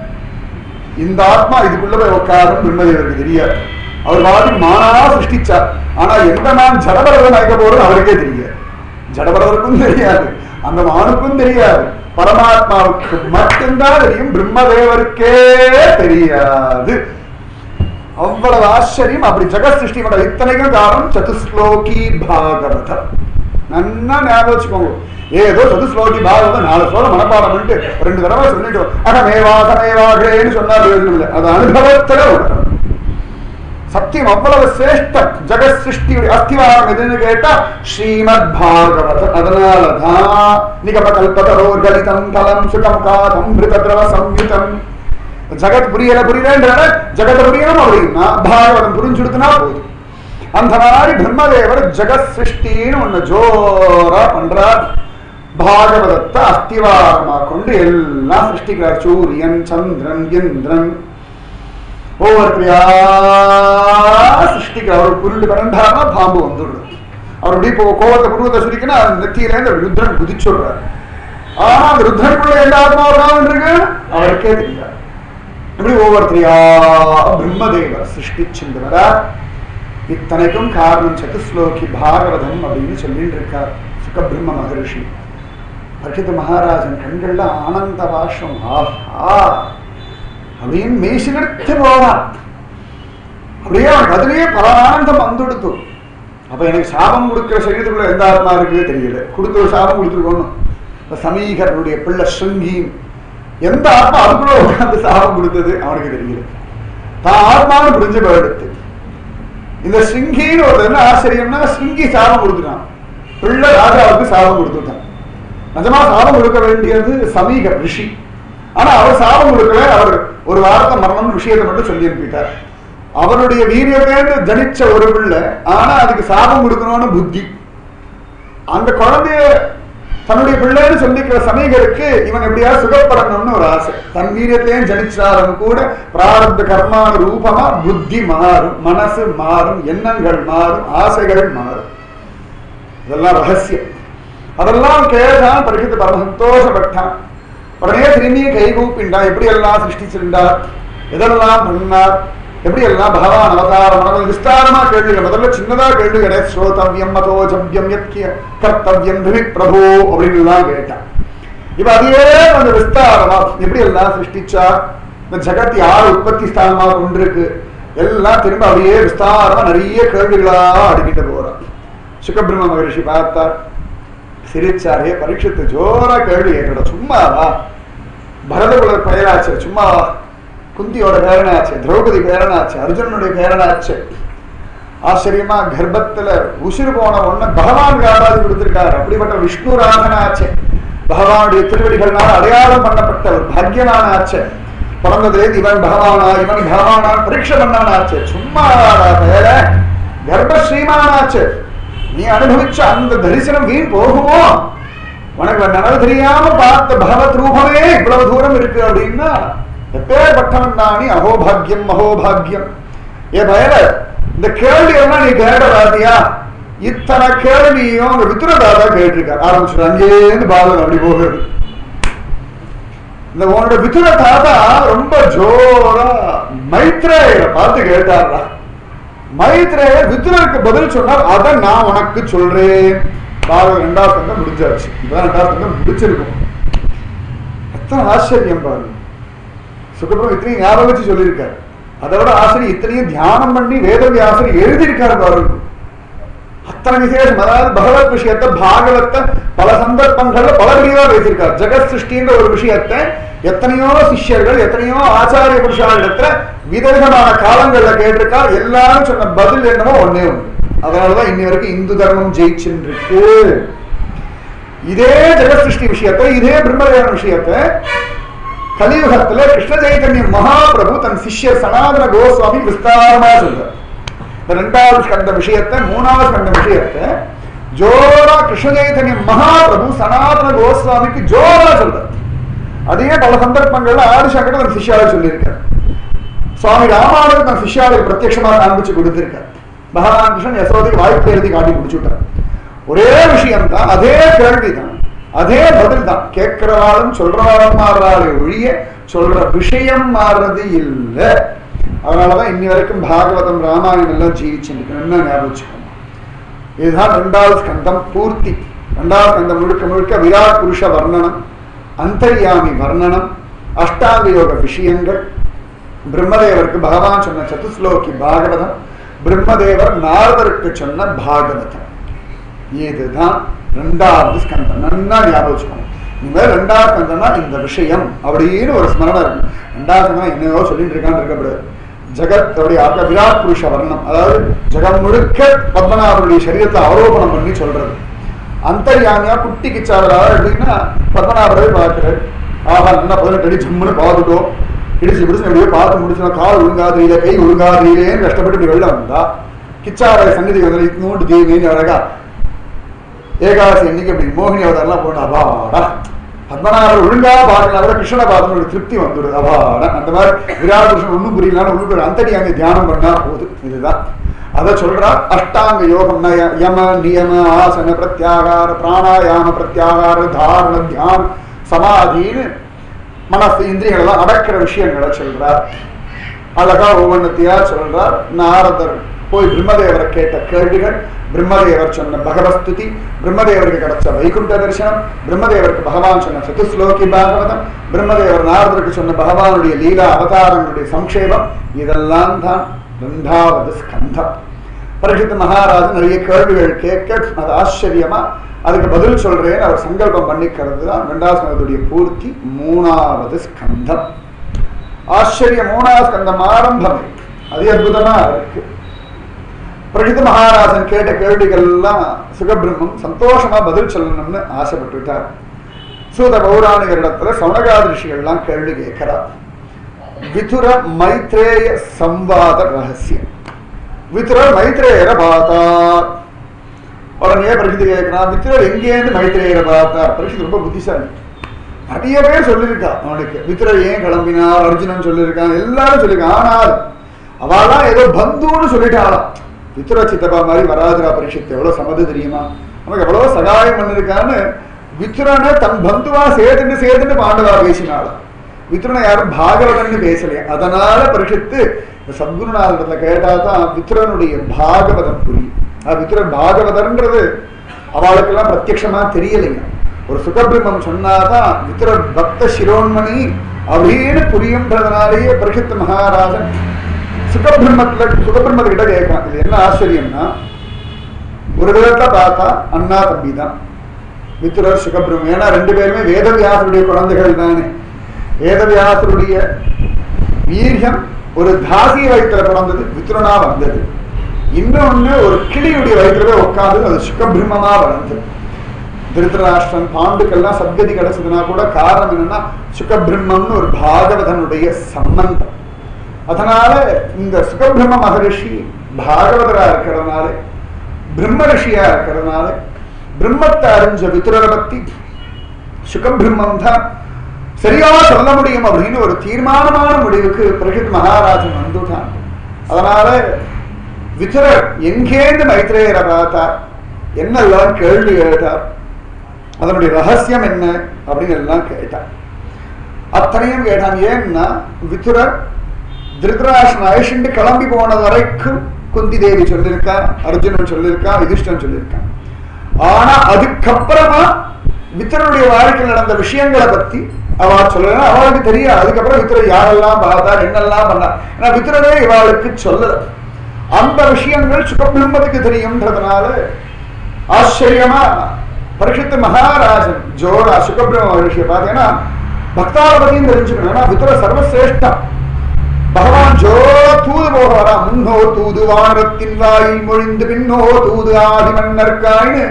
இந்த ஆத்மா இதுக்குள்ள போய் உட்காரும் பிரம்மதேவருக்கு தெரியாது அவர் மாதிரி மானா சிருஷ்டிச்சார் ஆனா எந்த நான் ஜடபரதன் ஆக போறது அவருக்கே தெரியாது ஜடபரதருக்கும் தெரியாது அந்த மானுக்கும் தெரியாது பரமாத்மாவுக்கு மட்டும்தான் தெரியும் பிரம்மதேவருக்கே தெரியாது அவ்வளவு ஆச்சரியம் அப்படி ஜெகத் சிருஷ்டி பண்ண இத்தனைக்கும் காரணம் சதுஸ்லோகி பாகவதம் நன்னா ஞாபகம் வச்சுக்கோங்க ஏதோ சதுஸ்லோகி பாகவதம் நாலு ஸ்லோகம் மனப்பாடம் பண்ணிட்டு ரெண்டு தடவை சொல்லிட்டு அகமேவாகமேவாகேன்னு சொன்னா பிரயோஜனம் இல்லை அது அனுபவத்துல உணரணும் சத்தியம் அவ்வளவு சிரேஷ்டம் ஜெகத் சிருஷ்டியுடைய அஸ்திவாரம் எதுன்னு கேட்டா ஸ்ரீமத் பாகவதம் அதனாலதான் நிகம கல்பதரோர்கலிதம் தலம் சுகமுகாதம் மிருதத்ரவ சம்யுதம் ஜகத் புரியல புரியலன்ற ஜகத் புரியணும் அப்படின்னா பாகவதம் புரிஞ்சுடுத்துனா போதும் அந்த மாதிரி பிரம்மதேவர் ஜெகத் சிருஷ்டின்னு ஒண்ணு ஜோரா பண்றார் பாகவதத்தை அஸ்திவாரமா கொண்டு எல்லாம் சிருஷ்டிக்கிறார் சூரியன் சந்திரன் இந்திரன் ஒவ்வொருத்தரையா சிருஷ்டிக்கிறார் அவர் புருண்டு கரண்டாருன்னா பாம்பு வந்துடுறது அவர் இப்படி இப்போ கோவத்தை புருவத்தை சுரிக்கினா நெத்தியில இருந்து ருத்ரன் குதிச்சுடுறார் ஆனா அந்த ருத்ரனுக்குள்ள எந்த ஆத்மா இருக்கான்னு இருக்கு அவருக்கே தெரியாது இப்படி ஒவ்வொருத்தரையா பிரம்மதேவர் சிருஷ்டிச்சுட்டு வரார் இத்தனைக்கும் காரணம் சதுஸ்லோகி பாகவதம் அப்படின்னு சொல்லிட்டு இருக்கார் சுகபிரம்ம மகரிஷி பரிஷித மகாராஜன் கண்கள்ல ஆனந்த பாஷம் ஆஹா அப்படின்னு மேசிலெடுத்து போறான் அப்படியே அவனுக்கு அதுலயே பல ஆனந்தம் வந்துடுத்து அப்ப எனக்கு சாபம் கொடுக்கிற சரீரத்துக்குள்ள எந்த ஆத்மா இருக்குன்னு தெரியல கொடுத்த ஒரு சாபம் கொடுத்துருக்கணும் இப்ப சமீகரனுடைய பிள்ளை ஸ்ருங்கீன் எந்த ஆத்மா அதுக்குள்ள உட்கார்ந்து சாபம் கொடுத்தது அவனுக்கு தெரியல தான் ஆத்மான்னு புரிஞ்சு போயிடுத்து இந்த சிங்கின்னு ஒரு என்ன ஆச்சரியம்னா சிங்கி சாபம் கொடுத்துட்டான் பிள்ளை ராஜாவுக்கு சாபம் கொடுத்துட்டான் நிஜமா சாபம் கொடுக்க வேண்டியது சமீக ரிஷி ஆனா அவர் சாபம் கொடுக்கல அவர் ஒரு வாரத்தை மரணம் விஷயத்தை மட்டும் சொல்லி அனுப்பிட்டார் அவருடைய வீரியத்தேந்து ஜனிச்ச ஒரு பிள்ளை ஆனா அதுக்கு சாபம் கொடுக்கணும்னு புத்தி அந்த குழந்தைய தன்னுடைய பிள்ளைன்னு சொல்லிக்கிற சமீகருக்கு இவன் எப்படியா சுகப்படணும்னு ஒரு ஆசை தன் வீரியத்தையும் ஜனிச்சாலும் கூட பிராரப்த கர்மான ரூபமா புத்தி மாறும் மனசு மாறும் எண்ணங்கள் மாறும் ஆசைகள் மாறும் இதெல்லாம் ரகசியம் அதெல்லாம் கேட்டான் பரிசுத்த பரம சந்தோஷப்பட்டான் உடனே திரும்பிய கைகூப்பிண்டா எப்படி எல்லாம் சிருஷ்டிச்சிருந்தார் எதெல்லாம் பண்ணார் எப்படி எல்லாம் பகவான் அவதாரம் பண்ணது விஸ்தாரமா கேள்விகள் முதல்ல சின்னதா கேள்வி கிடையாது ஸ்ரோதவியம் மதோஜபியம் யத்ய கர்த்தவியம் திவி பிரபு அப்படின்னு எல்லாம் கேட்டான் இப்ப அதையே கொஞ்சம் விஸ்தாரமா எப்படி எல்லாம் சிருஷ்டிச்சா இந்த ஜகத் யார் உற்பத்தி ஸ்தானமா கொண்டிருக்கு எல்லாம் திரும்ப அப்படியே விஸ்தாரமா நிறைய கேள்விகளா அடுக்கிட்டு போறான் சுகபிரம்ம மகரிஷி பார்த்தார் சிரிச்சாரே பரீட்சத்து ஜோரா கேள்வி கேட்கணும் சும்மாவா பரதகுலர் பெயராச்சு சும்மாவா குந்தியோட பேரனாச்சு திரௌபதி பேரனாச்சு அர்ஜுனனுடைய பேரனாச்சு ஆச்சரியமா கர்ப்பத்துல உசிறு போன ஒண்ணு பகவான் காப்பாதி கொடுத்திருக்காரு அப்படிப்பட்ட விஷ்ணு ராதனாச்சு பகவானுடைய திருவடிகள்னால அடையாளம் பண்ணப்பட்ட ஒரு பாக்கியனானாச்சு பிறந்ததுலேருந்து இவன் பகவானா இவன் பகவானா பரீட்சை பண்ணானாச்சு சும்மா பேர கர்ப்ப ஸ்ரீமானாச்சு நீ அனுபவிச்ச அந்த தரிசனம் வீண் போகுமோ உனக்கு நனவு தெரியாம பார்த்த பகவத் ரூபமே இவ்வளவு தூரம் இருக்கு அப்படின்னா எப்பேற்பட்டவன் தானே அகோபாகியம் அகோபாகியம் ஏ பயல இந்த கேள்வி எல்லாம் நீ கேட்ட பாத்தியா இத்தனை கேள்வியும் உங்க வித்துரதாதா கேட்டிருக்கார் ஆரம்பிச்சு அங்கேருந்து பாலன் அப்படி போகிறது இந்த உன்னோட வித்துர தாத்தா ரொம்ப ஜோரா மைத்ரேயரை பார்த்து கேட்டாரா மைத்ரேயர் வித்துரருக்கு பதில் சொன்னார் அதை நான் உனக்கு சொல்றேன் பாரத ரெண்டாவது சந்தம் முடிஞ்சாச்சு இப்பதான் ரெண்டாவது சந்தம் முடிச்சிருக்கும் எத்தனை ஆச்சரியம் பாருங்க சுகபிரம் இத்தனையும் ஞாபகம் வச்சு சொல்லியிருக்காரு அதை விட ஆசிரியர் இத்தனையும் தியானம் பண்ணி வேதவியாசர் எழுதியிருக்காரு பாருங்க அத்தனை விசேஷம் அதாவது பகவத் விஷயத்தை பாகவத்தை பல சந்தர்ப்பங்கள்ல பல பிரிவா பேசியிருக்கார் ஜெகத் சிருஷ்டின்ற ஒரு விஷயத்தை எத்தனையோ சிஷ்யர்கள் எத்தனையோ ஆச்சாரிய புருஷாளிடத்துல விதவிதமான காலங்கள்ல கேட்டிருக்கார் எல்லாரும் சொன்ன பதில் என்னமோ ஒன்னே ஒண்ணு அதனாலதான் இன்னி வரைக்கும் இந்து தர்மம் ஜெயிச்சுருக்கு இதே ஜெகத் சிருஷ்டி விஷயத்தை இதே பிரம்மதேவன் விஷயத்தை கலியுகத்துல கிருஷ்ண சைதன்ய மகாபிரபு தன் சிஷ்யர் சனாதன கோஸ்வாமி விஸ்தாரமா சொல்றார் இந்த ரெண்டாவது ஸ்கந்த விஷயத்தை மூணாவது ஸ்கந்த விஷயத்தை ஜோரா கிருஷ்ண சைதன்ய மகாபிரபு சனாதன கோஸ்வாமிக்கு ஜோரா சொல்றார் அதையே பல சந்தர்ப்பங்கள்ல ஆதிசங்கர் தன் சிஷ்யாவை சொல்லியிருக்கார் சுவாமி ராமானுஜர் தன் சிஷ்யாவை பிரத்யட்சமா காண்பிச்சு கொடுத்திருக்கார் பகவான் கிருஷ்ணன் யசோதைக்கு வாய்ப்பு எழுதி காட்டி முடிச்சுட்டார் ஒரே விஷயம் தான் அதே கேள்வி தான் அதே பதில் தான் கேட்கிறவாளும் சொல்றவாளும் மாறுறாளே ஒழிய சொல்ற விஷயம் மாறுறது இல்லை அதனாலதான் இன்னி வரைக்கும் பாகவதம் ராமாயணம் எல்லாம் ஜீவிச்சுருக்கு என்ன ஞாபகம் வச்சுக்கணும் இதுதான் ரெண்டாவது ஸ்கந்தம் பூர்த்தி ரெண்டாவது ஸ்கந்தம் முழுக்க முழுக்க விராட் புருஷ வர்ணனம் அந்தர்யாமி வர்ணனம் அஷ்டாங்க யோக விஷயங்கள் பிரம்மதேவருக்கு பகவான் சொன்ன சதுஸ்லோகி பாகவதம் பிரம்மதேவர் நாரதருக்கு சொன்ன பாகவதம் இதுதான் ரெண்டாவது ஸ்கந்தம் நன்னா ஞாபகம் வச்சுக்கணும் இனிமேல் ரெண்டாவது ஸ்கந்தம்னா இந்த விஷயம் அப்படின்னு ஒரு ஸ்மரணை இருக்கும் ரெண்டாவது ஸ்கந்தம் என்னையோ சொல்லிட்டு இருக்கான்னு இருக்கக்கூடாது ஜெகத்தோடைய ஆக்க விராட் புருஷ வர்ணம் அதாவது ஜெகம் முழுக்க பத்மநாபருடைய சரீரத்தை அவரோபணம் பண்ணி சொல்றது அந்தர்யாமியா குட்டி கிச்சாவரா எப்படின்னா பத்மநாபரை பார்க்கிறார் ஆஹா நல்லா பதினெட்டு அடி ஜம்முன்னு பார்த்துட்டோம் இடிச்சு பிடிச்சு எப்படியோ பார்த்து முடிச்சோம் கால் ஒழுங்காதிரியில கை ஒழுங்காதிரியிலேன்னு கஷ்டப்பட்டு இப்படி வெளில வந்தா கிச்சாவரை சன்னதி வந்து இத்தனோண்டு தீவின்னு அழகா ஏகாதசி இன்னைக்கு அப்படி மோகினி அவதாரெல்லாம் போட்டு அபாடா பத்மநாபர் ஒழுங்கா பார்க்கலாம் கூட கிருஷ்ணனை பார்த்து ஒரு திருப்தி வந்துடுது அபாடா அந்த மாதிரி விராட் புருஷன் ஒன்றும் புரியலான்னு உள்ளுக்கு அந்தடி அங்கே தியானம் பண்ணா போதும் இதுதான் அதை சொல்றா அஷ்டாங்க யோகம் நய யம நியம ஆசன பிரத்யாகார பிராணாயாம பிரத்யாகார தாரண தியானம் சமாதின்னு மனசு இந்திரியங்கள் எல்லாம் அடக்கிற விஷயங்களை சொல்றார் அழகா ஒவ்வொன்றத்தையா சொல்றார் நாரதர் போய் பிரம்மதேவரை கேட்ட கேள்விகள் பிரம்மதேவர் சொன்ன பகவஸ்துதி பிரம்மதேவருக்கு கிடைச்ச வைகுண்ட தரிசனம் பிரம்மதேவருக்கு பகவான் சொன்ன சதுஸ்லோகி பாகவதம் பிரம்மதேவர் நாரதருக்கு சொன்ன பகவானுடைய லீலா அவதாரங்களுடைய சம்ஷேபம் இதெல்லாம் தான் ரெண்டாவது ஸ்கந்தம் பரிசுத்த மகாராஜன் நிறைய கேள்விகள் கேட்க அது ஆச்சரியமா அதுக்கு பதில் சொல்றேன்னு அவர் சங்கல்பம் பண்ணிக்கிறது தான் ரெண்டாவது ஸ்கந்தத்துடைய பூர்த்தி மூணாவது ஸ்கந்தம் ஆச்சரிய மூணாவது ஸ்கந்தம் ஆரம்பமே அது அற்புதமா இருக்கு பிரகித மகாராஜன் கேட்ட கேள்விகள் எல்லாம் சுகபிரம்மம் சந்தோஷமா பதில் சொல்லணும்னு ஆசைப்பட்டுட்டார் சூத பௌராணிகரிடத்துல சௌனகாதி ரிஷிகள்லாம் கேள்வி கேட்கிறார் விதுர மைத்ரேய சம்வாத ரகசியம் விதுரர் மைத்ரேயரை பார்த்தார் உடனே பிரகிதி கேட்கிறான் வித்துரர் எங்கேருந்து மைத்ரேயரை பார்த்தார் பிரகிதி ரொம்ப புத்திசாலி நிறைய பேர் சொல்லியிருக்கா அவனுக்கு வித்துரர் ஏன் கிளம்பினார் அர்ஜுனன் சொல்லியிருக்கான் எல்லாரும் சொல்லியிருக்கான் ஆனால் அவெல்லாம் ஏதோ பந்துன்னு சொல்லிட்டாளாம் வித்துர சித்தப்பா மாதிரி வராதுரா பரிஷத்து எவ்வளவு சமது தெரியுமா நமக்கு எவ்வளவு சகாயம் பண்ணிருக்கான்னு வித்துரனை தன் பந்துவா சேர்த்துட்டு சேர்த்துட்டு பாண்டவா பேசினாளாம் வித்துரனை யாரும் பாகவதன்னு பேசலையா அதனால பரிஷத்து இந்த சத்குருநாதத்துல கேட்டா தான் வித்துரனுடைய பாகவதம் புரியும் அது வித்துரன் பாகவதர்ன்றது அவளுக்கெல்லாம் பிரத்யட்சமா தெரியலைங்க ஒரு சுகபிரம்மம் சொன்னாதான் வித்துரர் பக்த சிரோன்மணி அப்படின்னு புரியுன்றதுனாலேயே பரிஷத்து மகாராஜன் சுகபிரம்மத்துல சுகபிரம்மத்து கிட்ட கேட்கலாம் இது என்ன ஆச்சரியம்னா ஒரு விதத்துல பார்த்தா அண்ணா தம்பி தான் வித்துரர் சுகபிரம்மம் ஏன்னா ரெண்டு பேருமே வேதவியாசருடைய குழந்தைகள் தானே வேதவியாசருடைய வீரியம் ஒரு தாசி வயிற்றுல பிறந்தது வித்துரனா வந்தது இன்னொன்னு ஒரு கிளியுடைய வயிற்றுல உட்காந்து அது சுகபிரம்மமா வளர்ந்தது திருதராஷ்டிரன் பாண்டுக்கெல்லாம் சத்கதி கிடைச்சதுன்னா கூட காரணம் என்னன்னா சுகபிரம்மம்னு ஒரு பாகவதனுடைய சம்பந்தம் அதனால இந்த சுகபிரம்ம மகரிஷி பாகவதரா இருக்கிறதுனால பிரம்ம ரிஷியா இருக்கிறதுனால பிரம்மத்தை அறிஞ்ச விதுரரை பத்தி சுகபிரம்மம் தான் சரியா சொல்ல முடியும் அப்படின்னு ஒரு தீர்மானமான முடிவுக்கு பிரகித் மகாராஜன் வந்துட்டான் அதனால விதுரர் எங்கேந்து மைத்ரேயரை பார்த்தார் என்னெல்லாம் கேள்வி கேட்டார் அதனுடைய ரகசியம் என்ன அப்படின்னு எல்லாம் கேட்டார் அத்தனையும் கேட்டான் ஏன்னா விதுரர் திருதராஷ்டிரன் அழிச்சுண்டு கிளம்பி போன வரைக்கும் குந்தி தேவி சொல்லியிருக்கா அர்ஜுனன் சொல்லியிருக்கா யுதிஷ்டன் சொல்லியிருக்கான் ஆனா அதுக்கப்புறமா வித்தருடைய வாழ்க்கையில் நடந்த விஷயங்களை பத்தி அவ சொல்லல அவளுக்கு தெரியாது அதுக்கப்புறம் வித்துரர் யாரெல்லாம் பார்த்தார் என்னெல்லாம் பண்ணார் ஏன்னா வித்துரரே இவாளுக்கு சொல்லல அந்த விஷயங்கள் சுகபிரம்மத்துக்கு தெரியும்ன்றதுனால ஆச்சரியமா பரிஷத்து மகாராஜன் ஜோரா சுகபிரம்ம மகர்ஷியை பார்த்தீங்கன்னா பக்தாவை பத்தியும் தெரிஞ்சுக்கணும் ஏன்னா வித்துர சர்வசிரேஷ்டம் பகவான் ஜோர தூது போக வரா முன்னோ தூது வானரத்தின் வாயில் மொழிந்து பின்னோ தூது ஆதி மன்னர்காய்னு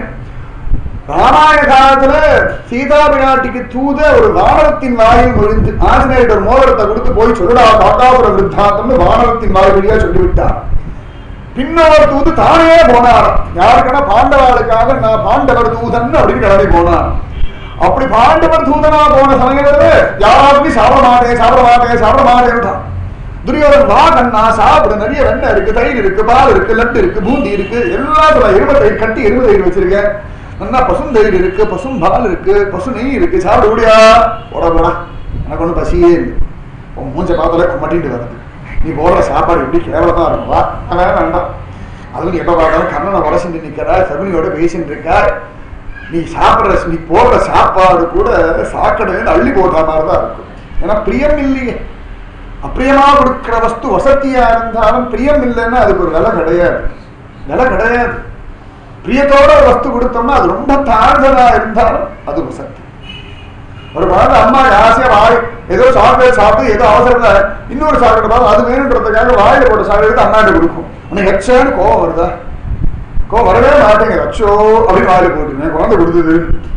ராமாயண காலத்துல சீதா பிராட்டிக்கு தூத ஒரு வானரத்தின் வாயில் மொழிந்து ஆஞ்சநேயர் ஒரு மோதிரத்தை கொடுத்து போய் சொல்லுடா பாட்டாபுர விருத்தாந்தம்னு வானரத்தின் வாய் வழியா சொல்லிவிட்டார் பின்னவர் தூது தானே போனார் யாருக்குன்னா பாண்டவாளுக்காக நான் பாண்டவர் தூதன் அப்படின்னு கிளம்பி போனார் அப்படி பாண்டவர் தூதனா போன சமயத்துல யாருமே சாப்பிட மாட்டேன் சாப்பிட மாட்டேன் சாப்பிட மாட்டேன்ட்டான் துரியோதன் வா கண்ணா சாப்பிடு நிறைய வெண்ணெய் இருக்கு தயிர் இருக்கு பால் இருக்கு லட்டு இருக்கு பூந்தி இருக்கு எல்லாம் சொல்ல இருபத்தயிர் கட்டி இருபத்தயிர் வச்சிருக்கேன் நல்லா பசும் தயிர் இருக்கு பசும் பால் இருக்கு பசு நெய் இருக்கு சாப்பிட முடியா போட போடா எனக்கு ஒன்றும் பசியே இல்லை உன் மூஞ்ச பார்த்தாலே குமட்டிட்டு வருது நீ போடுற சாப்பாடு எப்படி கேவலமா இருக்கும் வா நான் வேணாம் வேண்டாம் அதுவும் எப்ப பார்த்தாலும் கண்ணனை உடச்சிட்டு நிக்கிறா சகுனியோட பேசிட்டு இருக்கா நீ சாப்பிட்ற நீ போடுற சாப்பாடு கூட சாக்கடையில அள்ளி போடுற மாதிரி தான் இருக்கும் ஏன்னா பிரியம் இல்லையே அப்பிரியமா கொடுக்கிற வஸ்து வசதியா இருந்தாலும் பிரியம் இல்லைன்னா அதுக்கு ஒரு விலை கிடையாது விலை கிடையாது பிரியத்தோட ஒரு வஸ்து கொடுத்தோம்னா அது ரொம்ப தாழ்ந்ததா இருந்தாலும் அது வசதி ஒரு குழந்தை அம்மா ஆசையா வாய் ஏதோ சாக்லேட் சாப்பிட்டு ஏதோ அவசரத்துல இன்னொரு சாக்லேட் பார்த்து அது வேணுன்றதுக்காக வாயில போட்ட சாக்லேட் அம்மாட்ட கொடுக்கும் உனக்கு எச்சான்னு கோவம் வருதா கோவம் வரவே மாட்டேங்க அச்சோ அப்படின்னு வாயில போட்டுங்க குழந்தை கொடுத்தது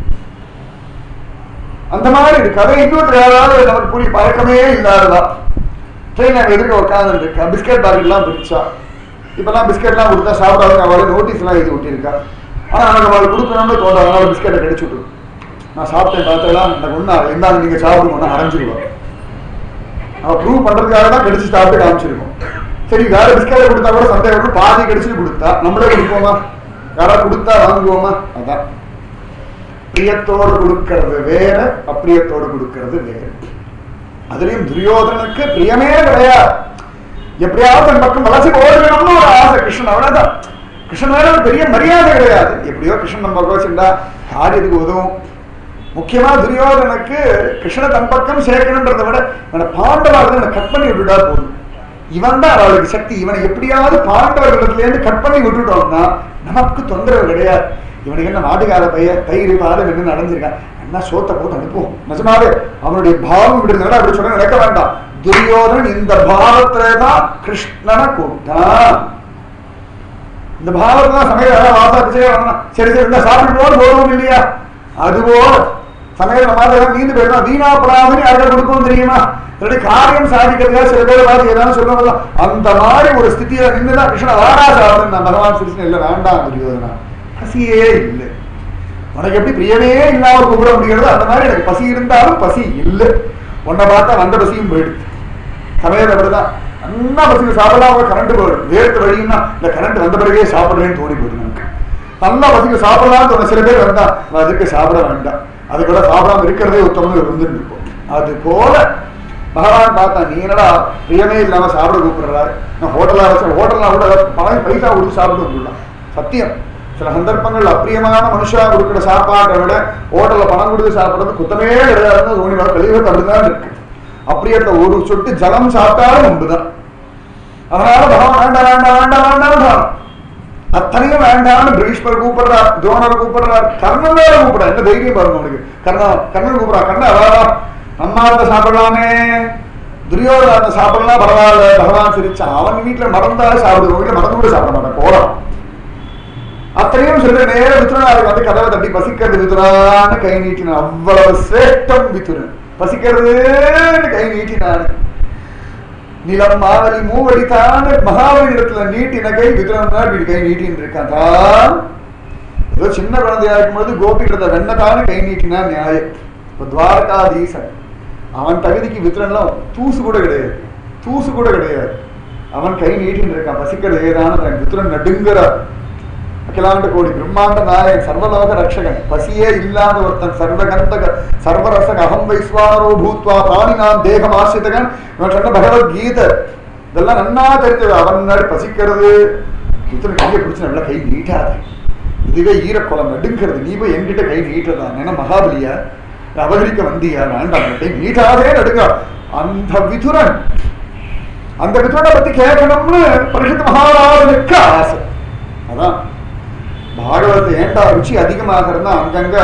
அந்த மாதிரி இருக்கு கதை இன்னொரு யாராவது நமக்கு புரிய பழக்கமே இல்லாததா ட்ரெயின் அங்கே எதுக்கு உட்காந்து இருக்கா பிஸ்கட் பாக்கெட்லாம் பிரிச்சா இப்பெல்லாம் பிஸ்கெட்லாம் கொடுத்தா சாப்பிடாதுங்க அவளை நோட்டீஸ்லாம் எழுதி விட்டிருக்கா ஆனால் எனக்கு அவளை கொடுக்கணும்னு தோன்ற அதனால பிஸ்கெட்டை கடிச்சு விட்டுரும் நான் சாப்பிட்டேன் பார்த்தலாம் எனக்கு ஒன்றா இருந்தாலும் நீங்கள் சாப்பிடுங்க அடைஞ்சிருவோம் அவள் ப்ரூவ் பண்ணுறதுக்காக தான் கடிச்சு சாப்பிட்டு காமிச்சிருக்கோம் சரி வேற பிஸ்கெட்டை கொடுத்தா கூட சந்தேகம் பாதி கடிச்சிட்டு கொடுத்தா நம்மளே கொடுப்போமா யாராவது கொடுத்தா வாங்குவோமா அதான் பிரியத்தோடு கொடுக்கறது வேற அப்பிரியத்தோடு கொடுக்கறது வேற அதுலயும் துரியோதனனுக்கு பிரியமே கிடையாது எப்படியாவது தன் பக்கம் வளர்ச்சி ஓடணும்னு ஒரு ஆசை கிருஷ்ணன் அவ்வளவுதான் கிருஷ்ணன் மேல ஒரு பெரிய மரியாதை கிடையாது எப்படியோ கிருஷ்ணன் நம்ம பக்கம் வச்சிருந்தா காரியத்துக்கு உதவும் முக்கியமா துரியோதனுக்கு கிருஷ்ணனை தன் பக்கம் சேர்க்கணுன்றதை விட இவனை பாண்டவர்கள் கட் பண்ணி விட்டுட்டா போதும் இவன் தான் அவளுக்கு சக்தி இவனை எப்படியாவது பாண்டவர்களிடத்துலேருந்து கட் பண்ணி விட்டுட்டோம்னா நமக்கு தொந்தரவு கிடையாது இவனுக்கு என்ன நாட்டுக்கார பையன் தயிர் பாதம் என்ன நடந்திருக்கான் என்ன சோத்தை போட்டு அனுப்புவோம் நிஜமாவே அவனுடைய பாவம் இப்படி இருந்தா அப்படி சொல்ல நடக்க வேண்டாம் துரியோதனன் இந்த பாவத்துல தான் கிருஷ்ணனை கூப்பிட்டான் இந்த பாவத்துல தான் சமயம் வாசா பிச்சை வரணும் சரி சரி இந்த சாப்பிட்டு போதும் இல்லையா அதுபோல சமயம் மாதிரி நீந்து போயிடும் வீணா படாமனு யாருக்கா கொடுப்போம் தெரியுமா இல்லாட்டி காரியம் சாதிக்கிறதுக்காக சில பேர் பார்த்து ஏதாவது சொல்லுவாங்க அந்த மாதிரி ஒரு ஸ்திதியில நின்றுதான் கிருஷ்ண வாடா சாப்பிட்டு நான் பகவான் கிருஷ்ணன் இல்லை வேண்டாம் துரியோதனா பசியே இல்லை உனக்கு எப்படி பிரியமே இல்லாம கூப்பிட முடிகிறது அந்த மாதிரி எனக்கு பசி இருந்தாலும் பசி இல்லை உன்னை பார்த்தா வந்த பசியும் போயிடுது சமையல் அப்படிதான் நல்லா பசிக்கு சாப்பிடலாம் கரண்ட் போயிடும் வேர்த்து வழியும்னா இந்த கரண்ட் வந்த பிறகே சாப்பிடுறேன்னு தோணி போயிடும் நமக்கு நல்லா பசிக்கு சாப்பிடலாம்னு தோணும் சில பேர் வந்தா அதுக்கு சாப்பிட வேண்டாம் அது கூட சாப்பிடாம இருக்கிறதே உத்தமன்னு இருந்துட்டு இருக்கும் அது போல பகவான் பார்த்தா நீ என்னடா பிரியமே இல்லாம சாப்பிட கூப்பிடுறாரு நான் ஹோட்டலா வச்சு ஹோட்டல்லாம் கூட பணம் பைசா கொடுத்து சாப்பிட கூப்பிடலாம் சத்தியம் சில சந்தர்ப்பங்கள் அப்பிரியமான மனுஷா கொடுக்குற சாப்பாட்டை விட ஹோட்டல்ல பணம் கொடுத்து சாப்பிடுறது குத்தமே கிடையாதுன்னு தோணி கழிவுகள் அப்படிதான் இருக்கு அப்பிரியத்தை ஒரு சொட்டு ஜலம் சாப்பிட்டாலும் உண்டுதான் அதனால பகவான் வேண்டாம் வேண்டாம் வேண்டாம் வேண்டாம் அத்தனையும் வேண்டாம்னு பீஷ்மர் கூப்பிடுறார் துரோணர் கூப்பிடுறார் கர்ணன் வேற கூப்பிடுறா என்ன தைரியம் பாருங்க உனக்கு கர்ணா கர்ணன் கூப்பிடுறா கர்ணா அவாடா நம்மாத்த சாப்பிடலாமே துரியோதன சாப்பிடலாம் பரவாயில்ல பகவான் சிரிச்சான் அவன் வீட்டுல மறந்தா சாப்பிடுவோம் வீட்டுல மறந்து கூட சாப்பிட மாட்டான் போறான் அத்தனையும் சொல்ற நேர வித்துரனாருக்கு வந்து கதவை தட்டி பசிக்கிறது வித்துரான்னு கை நீட்டினான் அவ்வளவு சிரேஷ்டம் வித்துரன் பசிக்கிறதுன்னு கை நீட்டினான் நிலம் மாவலி மூவடி தான் மகாவலி இடத்துல நீட்டின கை விக்ரம் தான் இப்படி கை நீட்டின்னு இருக்கான் தான் ஏதோ சின்ன குழந்தையா இருக்கும்போது கோபிகிட்ட வெண்ணதான கை நீட்டினா நியாயம் இப்ப துவாரகாதீசன் அவன் தகுதிக்கு வித்ரன்லாம் தூசு கூட கிடையாது தூசு கூட கிடையாது அவன் கை நீட்டின்னு இருக்கான் பசிக்கிறது ஏதான வித்ரன் நடுங்கிறார் அகிலாண்ட கோடி பிரம்மாண்ட நாயகன் சர்வலோக ரட்சகன் பசியே இல்லாத ஒருத்தன் சர்வகந்தக சர்வரசக அகம் வைஸ்வானரோ பூத்வா பிராணினாம் தேகம் ஆசிரிதகன் இவன் சொன்ன பகவத்கீதை இதெல்லாம் நன்னா தெரிஞ்சது அவன் முன்னாடி பசிக்கிறது இத்தனை கையை பிடிச்சு நல்லா கை நீட்டாது இதுவே ஈரக்குளம் நடுங்கிறது நீ போய் என்கிட்ட கை நீட்டதா ஏன்னா மகாபலியா அபகரிக்க வந்தியா வேண்டாம் கை நீட்டாதே நடுங்க அந்த விதுரன் அந்த விதுரனை பத்தி கேட்கணும்னு பரிசுத்த மகாராஜனுக்கு ஆசை அதான் பாகவத ஏண்டா ருச்சி அதிகமாகிறதுனா அங்கங்க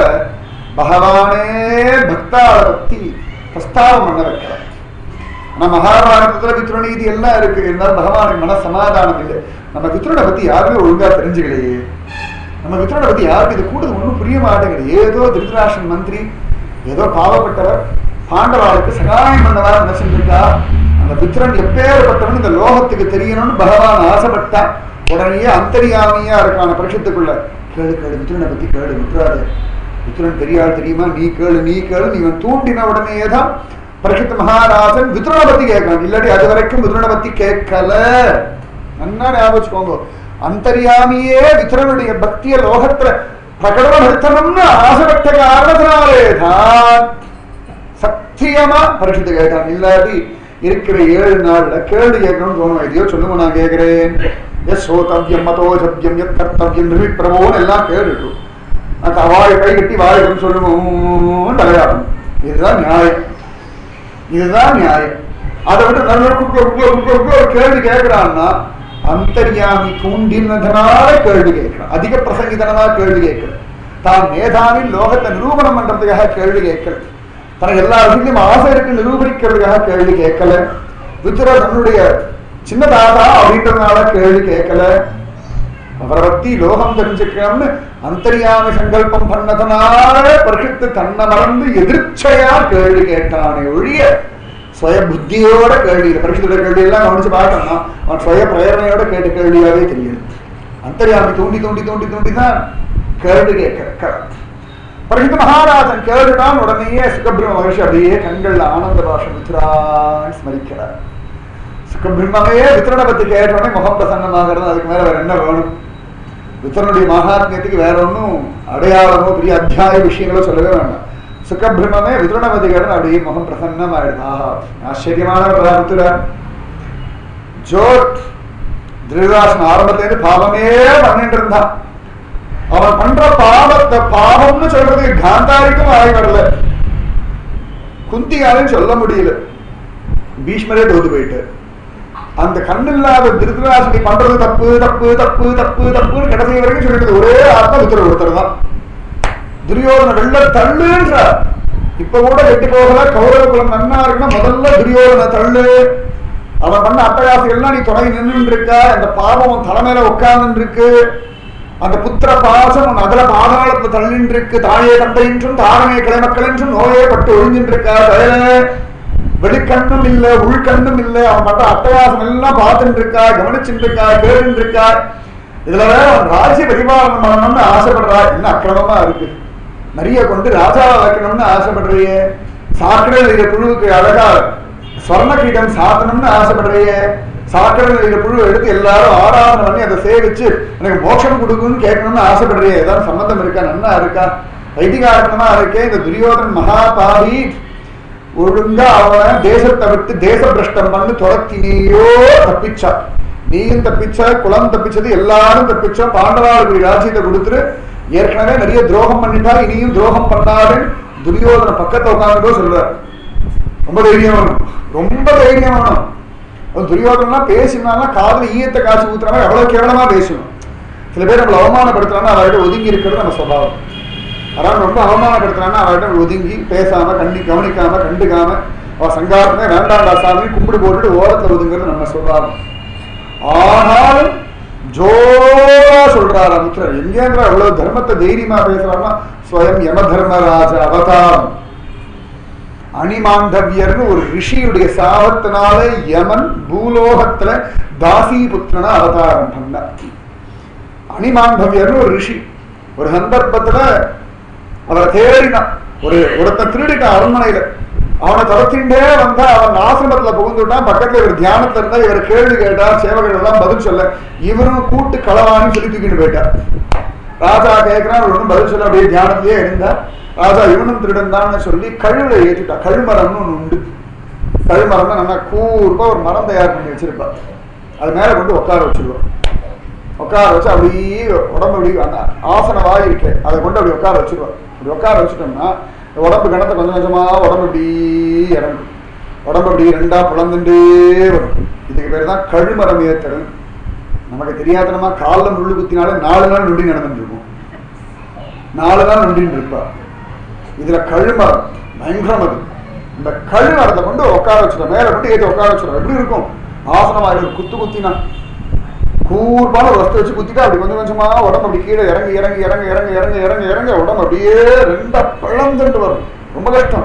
பகவானே பக்தாவை பத்தி பிரஸ்தாபம் பண்ண வைக்கிறார் ஆனா மகாபாரதத்துல வித்ருநீதி எல்லாம் இருக்கு இருந்தாலும் பகவானுக்கு மன சமாதானம் இல்லை நம்ம வித்ருனை பத்தி யாருமே ஒழுங்கா தெரிஞ்சுக்கலையே நம்ம வித்ருனை பத்தி யாருக்கு இது கூட ஒன்றும் புரிய மாட்டேங்குது ஏதோ திருதராஷன் மந்திரி ஏதோ பாவப்பட்டவர் பாண்டவாளுக்கு சகாயம் பண்ணவர் நினைச்சிருக்கா அந்த வித்ரன் எப்பேற்பட்டவன் இந்த லோகத்துக்கு தெரியணும்னு பகவான் ஆசைப்பட்டான் உடனே அந்தரியாமியா இருக்கான பரிஷத்துக்குள்ள கேளு கேளு மித்ரனை பத்தி கேளு விட்டுறாது மித்ரன் பெரிய ஆள் தெரியுமா நீ கேளு நீ கேளு நீ தூண்டின உடனே தான் பரிஷத் மகாராஜன் வித்ரனை பத்தி கேட்கணும் இல்லாட்டி அது வரைக்கும் வித்ரனை பத்தி கேட்கல நன்னா ஞாபகம் வச்சுக்கோங்க அந்தரியாமியே வித்ரனுடைய பக்திய லோகத்துல பிரகடனப்படுத்தணும்னு ஆசைப்பட்ட காரணத்தினாலே தான் சத்தியமா பரிசுத்து கேட்டான் இல்லாட்டி இருக்கிற ஏழு நாள்ல கேள்வி கேட்கணும்னு தோணும் எதையோ சொல்லுங்க நான் கேட்கிறேன் எஸ் சோதவியம் மதோஜபியம் எத் கர்த்தவியம் நிர்விப்பிரமோன்னு எல்லாம் கேட்டுட்டும் அந்த வாயை கை கட்டி வாயை சொல்லுவோம் தலையாடணும் இதுதான் நியாயம் இதுதான் நியாயம் அதை விட்டு நல்ல குக்க குக்க குக்க குக்க ஒரு கேள்வி கேட்கிறான்னா அந்தர்யாமி தூண்டினதுனால கேள்வி கேட்கிறான் அதிக பிரசங்கிதனமா கேள்வி கேட்கல தான் மேதாவின் லோகத்தை நிரூபணம் பண்றதுக்காக கேள்வி கேட்கல தனக்கு எல்லா விஷயத்தையும் ஆசை இருக்கு நிரூபிக்கிறதுக்காக கேள்வி கேட்கல வித்துர தன்னுடைய சின்ன தாத்தா அப்படின்றதுனால கேள்வி கேட்கல அவரை பத்தி லோகம் தெரிஞ்சுக்கணும்னு அந்தரியாமி சங்கல்பம் பண்ணதுனால பரிசுத்து தன்னை மறந்து எதிர்ச்சையா கேள்வி கேட்டானே ஒழிய சுய புத்தியோட கேள்வி இல்லை பரிசுத்தோட கேள்வி எல்லாம் கவனிச்சு பார்த்தோம்னா அவன் சுய பிரேரணையோட கேட்ட கேள்வியாவே தெரியுது அந்தரியாமி தூண்டி தூண்டி தூண்டி தூண்டி தான் கேள்வி கேட்க பரிசுத்த மகாராஜன் கேள்விதான் உடனேயே சுகபிரம மகர்ஷி அப்படியே கண்கள்ல ஆனந்த பாஷம் வித்ரான் ஸ்மரிக்கிறார் சுகபிரம்மே வித்ரனை பத்தி கேட்ட உடனே முகம் பிரசன்னமாகிறது அதுக்கு மேல வேற என்ன வேணும் வித்தனுடைய மகாத்மியத்துக்கு வேற ஒன்றும் அடையாளமோ பெரிய அத்தியாய விஷயங்களோ சொல்லவே வேண்டாம் சுகபிரமே விதுரணபதிகரன் அப்படியே முகம் பிரசன்னம் ஆயிடுது ஆஹா ஆச்சரியமானவர் வித்துரன் ஜோட் திருதாசன் ஆரம்பத்திலேருந்து பாவமே பண்ணிட்டு இருந்தான் அவன் பண்ற பாவத்தை பாவம்னு சொல்றது காந்தாரிக்கும் ஆகி வரல குந்தியாலையும் சொல்ல முடியல பீஷ்மரே தோத்து போயிட்டு அந்த கண்ணில்லாத திருதராசனை பண்றது தப்பு தப்பு தப்பு தப்பு தப்புன்னு கடைசி வரைக்கும் சொல்லிட்டு ஒரே ஆத்மா வித்துற ஒருத்தர் தான் துரியோதன வெள்ள தள்ளுன்ற இப்ப கூட வெட்டி போகல கௌரவ குலம் நன்னா இருக்குன்னா முதல்ல துரியோதன தள்ளு அவன் பண்ண அட்டகாசிகள்லாம் நீ தொடங்கி நின்று இருக்க அந்த பாவம் உன் தலைமையில உட்கார்ந்து இருக்கு அந்த புத்திர பாசம் உன் அதல பாதாளத்துல தள்ளின்னு இருக்கு தாயே தந்தை என்றும் தாரமே கிளைமக்கள் என்றும் நோயே பட்டு ஒழிஞ்சிட்டு இருக்கா தயலே வெளிக்கண்ணும் இல்ல உள்கண்ணும் இல்ல அவன் பண்ற அட்டகாசம் எல்லாம் பார்த்துட்டு இருக்கா கவனிச்சுட்டு இருக்கா கேட்டுட்டு இருக்கா இதுல வேற அவன் ராஜ்ய பரிபாலனம் பண்ணணும்னு ஆசைப்படுறா என்ன அக்கிரமமா இருக்கு நிறைய கொண்டு ராஜாவை வைக்கணும்னு ஆசைப்படுறியே சாக்கடை இருக்கிற புழுவுக்கு அழகா ஸ்வர்ண கீட்டம் சாத்தணும்னு ஆசைப்படுறியே சாக்கடை இருக்கிற புழு எடுத்து எல்லாரும் ஆராதனை பண்ணி அதை சேவிச்சு எனக்கு மோட்சம் கொடுக்குன்னு கேட்கணும்னு ஆசைப்படுறியே ஏதாவது சம்பந்தம் இருக்கா நன்னா இருக்கா வைதிகாரணமா இருக்கே இந்த துரியோதன் மகாபாவி ஒழுங்கா அவனை தேசத்தை விட்டு தேச பிரஷ்டம் பண்ணி துரத்தினியோ தப்பிச்சா நீயும் தப்பிச்ச குலம் தப்பிச்சது எல்லாரும் தப்பிச்சோம் பாண்டவாளுக்கு ராஜ்யத்தை கொடுத்துரு ஏற்கனவே நிறைய துரோகம் பண்ணிட்டா இனியும் துரோகம் பண்ணாரு துரியோதன பக்கத்தை உட்காந்துட்டோ சொல்றாரு ரொம்ப தைரியம் வேணும் ரொம்ப தைரியம் வேணும் அது துரியோதனா பேசினாலும் காதல ஈயத்தை காசு ஊத்துறாங்க எவ்வளவு கேவலமா பேசணும் சில பேர் நம்மளை அவமானப்படுத்துறாங்கன்னா அவர்கிட்ட ஒதுங்கி இருக்கிறது நம்ம சுபாவம் அதான் ரொம்ப அவமானப்படுத்துறான்னா அவர்கிட்ட ஒதுங்கி பேசாம கண்ணி கவனிக்காம கண்டுக்காம அவ சங்காரமே வேண்டாண்டா சாமி கும்பிடு போட்டுட்டு ஓரத்துல ஒதுங்கிறது நம்ம சுபாவம் ஆனாலும் ஜோரா சொல்றாரு மித்ரர் எங்கேங்கிற அவ்வளவு தர்மத்தை தைரியமா பேசுறாருன்னா ஸ்வயம் யம தர்மராஜ அவதாரம் அணிமாண்டவியர்னு ஒரு ரிஷியுடைய சாபத்தினால யமன் பூலோகத்துல தாசி புத்திரனா அவதாரம் பண்ணார் அணிமாண்டவியர்னு ஒரு ரிஷி ஒரு சந்தர்ப்பத்துல அவரை தேடினான் ஒரு ஒருத்தன் திருடிட்டான் அரண்மனையில அவனை துரத்திண்டே வந்தா அவன் ஆசிரமத்துல புகுந்துட்டான் பக்கத்துல இவர் தியானத்துல இருந்தா இவர் கேள்வி கேட்டார் சேவகர்கள் எல்லாம் பதில் சொல்ல இவரும் கூட்டு களவான்னு சொல்லி தூக்கிட்டு போயிட்டார் ராஜா கேட்கிறான் இவர் ஒன்றும் பதில் சொல்ல அப்படியே தியானத்திலேயே இருந்தார் ராஜா இவனும் திருடன் தான் சொல்லி கழுவுல ஏற்றிட்டா கழுமரம்னு ஒண்ணு உண்டு கழுமரம்னா நல்லா கூர்ப்பா ஒரு மரம் தயார் பண்ணி வச்சிருப்பா அது மேல கொண்டு உட்கார வச்சிருவோம் உட்கார வச்சு அப்படியே உடம்பு அப்படி அந்த ஆசன வாய் இருக்கு அதை கொண்டு அப்படி உட்கார வச்சிருவோம் அப்படி உட்கார வச்சுட்டோம்னா இந்த உடம்பு கணத்தை கொஞ்சம் கொஞ்சமா உடம்பு இப்படி இறங்கும் உடம்பு அப்படி ரெண்டா புலந்துட்டே வரும் இதுக்கு பேர் தான் கழுமரம் ஏத்தல் நமக்கு தெரியாதனமா காலில் முள்ளு குத்தினாலே நாலு நாள் நொண்டி நடந்துட்டு இருக்கும் நாலு நாள் நொண்டின்னு இருப்பா இதுல கழுமரம் பயங்கரம் அது இந்த கழுமரத்தை கொண்டு உட்கார வச்சிடும் மேல கொண்டு ஏற்றி உட்கார வச்சிடும் எப்படி இருக்கும் ஆசனமா இருக்கும் குத்து குத்தினா கூர்பான ஒரு வஸ்து வச்சு குத்திட்டா அப்படி கொஞ்சம் கொஞ்சமா உடம்பு அப்படி கீழே இறங்கி இறங்கி இறங்கி இறங்கி இறங்கி இறங்கி இறங்கி உடம்பு அப்படியே ரெண்டா பிளந்துட்டு வரும் ரொம்ப கஷ்டம்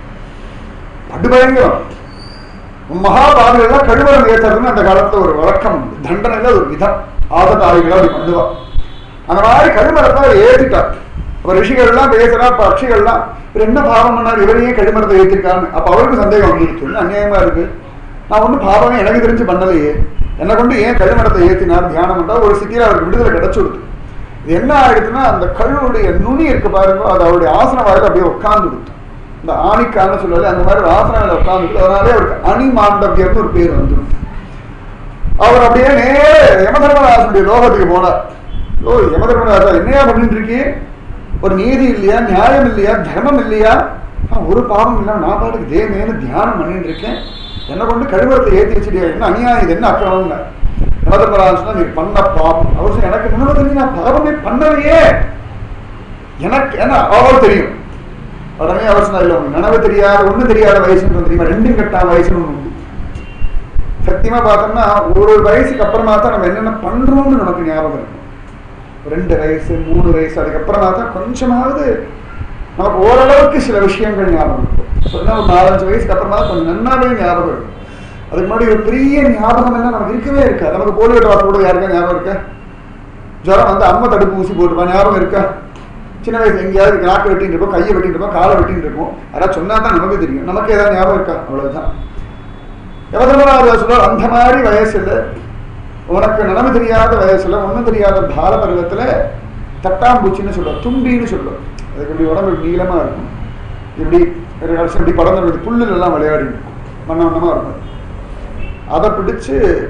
படு பயங்கரம் மகாபாரதெல்லாம் கழுவரம் ஏற்றுறதுன்னு அந்த காலத்துல ஒரு வழக்கம் உண்டு. தண்டனையில ஒரு விதம் ஆததாரிகளை அப்படி பண்ணுவா அந்த மாதிரி கழுமரத்தை அவர் ஏற்றிட்டார் அப்ப ரிஷிகள்லாம் பேசுறா பட்சிகள்லாம் இவர் என்ன பாவம் பண்ணார் இவரையே கழுமரத்தை ஏற்றிருக்கான்னு அப்ப அவருக்கு சந்தேகம் வந்துருச்சு அநியாயமா இருக்கு நான் ஒன்றும் பாவமே எனக்கு தெரிஞ்சு பண்ணலையே என்னை கொண்டு ஏன் கழுமரத்தை ஏற்றினார் தியானம் பண்ணா ஒரு சிட்டியில் அவருக்கு விடுதலை கிடைச்சு கொடுத்து இது என்ன ஆயிடுச்சுன்னா அந்த கழுவுடைய நுனி இருக்கு பாருங்க அது அவருடைய ஆசன வாயில அப்படியே உட்கார்ந்து கொடுத்து இந்த ஆணிக்கான்னு சொல்லல அந்த மாதிரி ஒரு ஆசன வாயில உட்கார்ந்து அதனாலே அவருக்கு அணி மாண்டவியர்னு ஒரு பேர் வந்துடும் அவர் அப்படியே நேர யமதர்மராஜனுடைய லோகத்துக்கு போனார் ஓ யமதர்மராஜா என்னையா பண்ணிட்டு இருக்கீ ஒரு நீதி இல்லையா நியாயம் இல்லையா தர்மம் இல்லையா ஆ, ஒரு பாவம் இல்லாம நான் பாட்டுக்கு தேமேனு தியானம் பண்ணிட்டு இருக்கேன் என்னை கொண்டு கழுவரத்தை ஏற்றி வச்சுட்டியா என்ன அநியாயம் இது என்ன அக்கிரமம்னு யமதர்மராஜ் நீ பண்ண பாவம் அவர் சொன்னார், எனக்கு நினைவு தெரிஞ்சு நான் பாவமே பண்ணலையே எனக்கு ஏன்னா அவர் தெரியும் உடனே அவர் சொன்னா இல்லை உங்களுக்கு நினைவு தெரியாத ஒண்ணு தெரியாத வயசுன்னு ஒண்ணு தெரியுமா ரெண்டும் கட்டாத வயசுன்னு ஒண்ணு உண்டு சத்தியமா பார்த்தோம்னா ஒரு ஒரு வயசுக்கு அப்புறமா தான் நம்ம என்னென்ன பண்றோம்னு நமக்கு ஞாபகம் இருக்கும் ரெண்டு வயசு மூணு வயசு அதுக்கப்புறமா தான் கொஞ்சமாவது நமக்கு ஓரளவுக்கு சில விஷயங்கள் ஞாபகம் இருக்கும் சொன்னா ஒரு நாலஞ்சு வயசுக்கு அப்புறமா தான் கொஞ்சம் நன்னாவே ஞாபகம் இருக்கும் அதுக்கு முன்னாடி ஒரு பெரிய ஞாபகம் எல்லாம் நமக்கு இருக்கவே இருக்காது நமக்கு போலியோ டாக்டர் கூட யாருக்கா ஞாபகம் இருக்கா ஜுரம் வந்து அம்மா தடுப்பு ஊசி போட்டுப்பா ஞாபகம் இருக்கா சின்ன வயசுல எங்கேயாவது நாக்கு வெட்டின்னு இருப்போம் கையை வெட்டின்னு இருப்போம் காலை வெட்டின்னு இருப்போம் யாராவது சொன்னா தான் நமக்கு தெரியும் நமக்கு ஏதாவது ஞாபகம் இருக்கா அவ்வளவுதான் யமதர்மராஜா சொல்றார் அந்த மாதிரி வயசுல உனக்கு நினைவு தெரியாத வயசுல ஒண்ணும் தெரியாத பால பருவத்துல தட்டாம்பூச்சின்னு சொல்லுவோம் தும்பின்னு சொல்லுவோம் அதுக்கு இப்படி உடம்பு நீளமா இருக்கும் இப்படி ஒரு கடைசி இப்படி படந்து புல்லுல எல்லாம் விளையாடி இருக்கும் மண்ண மண்ணமா இருக்கும் அதை பிடிச்சு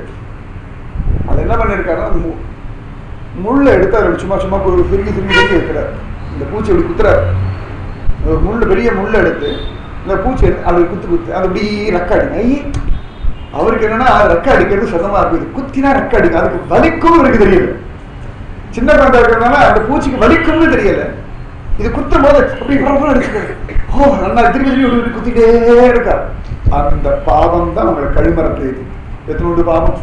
அது என்ன பண்ணிருக்காருன்னா அந்த மு- முள்ளை எடுத்து அதில் சும்மா சும்மா ஒரு சுருங்கி சுருங்கி சுருங்கி வைக்கிறார் இந்த பூச்சி இப்படி குத்துறாரு ஒரு முள் பெரிய முள்ளை எடுத்து இந்த பூச்சி எடுத்து அப்படி குத்து குத்து அது இப்படி ரெக்க அடிங்க ஐ அவருக்கு என்னன்னா ரெக்க அடிக்கிறது சுத்தமா இருக்கு இது குத்தினா ரெக்க அடிக்கும் அதுக்கு வலிக்கும் இருக்கு தெரியல சின்ன குழந்தை இருக்கிறதுனால அந்த பூச்சிக்கு வலிக்கும்னு தெரியல இது குத்தும் போது அப்படி பரபரம் அடிச்சுக்கிறது ஓ நல்லா திருப்பி திருப்பி இப்படி இப்படி குத்திட்டே இருக்கா அந்த பாவம் தான் உங்களுக்கு கழிமரத்தில் இது எத்தனோண்டு பாவம்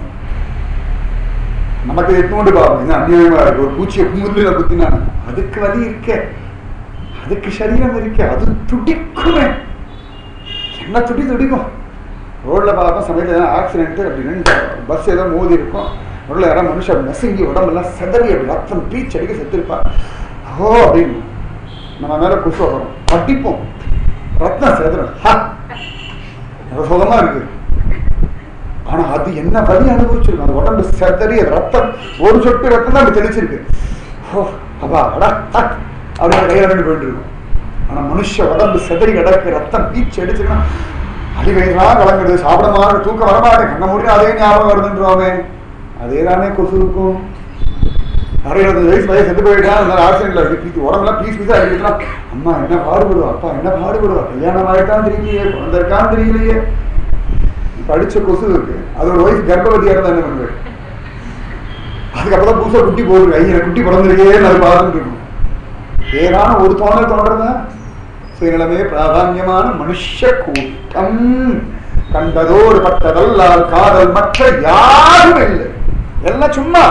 நமக்கு எத்தனோண்டு பாவம் என்ன அநியாயமா இருக்கு ஒரு பூச்சியை முந்தில குத்தினாங்க அதுக்கு வலி இருக்கே அதுக்கு சரீரம் இருக்கே அது துடிக்குமே என்ன துடி துடிக்கும் ரோட்ல பார்ப்போம் சமயத்தில் ஏதாவது ஆக்சிடென்ட் அப்படின்னு பஸ் ஏதோ மோதி இருக்கும் ரோட்ல யாராவது மனுஷன் நசுங்கி உடம்பெல்லாம் செதறி அப்படி ரத்தம் பீச் அடிக்க செத்துருப்பா ஓ அப்படின்னு நம்ம மேல குசு வரும் அடிப்போம் ரத்தம் செதறும் ஹா! அது சுகமா இருக்கு ஆனா அது என்ன வலி அனுபவிச்சிருக்கும் அது உடம்பு செதறி அது ரத்தம் ஒரு சொட்டு ரத்தம் தான் அப்படி தெளிச்சிருக்கு ஓ அப்பா அடா ஹா! அப்படின்னு கையில ரெண்டு போயிட்டு இருக்கும் ஆனா மனுஷ உடம்பு செதறி கிடக்கு ரத்தம் பீச்சு அடிச்சுன்னா அடிவயிறுலாம் கலங்குது சாப்பிட மாட்டேன் தூக்கம் வரமாட்டேன் கண்ண முடியும் அதே ஞாபகம் வருதுன்றோமே அதே தானே கொசு இருக்கும் நிறைய இருபது வயசு வயசு செத்து போயிட்டா அந்த ஆக்சிடென்ட்ல பீஸ் உடம்புலாம் பீஸ் பீஸா அடிக்கலாம் அம்மா என்ன பாடுபடுவா அப்பா என்ன பாடுபடுவா கல்யாணம் ஆகிட்டான் தெரியலையே குழந்தை இருக்கான்னு தெரியலையே படிச்ச கொசு இருக்கு அது ஒரு வயசு கர்ப்பவதியா இருந்தா என்ன பண்ணுவேன் அதுக்கப்புறம் புதுசா குட்டி போகுது ஐயா குட்டி பிறந்திருக்கே அது பார்த்துட்டு இருக்கும் ஏதான ஒரு தோணல் தோன்றதா சுயநலமே பிராதான்யமான மனுஷ கூட்டம் கண்டதோடு பட்டதல்லால் காதல் மற்ற யாரும் இல்லை எல்லாம் சும்மா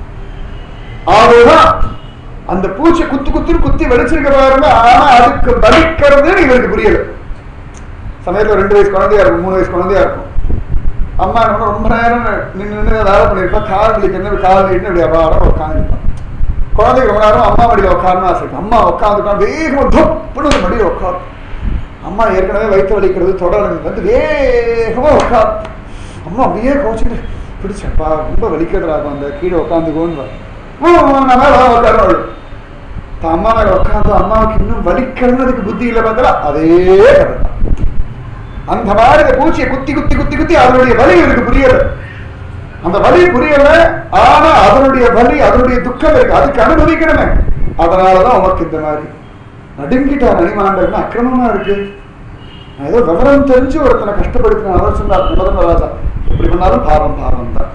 அதுதான் அந்த பூச்சி குத்து குத்துன்னு குத்தி வெளிச்சிருக்க பாருங்க ஆனா அதுக்கு வலிக்கிறது இவருக்கு புரியல சமயத்துல ரெண்டு வயசு குழந்தையா இருக்கும் மூணு வயசு குழந்தையா இருக்கும் அம்மா என்ன பண்ணா, ரொம்ப நேரம் நின்று நின்று வேலை பண்ணிருப்பா கால் வலிக்கணும் கால் வலிக்கணும் இப்படி அபாரம் உட்காந்துருப்பான் குழந்தைக்கு ரொம்ப நேரம் அம்மா மடியில் உட்காரணும் ஆசை இருக்கு. அம்மா உட்காந்துட்டான் வேகமா தொப்புன்னு ஒரு மடியில் உட்காரும் அம்மா ஏற்கனவே வயிற்று வலிக்கிறது தொடர்ந்து வந்து வேகமா உட்கார் அம்மா அப்படியே கோச்சிட்டு பிடிச்சப்பா ரொம்ப வலிக்கிறதுடா அந்த கீழே உட்காந்துக்கோன்னு நான் மேல உட்கார தான் அம்மா மேல உட்காந்து அம்மாவுக்கு இன்னும் வலிக்கிறதுக்கு புத்தி இல்லை பார்த்தா அதே கதை தான். அந்த மாதிரி இந்த பூச்சியை குத்தி குத்தி குத்தி குத்தி அதனுடைய வலி எனக்கு புரியல அந்த வலி புரியல ஆனா அதனுடைய வலி அதனுடைய துக்கம் இருக்கு அதுக்கு அனுபவிக்கணுமே அதனாலதான் உனக்கு இந்த மாதிரி நடுங்கிட்டார் அணிமாண்டர்னு அக்கிரமமா இருக்கு நான் ஏதோ விவரம் தெரிஞ்சு ஒருத்தனை கஷ்டப்படுத்தின அவர் சொன்னார் நிபந்தன ராஜா எப்படி பண்ணாலும் பாவம் பாவம் தான்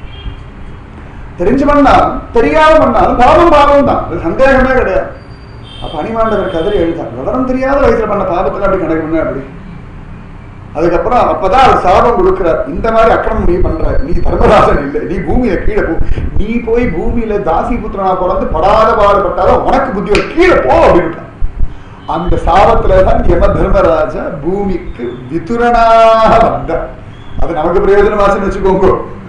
தெரிஞ்சு பண்ணாலும் தெரியாம பண்ணாலும் பாவம் பாவம் தான் அது சந்தேகமே கிடையாது அப்ப அணிமாண்டவர் கதறி எழுதார் விவரம் தெரியாத வயசுல பண்ண பாவத்துல அப்படி கணக்கு அப்படி அதுக்கப்புறம் அப்பதான் அவர் சாபம் கொடுக்கிறார் இந்த மாதிரி அக்கிரமம் நீ பண்ற நீ தர்மராஜன் இல்லை நீ பூமியில கீழே போ நீ போய் பூமியில தாசி புத்திரனா பிறந்து படாத பாடுபட்டாலும் உனக்கு புத்தி வரும். கீழே போ அப்படின்னு அந்த சாபத்துலதான் யம தர்மராஜா பூமிக்கு விதுரனாக வந்தார் அது நமக்கு பிரயோஜனமாச்சுன்னு வச்சுக்கோங்க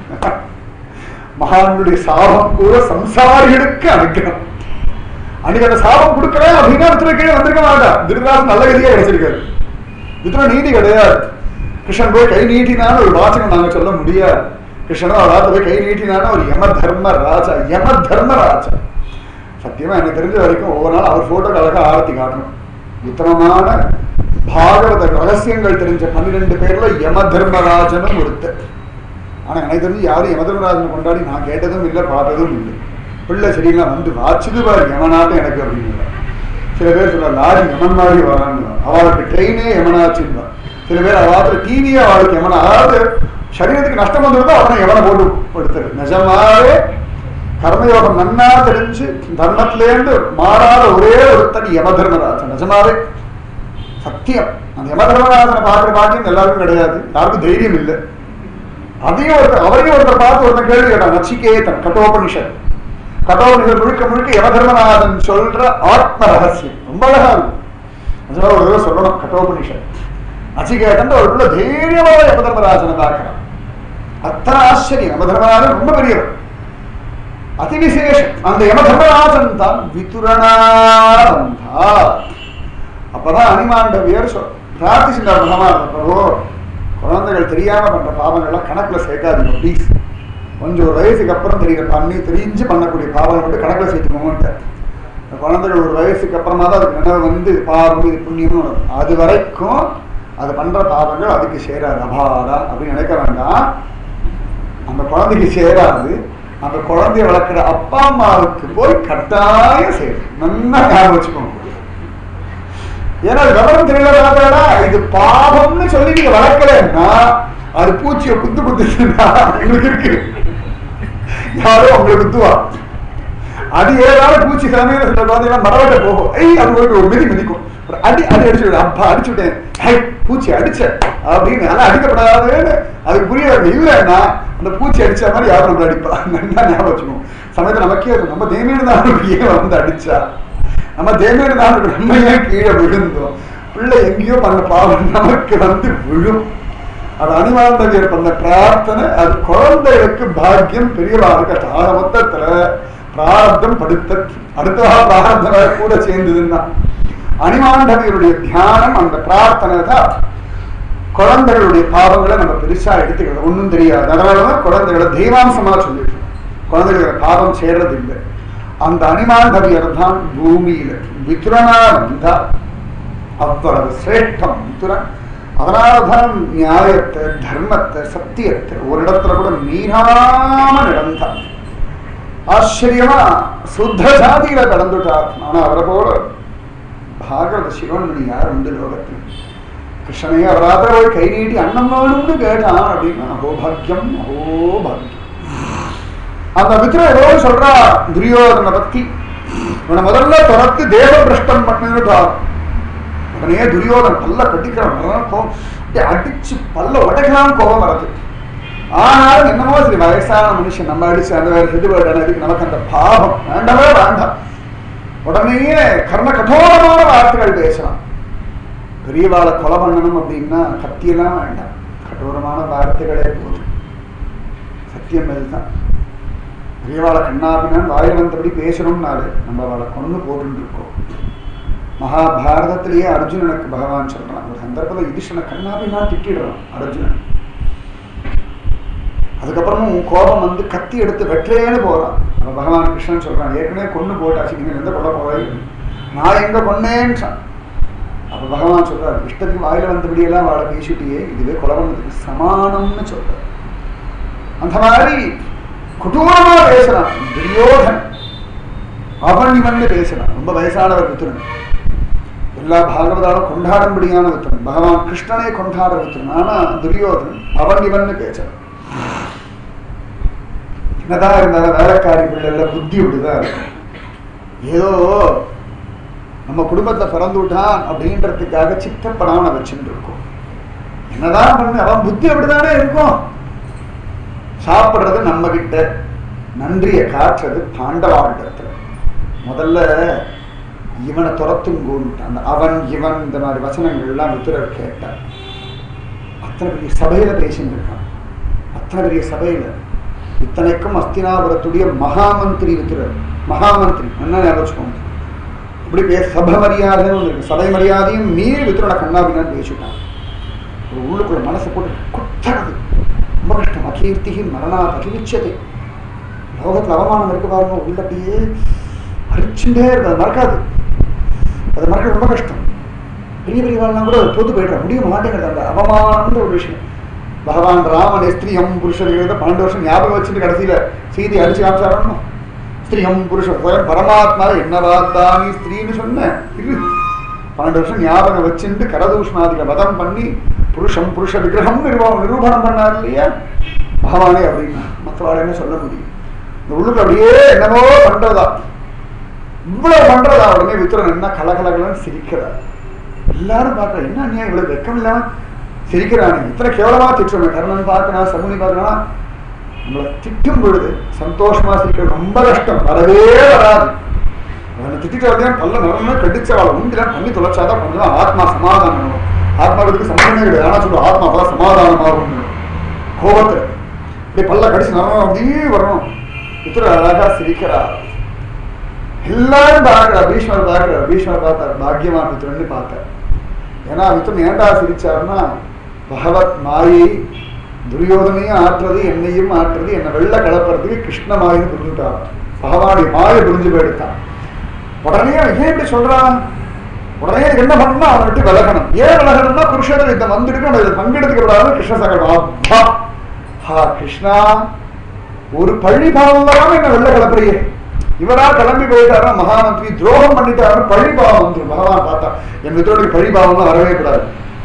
மகானுடைய சாபம் கூட சம்சாரிகளுக்கு அனுகிரகம் அன்னைக்கு அந்த சாபம் கொடுக்கல அப்படின்னா வித்துர கீழே வந்திருக்க மாட்டான் திருநாசம் நல்ல கதியா கிடைச்சிருக்காரு வித்துர நீதி கிடையாது கிருஷ்ணன் போய் கை நீட்டினான்னு ஒரு வாசகம் நாங்க சொல்ல முடியாது கிருஷ்ணனும் அதாவது போய் கை நீட்டினான்னு ஒரு யம தர்ம ராஜா யம தர்ம ராஜா சத்தியமா எனக்கு தெரிஞ்ச வரைக்கும் ஒவ்வொரு நாள் அவர் போட்டோ அழகா ஆரத்தி காட்டணும் உத்தமமான பாகவத ரகசியங்கள் தெரிஞ்ச பன்னிரெண்டு பேர்ல யம தர்மராஜனும் ஒருத்தர் ஆனா எனக்கு தெரிஞ்சு யாரும் யம தர்மராஜனை கொண்டாடி நான் கேட்டதும் இல்லை பார்த்ததும் இல்லை பிள்ளை செடியெல்லாம் வந்து வாச்சுது பாரு யமநாட்டம் எனக்கு அப்படின்னு சில பேர் சொல்ல லாரி யமன் மாதிரி வரான்னு அவளுக்கு ட்ரெயினே யமனாச்சுன்னு சில பேர் அவாத்துல டிவியே அவளுக்கு யமனா அதாவது சரீரத்துக்கு நஷ்டம் வந்துருந்தா அவனை எவனை போட்டு கொடுத்துரு நிஜமாவே கர்மயோகம் நன்னா தெரிஞ்சு தர்மத்திலேருந்து மாறாத ஒரே ஒருத்தன் யம தர்மராஜன் நிஜமாவே சத்தியம் அந்த யம தர்மராஜனை பார்க்குற பாக்கியம் எல்லாருக்கும் கிடையாது யாருக்கும் தைரியம் இல்லை அதையும் ஒருத்தர் அவரையும் ஒருத்தர் பார்த்து ஒருத்தர் கேள்வி கேட்டான் நச்சிகேதன் கட்டோபனிஷத் கட்டோபனிஷத் முழுக்க முழுக்க யம தர்மராஜன் சொல்ற ஆத்ம ரகசியம் ரொம்ப அழகா இருக்கும் நிஜமா ஒரு தடவை சொல்லணும் கட்டோபனிஷத் நச்சிகேதன் ஒரு பிள்ளை தைரியமாக யம தர்மராஜனை பார்க்கிறான் அத்தனை ஆச்சரியம் யம தர்மராஜன் ரொம்ப பெரியவர் அதிவிசேஷம் அந்த யம தர்மராஜன் தான் விதுரணாவந்தா அப்பதான் அனிமாண்டவியர் சொல் பிரார்த்திச்சுட்டார் பகவான் பிரபு குழந்தைகள் தெரியாம பண்ற பாவங்கள்லாம் கணக்குல சேர்க்காதீங்க ப்ளீஸ் கொஞ்சம் ஒரு வயசுக்கு அப்புறம் தெரியுற பண்ணி தெரிஞ்சு பண்ணக்கூடிய பாவங்கள் மட்டும் கணக்குல சேர்த்துக்கோங்க இந்த குழந்தைகள் ஒரு வயசுக்கு அப்புறமா தான் அதுக்கு நினைவு வந்து பாவம் இது புண்ணியம்னு வரும். அது வரைக்கும் அது பண்ற பாவங்கள் அதுக்கு சேராது அபாரா அப்படின்னு நினைக்க வேண்டாம் அந்த குழந்தைக்கு சேராது அந்த குழந்தைய வளர்க்குற அப்பா அம்மாவுக்கு போய் கட்டாயம் சேரும் நல்லா ஞாபகம் வச்சுக்கோங்க ஏன்னா அது விவரம் தெரியல பார்த்தாடா இது பாவம்னு சொல்லி நீங்க வளர்க்கலன்னா அது பூச்சியை குத்து குத்துச்சுன்னா உங்களுக்கு இருக்கு யாரோ உங்களை குத்துவா அது ஏதாவது பூச்சி சமையல சில குழந்தைங்க மரவட்ட போகும் ஐய் அது போய் ஒரு மிதி மிதிக்கும் ஒரு அடி அடி அடிச்சு விடு அப்பா அடிச்சு விட்டேன் ஹை பூச்சி அடிச்ச அப்படின்னு அதெல்லாம் அடிக்கப்படாதுன்னு அதுக்கு புரிய இல்லைன்னா அந்த பூச்சி அடிச்ச மாதிரி யாரும் நம்மள அடிப்பா நல்லா ஞாபகம் வச்சுக்கணும் சமயத்தில் நமக்கே இருக்கும் நம்ம தேமியன் தான் ஏன் வந்து அடிச்சா நம்ம தேமியன் தான் நம்ம ஏன் கீழே விழுந்தோம் பிள்ளை எங்கேயோ பண்ண பாவம் நமக்கு வந்து விழும் அது அனிவாந்தவியர் பண்ண பிரார்த்தனை அது குழந்தைகளுக்கு பாக்கியம் பெரியவாளுக்கு ஆக மொத்தத்துல பிரார்த்தம் படுத்த அடுத்த பிரார்த்தனை கூட சேர்ந்ததுன்னா அனிமாண்டவியருடைய தியானம் அந்த பிரார்த்தனை தான் குழந்தைகளுடைய பாவங்களை நம்ம பெருசா எடுத்துக்கிறது ஒன்றும் தெரியாது அதனாலதான் குழந்தைகளை தெய்வாம்சமா சொல்லிட்டு குழந்தைகளோட பாவம் சேர்றது இல்லை அந்த அனிமாண்டவியர் தான் பூமியில வித்ரணா வந்தா அவ்வளவு சிரேஷ்டம் வித்துரன் அதனால்தான் நியாயத்தை தர்மத்தை சத்தியத்தை ஒரு இடத்துல கூட மீறாம நடந்தான் ஆச்சரியமா சுத்த ஜாதியில கடந்துட்டார் ஆனா அவரை போல பாகவத சிவன்மணி யார் உண்டு லோகத்தில் கிருஷ்ணனையே அவராத்திர போய் கை நீட்டி அன்னம் வேணும்னு கேட்டான் அப்படின்னா அகோபாக்கியம் அகோபாக்கியம் அந்த மித்திர எவ்வளவு சொல்றா துரியோதனை பத்தி இவனை முதல்ல துரத்து தேவ பிரஷ்டம் பண்ணிட்டார் உடனே துரியோதன் பல்ல கட்டிக்கிறான் கோபம் அப்படியே அடிச்சு பல்ல உடைக்கலாம் கோபம் வருது ஆனாலும் என்னமோ சரி வயசான மனுஷன் நம்ம அடிச்சு அந்த வேற செது அதுக்கு நமக்கு அந்த பாவம் வேண்டவே வேண்டாம் உடனேயே கர்ம கठोरமான வார்த்தைகள் பேசலாம் பெரியவாளை கொலை பண்ணணும் அப்படின்னா கத்தியெல்லாம் வேண்டாம் கठोरமான வார்த்தைகளே போதும் சத்தியம் இதுதான் பெரியவாளை கண்ணாபினான் வாயில் வந்தபடி பேசணும்னாலே நம்ம அவளை கொண்டு போட்டுட்டு இருக்கோம் மகாபாரதத்திலேயே அர்ஜுனனுக்கு பகவான் சொல்றான் ஒரு சந்தர்ப்பத்தில் யுதிஷனை கண்ணாபின்னா திட்டிடுறான் அர்ஜுனன் அதுக்கப்புறமும் உன் கோபம் வந்து கத்தி எடுத்து வெற்றேன்னு போறான் அப்ப பகவான் கிருஷ்ணன் சொல்றான் ஏற்கனவே கொண்டு போட்டாச்சு நீங்க எந்த கொல்ல போவாய் நான் எங்க கொன்னேன்னு சொன்னான். அப்ப பகவான் சொல்றாரு இஷ்டத்துக்கு வாயில வந்தபடியெல்லாம் வாழ பேசிட்டியே இதுவே கொலை பண்ணதுக்கு சமானம்னு சொல்றாரு அந்த மாதிரி கொடூரமா பேசுறான் துரியோதன் அவன் இவன் பேசுறான் ரொம்ப வயசானவர் வித்துரன் எல்லா பாகவதாலும் கொண்டாடும்படியான வித்துரன் பகவான் கிருஷ்ணனை கொண்டாட வித்துரன் ஆனா துரியோதன் அவன் இவன் பேசுறான் என்னதான் இருந்தாலும் வேலைக்காரி பிள்ளைல புத்தி விடுதான் இருக்கும் ஏதோ நம்ம குடும்பத்தை பிறந்து விட்டான் அப்படின்றதுக்காக சித்தப்படாம வச்சுட்டு இருக்கோம் என்னதான் பண்ணு அவன் புத்தி அப்படிதானே இருக்கும் சாப்பிடுறது நம்ம கிட்ட நன்றியை காட்டுறது பாண்டவாண்டத்துல முதல்ல இவனை துரத்துங்கோன்னுட்டான் அந்த அவன் இவன் இந்த மாதிரி வசனங்கள்லாம் வித்துரர் கேட்டார் அத்தனை பெரிய சபையில பேசிட்டு இருக்கான் அத்தனை பெரிய சபையில இத்தனைக்கும் அஸ்தினாபுரத்துடைய மகாமந்திரி வித்துரர் மகாமந்திரி என்ன ஞாபகம் வச்சுக்கோங்க இப்படி பேச சபை மரியாதைன்னு ஒன்று இருக்கு சபை மரியாதையும் மீறி வித்துரோட கண்ணாபின்னு பேசிட்டான் ஒரு உள்ளுக்குள்ள மனசை போட்டு குத்துறது ரொம்ப கஷ்டம் அகீர்த்திகி மரணா அகிவிச்சதை லோகத்தில் அவமானம் இருக்கு பாருங்க உள்ள அப்படியே அரிச்சுட்டே இருக்கு அது மறக்காது அது மறக்க ரொம்ப கஷ்டம் பெரிய பெரிய வாழ்லாம் கூட அது தோத்து போயிடுற முடிய மாட்டேங்கிறது அந்த அவமானம்ன்ற ஒரு விஷயம் பகவான் ராமன் ஸ்திரீயம் புருஷன் பன்னெண்டு வருஷம் ஞாபகம் வச்சுட்டு கடைசியில சீதை அடிச்சு காமிச்சாரணும் ஸ்திரீயம் புருஷன் சுயம் பரமாத்மா என்ன பார்த்தா நீ ஸ்திரீன்னு சொன்ன இரு பன்னெண்டு வருஷம் ஞாபகம் வச்சுட்டு கரதூஷ்ணாதிக வதம் பண்ணி புருஷம் புருஷ விக்கிரகம் நிர்வாகம் நிரூபணம் பண்ணார் இல்லையா பகவானே அப்படின்னா மற்றவாள் என்ன சொல்ல முடியும் இந்த உள்ளுக்கு அப்படியே என்னமோ பண்றதா இவ்வளவு பண்றதா உடனே வித்துரன் என்ன கலகலகலன்னு சிரிக்கிறார் எல்லாரும் பார்க்கற என்ன அநியாயம் இவ்வளவு வெக்கம் இல்லாம சிரிக்கிறானே இத்தனை கேவலமா திட்டுறோமே கர்ணன் பார்க்கணும் சகுனி பார்க்கணும் நம்மளை திட்டும் பொழுது சந்தோஷமா சிரிக்கிறது ரொம்ப கஷ்டம் வரவே வராது அவனை திட்டிட்டு வந்தேன் பல்ல நிறமே கடிச்ச அவளை உண்டுலாம் பண்ணி தொலைச்சாதான் பண்ணலாம் ஆத்மா சமாதானம் ஆகும். ஆத்மாவுக்கு சம்பந்தமே கிடையாது ஆனா சொல்லுவோம் ஆத்மா அப்பதான் சமாதானமாகும் கோபத்துல இப்படி பல்ல கடிச்சு நிறம் அப்படியே வரணும் இத்தனை அழகா சிரிக்கிறார் எல்லாரும் பார்க்கிறார் பீஷ்மர் பார்க்கிறார் பீஷ்மர் பார்த்தார் பாக்கியவான் மித்திரன்னு பார்த்தார் ஏன்னா மித்திரன் ஏன்டா சிரிச்சாருன்னா பகவத் மாயை துரியோதனையும் ஆற்றுறது என்னையும் ஆற்றுறது என்னை வெள்ள கலப்புறதுக்கு கிருஷ்ண மாயின்னு புரிஞ்சுட்டான் பகவானுடைய மாயை புரிஞ்சு போயிடுத்தான் உடனே அவன் ஏன் இப்படி சொல்றான் உடனே இதுக்கு என்ன பண்ணணும் அவனை விட்டு விலகணும் ஏன் விலகணும்னா புருஷன் யுத்தம் வந்துட்டு நம்ம இதில் பங்கெடுத்துக்க கூடாது கிருஷ்ண சங்கடம் அப்பா ஹா கிருஷ்ணா ஒரு பழி பாவம் இல்லாம என்ன வெள்ள கலப்புறியே இவரா கிளம்பி போயிட்டாரா மகாமந்திரி துரோகம் பண்ணிட்டாரு பழி பாவம் வந்துடும் பகவான் பார்த்தா என் மித்திரோடைய பழி பாவம்லாம் வரவே கூடாது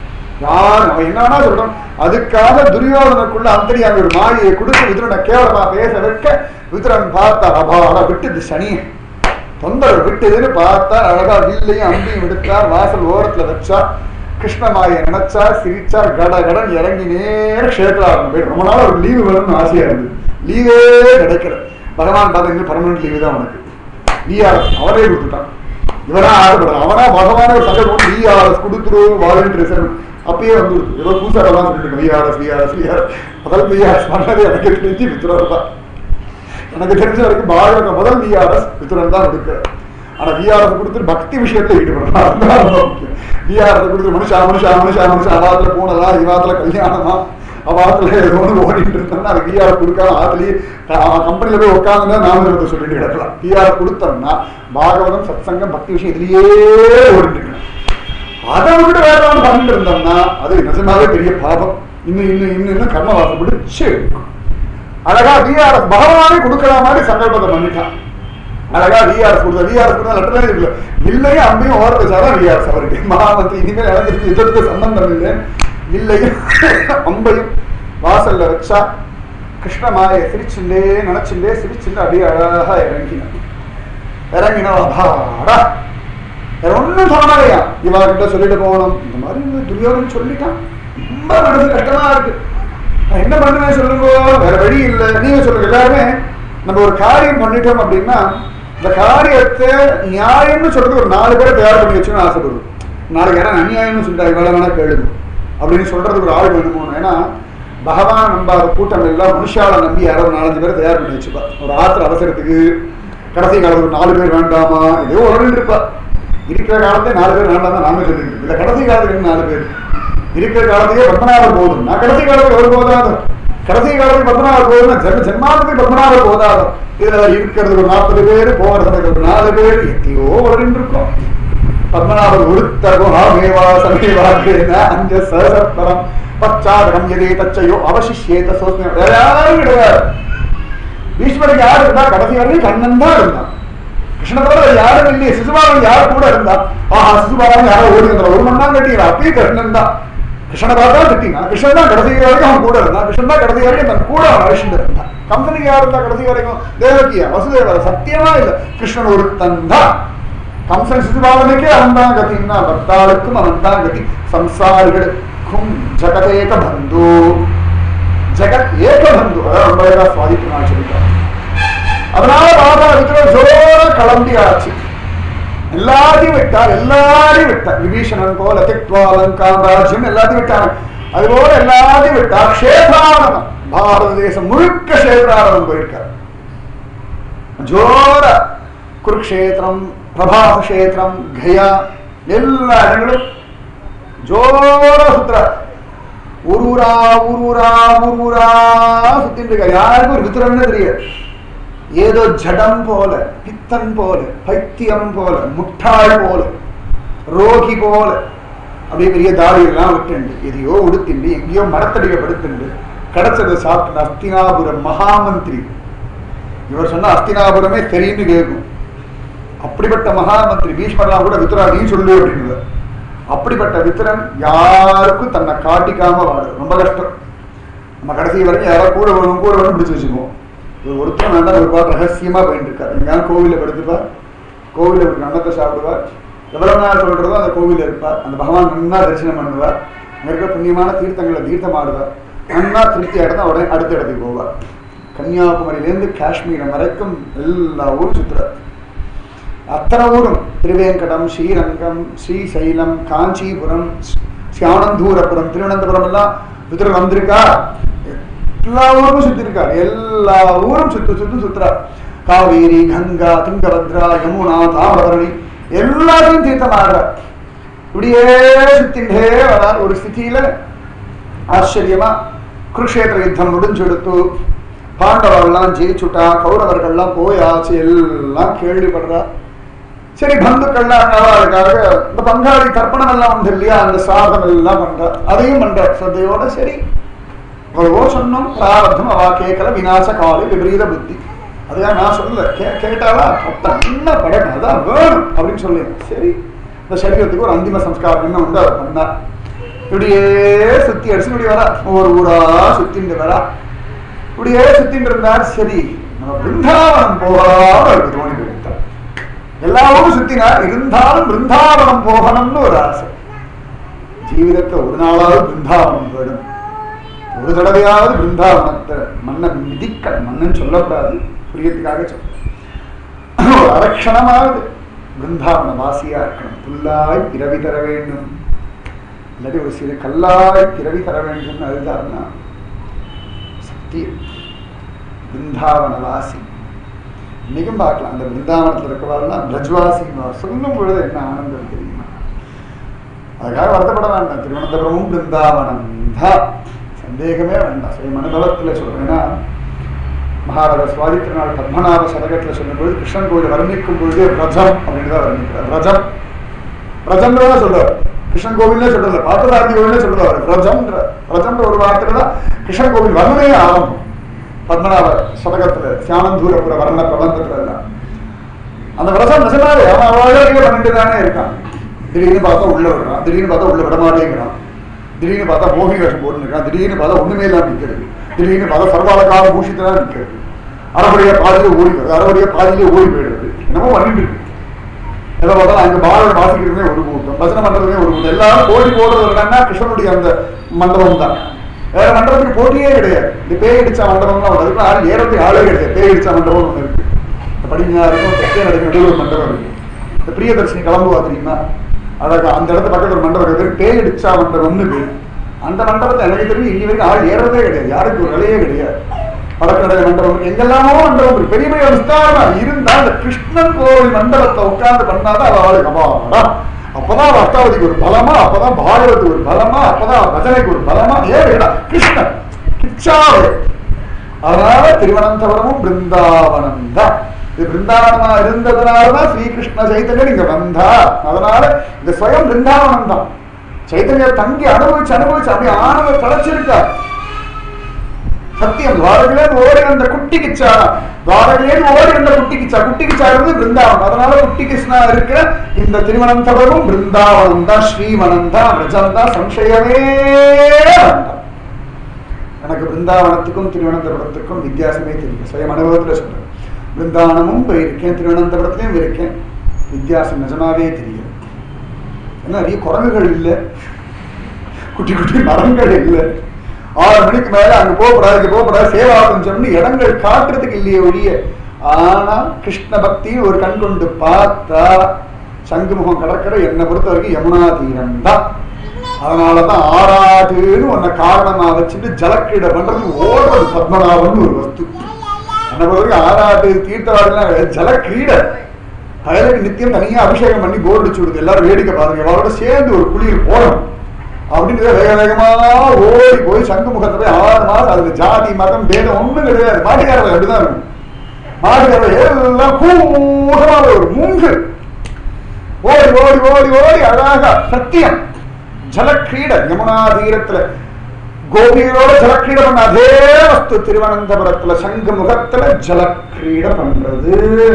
யார் அவன் என்னன்னா சொல்றான் அதுக்காக துரியோதனுக்குள்ள அந்தரியாங்க ஒரு மாயை கொடுத்து விதுரனை கேவலமா பேச வைக்க விதுரன் பார்த்தா அபாரா விட்டுது சனியை தொந்தரவு விட்டுதுன்னு பார்த்தா அழகா வில்லையும் அம்பியும் எடுத்தார் வாசல் ஓரத்துல வச்சா கிருஷ்ணமாயை நினைச்சா சிரிச்சா கட கடன் இறங்கி நேர கஷேத்திரம் போய் ரொம்ப நாள் ஒரு லீவு வேணும்னு ஆசையா இருந்தது லீவே கிடைக்கல பகவான் பார்த்தா இன்னும் பர்மனன்ட் லீவு தான் உனக்கு விஆர்எஸ் அவரே கொடுத்துட்டான் இவனா ஆசைப்படுறான் அவனா பகவான ஒரு சங்கம் போட்டு விஆர்எஸ் கொடுத்துரு வாலண்டியர் ரிசர்வ் அப்பயே வந்து ஏதோ புதுசாக தான் சொல்லிட்டு இருக்கோம் விஆர்எஸ் விஆர்எஸ் விஆர்எஸ் முதல் விஆர்எஸ் பண்ணது எனக்கு தெரிஞ்சு வித்துரம் தான் எனக்கு தெரிஞ்ச வரைக்கும் பாரத முதல் விஆர்எஸ் வித்துரன் தான் கொடுக்குறாரு ஆனா விஆர்எஸ் கொடுத்து பக்தி விஷயத்துல ஈடுபடுறான் அதுதான் ரொம்ப முக்கியம் விஆர்எஸ் கொடுத்து மனுஷா மனுஷா மனுஷா மனுஷா அவாத்துல போனதா இவாத்துல கல்யாணமா அவாத்துல ஏதோ ஒன்று ஓடிட்டு இருந்தோம்னா அது விஆர் கொடுக்காம அதுலயே கம்பெனில போய் உட்காந்துன்னா நாம சொல்லிட்டு கிடக்கலாம் விஆர் கொடுத்தோம்னா பாகவதம் சத்சங்கம் பக்தி விஷயம் இதுலயே ஓடிட்டு இருக்கணும் அதை விட்டு வேற ஒன்று பண்ணிட்டு இருந்தோம்னா அது நிஜமாவே பெரிய பாபம் இன்னும் இன்னும் இன்னும் இன்னும் கர்மவாசம் பிடிச்சு இருக்கும். அழகா விஆர்எஸ் பகவானே கொடுக்கிற மாதிரி சங்கல்பத்தை பண்ணிட்டான் அழகா விஆர்எஸ் கொடுத்த விஆர்எஸ் கொடுத்தா லெட்டரே இல்லை இல்லையும் அம்பையும் ஓரத்தை வச்சாதான் விஆர்எஸ் அவருக்கு மகாமந்திரி இனிமேல் எனக்கு யுத்தத்துக்கு சம்பந்தம் இல்லை இல்லையும் அம்பையும் வாசல்ல வச்சா கிருஷ்ணமாயை சிரிச்சுண்டே நினைச்சுண்டே சிரிச்சுண்டு அப்படியே அழகா இறங்கினான் இறங்கினா அடாடா வேற ஒண்ணும் சொன்னாலையா இவா கிட்ட சொல்லிட்டு போகணும் இந்த மாதிரி இந்த துரியோதன் சொல்லிட்டான் ரொம்ப மனசு கஷ்டமா இருக்கு நான் என்ன பண்ணுவேன் சொல்லுங்க வேற வழி இல்லை நீங்க சொல்லுங்க எல்லாருமே நம்ம ஒரு காரியம் பண்ணிட்டோம் அப்படின்னா இந்த காரியத்தை நியாயம்னு சொல்றது ஒரு நாலு பேரை தயார் பண்ணி வச்சுன்னு ஆசைப்படுவோம் நாளைக்கு யாரும் அநியாயம்னு சொல்லிட்டா இவ்வளவு வேணா கேளுங்க அப்படின்னு சொல்றதுக்கு ஒரு ஆள் வேணுமோ ஏன்னா பகவான் நம்பாத கூட்டம் எல்லாம் மனுஷால நம்பி யாரோ ஒரு நாலஞ்சு பேரை தயார் பண்ணி வச்சுப்பா ஒரு ஆத்திர அவசரத்துக்கு கடைசி காலத்துக்கு ஒரு நாலு பேர் வேண்டாமா ஏதோ ஒரு இருப்பா இருக்கிற காலத்தை நாலு பேர் வேண்டாம் தான் நாம சொல்லிட்டு இருக்கோம். இல்ல கடைசி காலத்துக்கு நாலு பேர் இருக்கிற காலத்துக்கே பத்மநாபர் போதும் நான் கடைசி காலத்துக்கு ஒரு போதாது கடைசி காலத்துக்கு பத்மநாபர் போதும் ஜென்ம ஜென்மாத்துக்கு பத்மநாபர் போதாது இதுல இருக்கிறது ஒரு நாற்பது பேர் போகிறது ஒரு நாலு பேர் எத்தையோ வருன்னு இருக்கோம் பத்மநாபர் உருத்தகோ ஆமேவா சமேவா அஞ்ச சசப்பரம் பச்சாதகம் எதே தச்சையோ அவசிஷேத சோஸ்மே வேற யாரும் கிடையாது பீஷ்மருக்கு யார் இருந்தா கடைசி வரைக்கும் கண்ணன் தான் இருந்தான் கிருஷ்ண தவிர வேற யாரும் இல்லையே சிசுபாலன் யார் கூட இருந்தா ஆஹா சிசுபாலன் யாரோ ஓடி வந்தார் ஒரு மணி தான் கட்டிக்கிறா அப்பயே கிருஷ்ணன் தான் கிருஷ்ணனை பார்த்தா திட்டினா கிருஷ்ணன் தான் கடைசி வரைக்கும் அவன் கூட இருந்தான் கிருஷ்ணன் தான் கடைசி வரைக்கும் தன் கூட அவன் அழிச்சுட்டு இருந்தான் கம்பெனிக்கு யார் இருந்தா கடைசி வரைக்கும் தேவகியா வசுதேவர் சத்தியமா இல்ல கிருஷ்ணன் ஒருத்தன் தான் கம்சன் சிசுபாலனுக்கே அவன் தான் கத்தின்னா பக்தாளுக்கும் அவன் தான் கதி சம்சாரிகளுக்கும் ஜகதேக பந்து ஜெகத் ஏக பந்து அதான் ரொம்ப அழகா சுவாதிப்பு நான் சொல்லிட்டேன் அதனால பாபா இருக்கிற ஜோர கிளம்பியாச்சு எல்லாத்தையும் விட்டார் எல்லாரையும் விட்டார் விபீஷணன் போல திக்வாலங்காம் ராஜ்யம் எல்லாத்தையும் விட்டார் அதுபோல எல்லாத்தையும் விட்டார் கஷேத்ராரணம் பாரத தேசம் முழுக்க கஷேத்ராரணம் போயிருக்கார் ஜோர குருக்ஷேத்திரம் பிரபாச கஷேத்திரம் கயா எல்லா இடங்களும் ஜோர சுத்துறார் ஊரூரா ஊரூரா ஊரூரா சுத்திட்டு இருக்கார் யாருக்கும் ஒரு வித்துரம்னு தெரியாது ஏதோ ஜடம் போல பித்தன் போல பைத்தியம் போல முட்டாள் போல ரோகி போல அப்படியே பெரிய தாடியெல்லாம் விட்டுண்டு எதையோ உடுத்திண்டு எங்கேயோ மரத்தடியை படுத்துண்டு கிடைச்சதை சாப்பிட்டு அஸ்தினாபுரம் மகாமந்திரி இவர் சொன்னா அஸ்தினாபுரமே தெரியும்னு கேட்கும் அப்படிப்பட்ட மகாமந்திரி பீஷ்மர்லாம் கூட வித்ரா நீ சொல்லு அப்படின்னு அப்படிப்பட்ட வித்திரன் யாருக்கும் தன்னை காட்டிக்காம வாடு ரொம்ப கஷ்டம் நம்ம கடைசி வரைக்கும் யாராவது கூட வேணும் கூட வேணும் பிடிச்சு வச்சுக்குவோம் இது ஒருத்தர் வேண்டாம் ஒரு பாட்டு ரகசியமா போயிட்டு இருக்காரு எங்கேயாவது கோவில படுத்துப்பார் கோவில ஒரு அன்னத்தை சாப்பிடுவார் எவ்வளவு நாள் சொல்றதோ அந்த கோவில இருப்பார் அந்த பகவான் நன்னா தரிசனம் பண்ணுவார் அங்க இருக்க புண்ணியமான தீர்த்தங்களை தீர்த்தம் ஆடுவார் நன்னா திருப்தி ஆடுதான் உடனே அடுத்த இடத்துக்கு போவார் கன்னியாகுமரியிலேருந்து காஷ்மீரம் வரைக்கும் எல்லா ஊரும் சுற்றுறார் அத்தனை ஊரும் திருவேங்கடம் ஸ்ரீரங்கம் ஸ்ரீசைலம் காஞ்சிபுரம் சியானந்தூரபுரம் திருவனந்தபுரம் எல்லாம் விதுரர் வந்திருக்கா எல்லா ஊரும் சுத்தி இருக்கார் எல்லா ஊரும் சுத்து சுத்து சுத்துறார் காவேரி கங்கா துங்கபத்ரா யமுனா தாமரணி எல்லாத்தையும் தீர்த்தம் ஆடுறார் இப்படியே சுத்தின்றே வரார் ஒரு ஸ்திதியில ஆச்சரியமா குருஷேத்திர யுத்தம் முடிஞ்செடுத்து பாண்டவர்கள்லாம் ஜெயிச்சுட்டா கௌரவர்கள்லாம் போயாச்சு எல்லாம் கேள்விப்படுறா சரி பந்துக்கள்லாம் இருக்காங்க இந்த பங்காளி தர்ப்பணம் எல்லாம் உண்டு இல்லையா அந்த சாதம் எல்லாம் பண்றார் அதையும் பண்றார் ஸ்ரத்தையோட சரி எவ்வளவோ சொன்னோம் பிராரத்தம் அவா கேட்கல விநாச காலை விபரீத புத்தி அதையா நான் சொல்லல கே கேட்டாலா என்ன படம் அதான் வேணும் அப்படின்னு சொல்லி சரி இந்த சரீரத்துக்கு ஒரு அந்திம சம்ஸ்காரம் என்ன உண்டு அதை பண்ணா இப்படியே சுத்தி அடிச்சு இப்படி வரா ஒரு ஊரா சுத்திட்டு வரா இப்படியே சுத்திட்டு இருந்தார் சரி நம்ம பிருந்தாவனம் போகாம இருக்கு தோணி போயிட்டார் எல்லா ஊரும் சுத்தினார் இருந்தாலும் பிருந்தாவனம் போகணும்னு ஒரு ஆசை ஜீவிதத்தை ஒரு நாளாவது பிருந்தாவனம் போயிடும் ஒரு தடவையாவது பிருந்தாவனத்தை மன்னன் மிதிக்க மன்னன் சொல்லக்கூடாது புரியத்துக்காக சொல்ல ஒரு அரட்சணமாவது பிருந்தாவன வாசியா இருக்கணும் புல்லாய் பிறவி தர வேண்டும் இல்லாட்டி ஒரு சிறு கல்லாய் பிறவி தர வேண்டும் அதுதான்னா சத்தியம் பிருந்தாவன வாசி இன்னைக்கும் பார்க்கலாம் அந்த பிருந்தாவனத்தில் இருக்கிறவரெல்லாம் பிரஜ்வாசி சொல்லும் பொழுது என்ன ஆனந்தம் தெரியுமா அதுக்காக வருத்தப்பட வேண்டாம் திருவனந்தபுரமும் பிருந்தாவனம் தான் சந்தேகமே வேண்டாம் சுய அனுபவத்தில் சொல்றேன்னா மகாராஜா சுவாதி திருநாள் பத்மநாப சதகத்தில் சொல்லும்போது கிருஷ்ணன் கோயில் வர்ணிக்கும் பொழுதே பிரஜம் அப்படின்னு தான் வர்ணிக்கிறார் பிரஜம் பிரஜம் தான் சொல்றார் கிருஷ்ணன் கோவில்லே சொல்றது பார்த்ததாரதி கோவிலே சொல்றாரு பிரஜம்ன்ற பிரஜம்ன்ற ஒரு வார்த்தை தான் கிருஷ்ணன் கோவில் வர்ணனையே ஆரம்பம் பத்மநாப சதகத்துல சியானந்தூரபுர வர்ண பிரபந்தத்துல எல்லாம் அந்த பிரசம் நிஜமாவே அவன் அவாழே பண்ணிட்டு தானே இருக்கான் திடீர்னு பார்த்தா உள்ள விடுறான் திடீர்னு பார்த்தா உள்ள விட மாட்டேங்கிறான் திடீர்னு பார்த்தா மோகி வேஷம் போட்டுருக்கான் திடீர்னு பார்த்தா ஒண்ணுமே இல்லாம நிற்கிறது திடீர்னு பார்த்தா சர்வாலகால பூஷித்தா நிற்கிறது அறவுடைய பாதியில ஓடி வருது அறவுடைய பாதியிலே ஓடி போயிடுறது என்னமோ பண்ணிட்டு இருக்கு எதை பார்த்தாலும் அங்க பாரத வாசிக்கிறதுமே ஒரு கூட்டம் பஜனை பண்றதுமே ஒரு கூட்டம் எல்லாரும் போட்டி போடுறது என்னன்னா கிருஷ்ணனுடைய அந்த மண்டபம் தான் வேற மண்டபத்துக்கு போட்டியே கிடையாது இந்த பேய் அடிச்ச மண்டபம்லாம் ஒன்று அதுக்கு ஆள் ஏறத்துக்கு ஆளே கிடையாது பேய் அடிச்ச மண்டபம் ஒன்று இருக்கு இந்த படிஞ்சாருக்கும் தெற்கே நடக்க நடுவில் ஒரு மண்டபம் இருக்கு இந்த பிரியதர்ஷினி கிளம்புவா தெரியுமா அழகா அந்த இடத்து பக்கத்துல ஒரு மண்டபம் இருக்கு பேய் அடிச்சா மண்டபம்னு பேர் அந்த மண்டபத்தை எனக்கு தெரிஞ்சு இன்னி வரைக்கும் ஆள் ஏறதே கிடையாது யாருக்கு ஒரு நிலையே கிடையாது வடக்கடை மண்டபம் இருக்கு. எங்கெல்லாமோ மண்டபம் இருக்கு பெரிய பெரிய விஸ்தாரமா இருந்தா அந்த கிருஷ்ணன் கோவில் மண்டபத்தை உட்கார்ந்து பண்ணாதான் அவ அவளுக்கு அப்பாடா அப்பதான் அவ அஷ்டாவதிக்கு ஒரு பலமா அப்பதான் பாகவத்துக்கு ஒரு பலமா அப்பதான் பஜனைக்கு ஒரு பலமா ஏடா கிருஷ்ணன் கிச்சாவே அதனால திருவனந்தபுரமும் பிருந்தாவனம் தான் இது பிருந்தாவனமா இருந்ததுனாலதான் ஸ்ரீகிருஷ்ண சைத்தன்யன் இங்க வந்தா அதனால இந்த ஸ்வயம் பிருந்தாவனம் தான் சைத்தன்யர் தங்கி அனுபவிச்சு அனுபவிச்சு அப்படியே ஆனந்த தலைச்சிருக்கார் சத்தியம் துவாரகிலே ஓடி வந்த குட்டி கிச்சா துவாரகிலே ஓடி வந்த குட்டி கிச்சா குட்டி கிச்சா இருந்து பிருந்தாவனம் அதனால குட்டி கிருஷ்ணா இருக்கிற இந்த திருவனந்தபுரமும் பிருந்தாவனம் தான் ஸ்ரீவனம் தான் பிரஜம் தான் சம்சயமே வேண்டாம் எனக்கு பிருந்தாவனத்துக்கும் திருவனந்தபுரத்துக்கும் வித்தியாசமே தெரியும் சுயம் அனுபவத்தில் சொல்றேன் பிருந்தாவனமும் போயிருக்கேன் திருவனந்தபுரத்துலையும் இருக்கேன் வித்தியாசம் நிஜமாவே தெரியும் ஏன்னா நிறைய குரங்குகள் இல்லை குட்டி குட்டி மரங்கள் இல்லை ஆறு மணிக்கு மேல அங்க போகக்கூடாது இங்க போகக்கூடாது சேவாசம் சொல்லி இடங்கள் காட்டுறதுக்கு இல்லையே ஒழிய ஆனா கிருஷ்ண பக்தி ஒரு கண் கொண்டு பார்த்தா சங்குமுகம் கடற்கரை என்னை பொறுத்த வரைக்கும் யமுனா தீரம் தான் அதனாலதான் ஆறாட்டுன்னு உன்னை காரணமா வச்சுட்டு ஜலக்கிரீடை பண்றது ஓடுறது பத்மநாபன் ஒரு வஸ்து என்னை பொறுத்த வரைக்கும் ஆறாட்டு தீர்த்தவாடெல்லாம் ஜலக்கிரீடை பயலுக்கு நித்தியம் தனியா அபிஷேகம் பண்ணி போர் அடிச்சு விடுது எல்லாரும் வேடிக்கை பாருங்க அவரோட சேர்ந்து ஒரு குளியல் போகணும் அப்படின்னு வேக வேகமா ஓடி போய் சங்கு முகத்தை போய் ஆறு மாசம் அதுல ஜாதி மதம் பேதம் ஒண்ணும் கிடையாது மாட்டுக்காரவை அப்படிதான் இருக்கும் மாட்டுக்காரவை எல்லாம் கூட்டமா ஒரு மூங்கு ஓடி ஓடி ஓடி ஓடி அழகா சத்தியம் ஜலக்கிரீட யமுனா தீரத்துல கோபிகளோட ஜலக்கிரீட பண்ண அதே வஸ்து திருவனந்தபுரத்துல சங்கு முகத்துல ஜலக்கிரீட பண்றது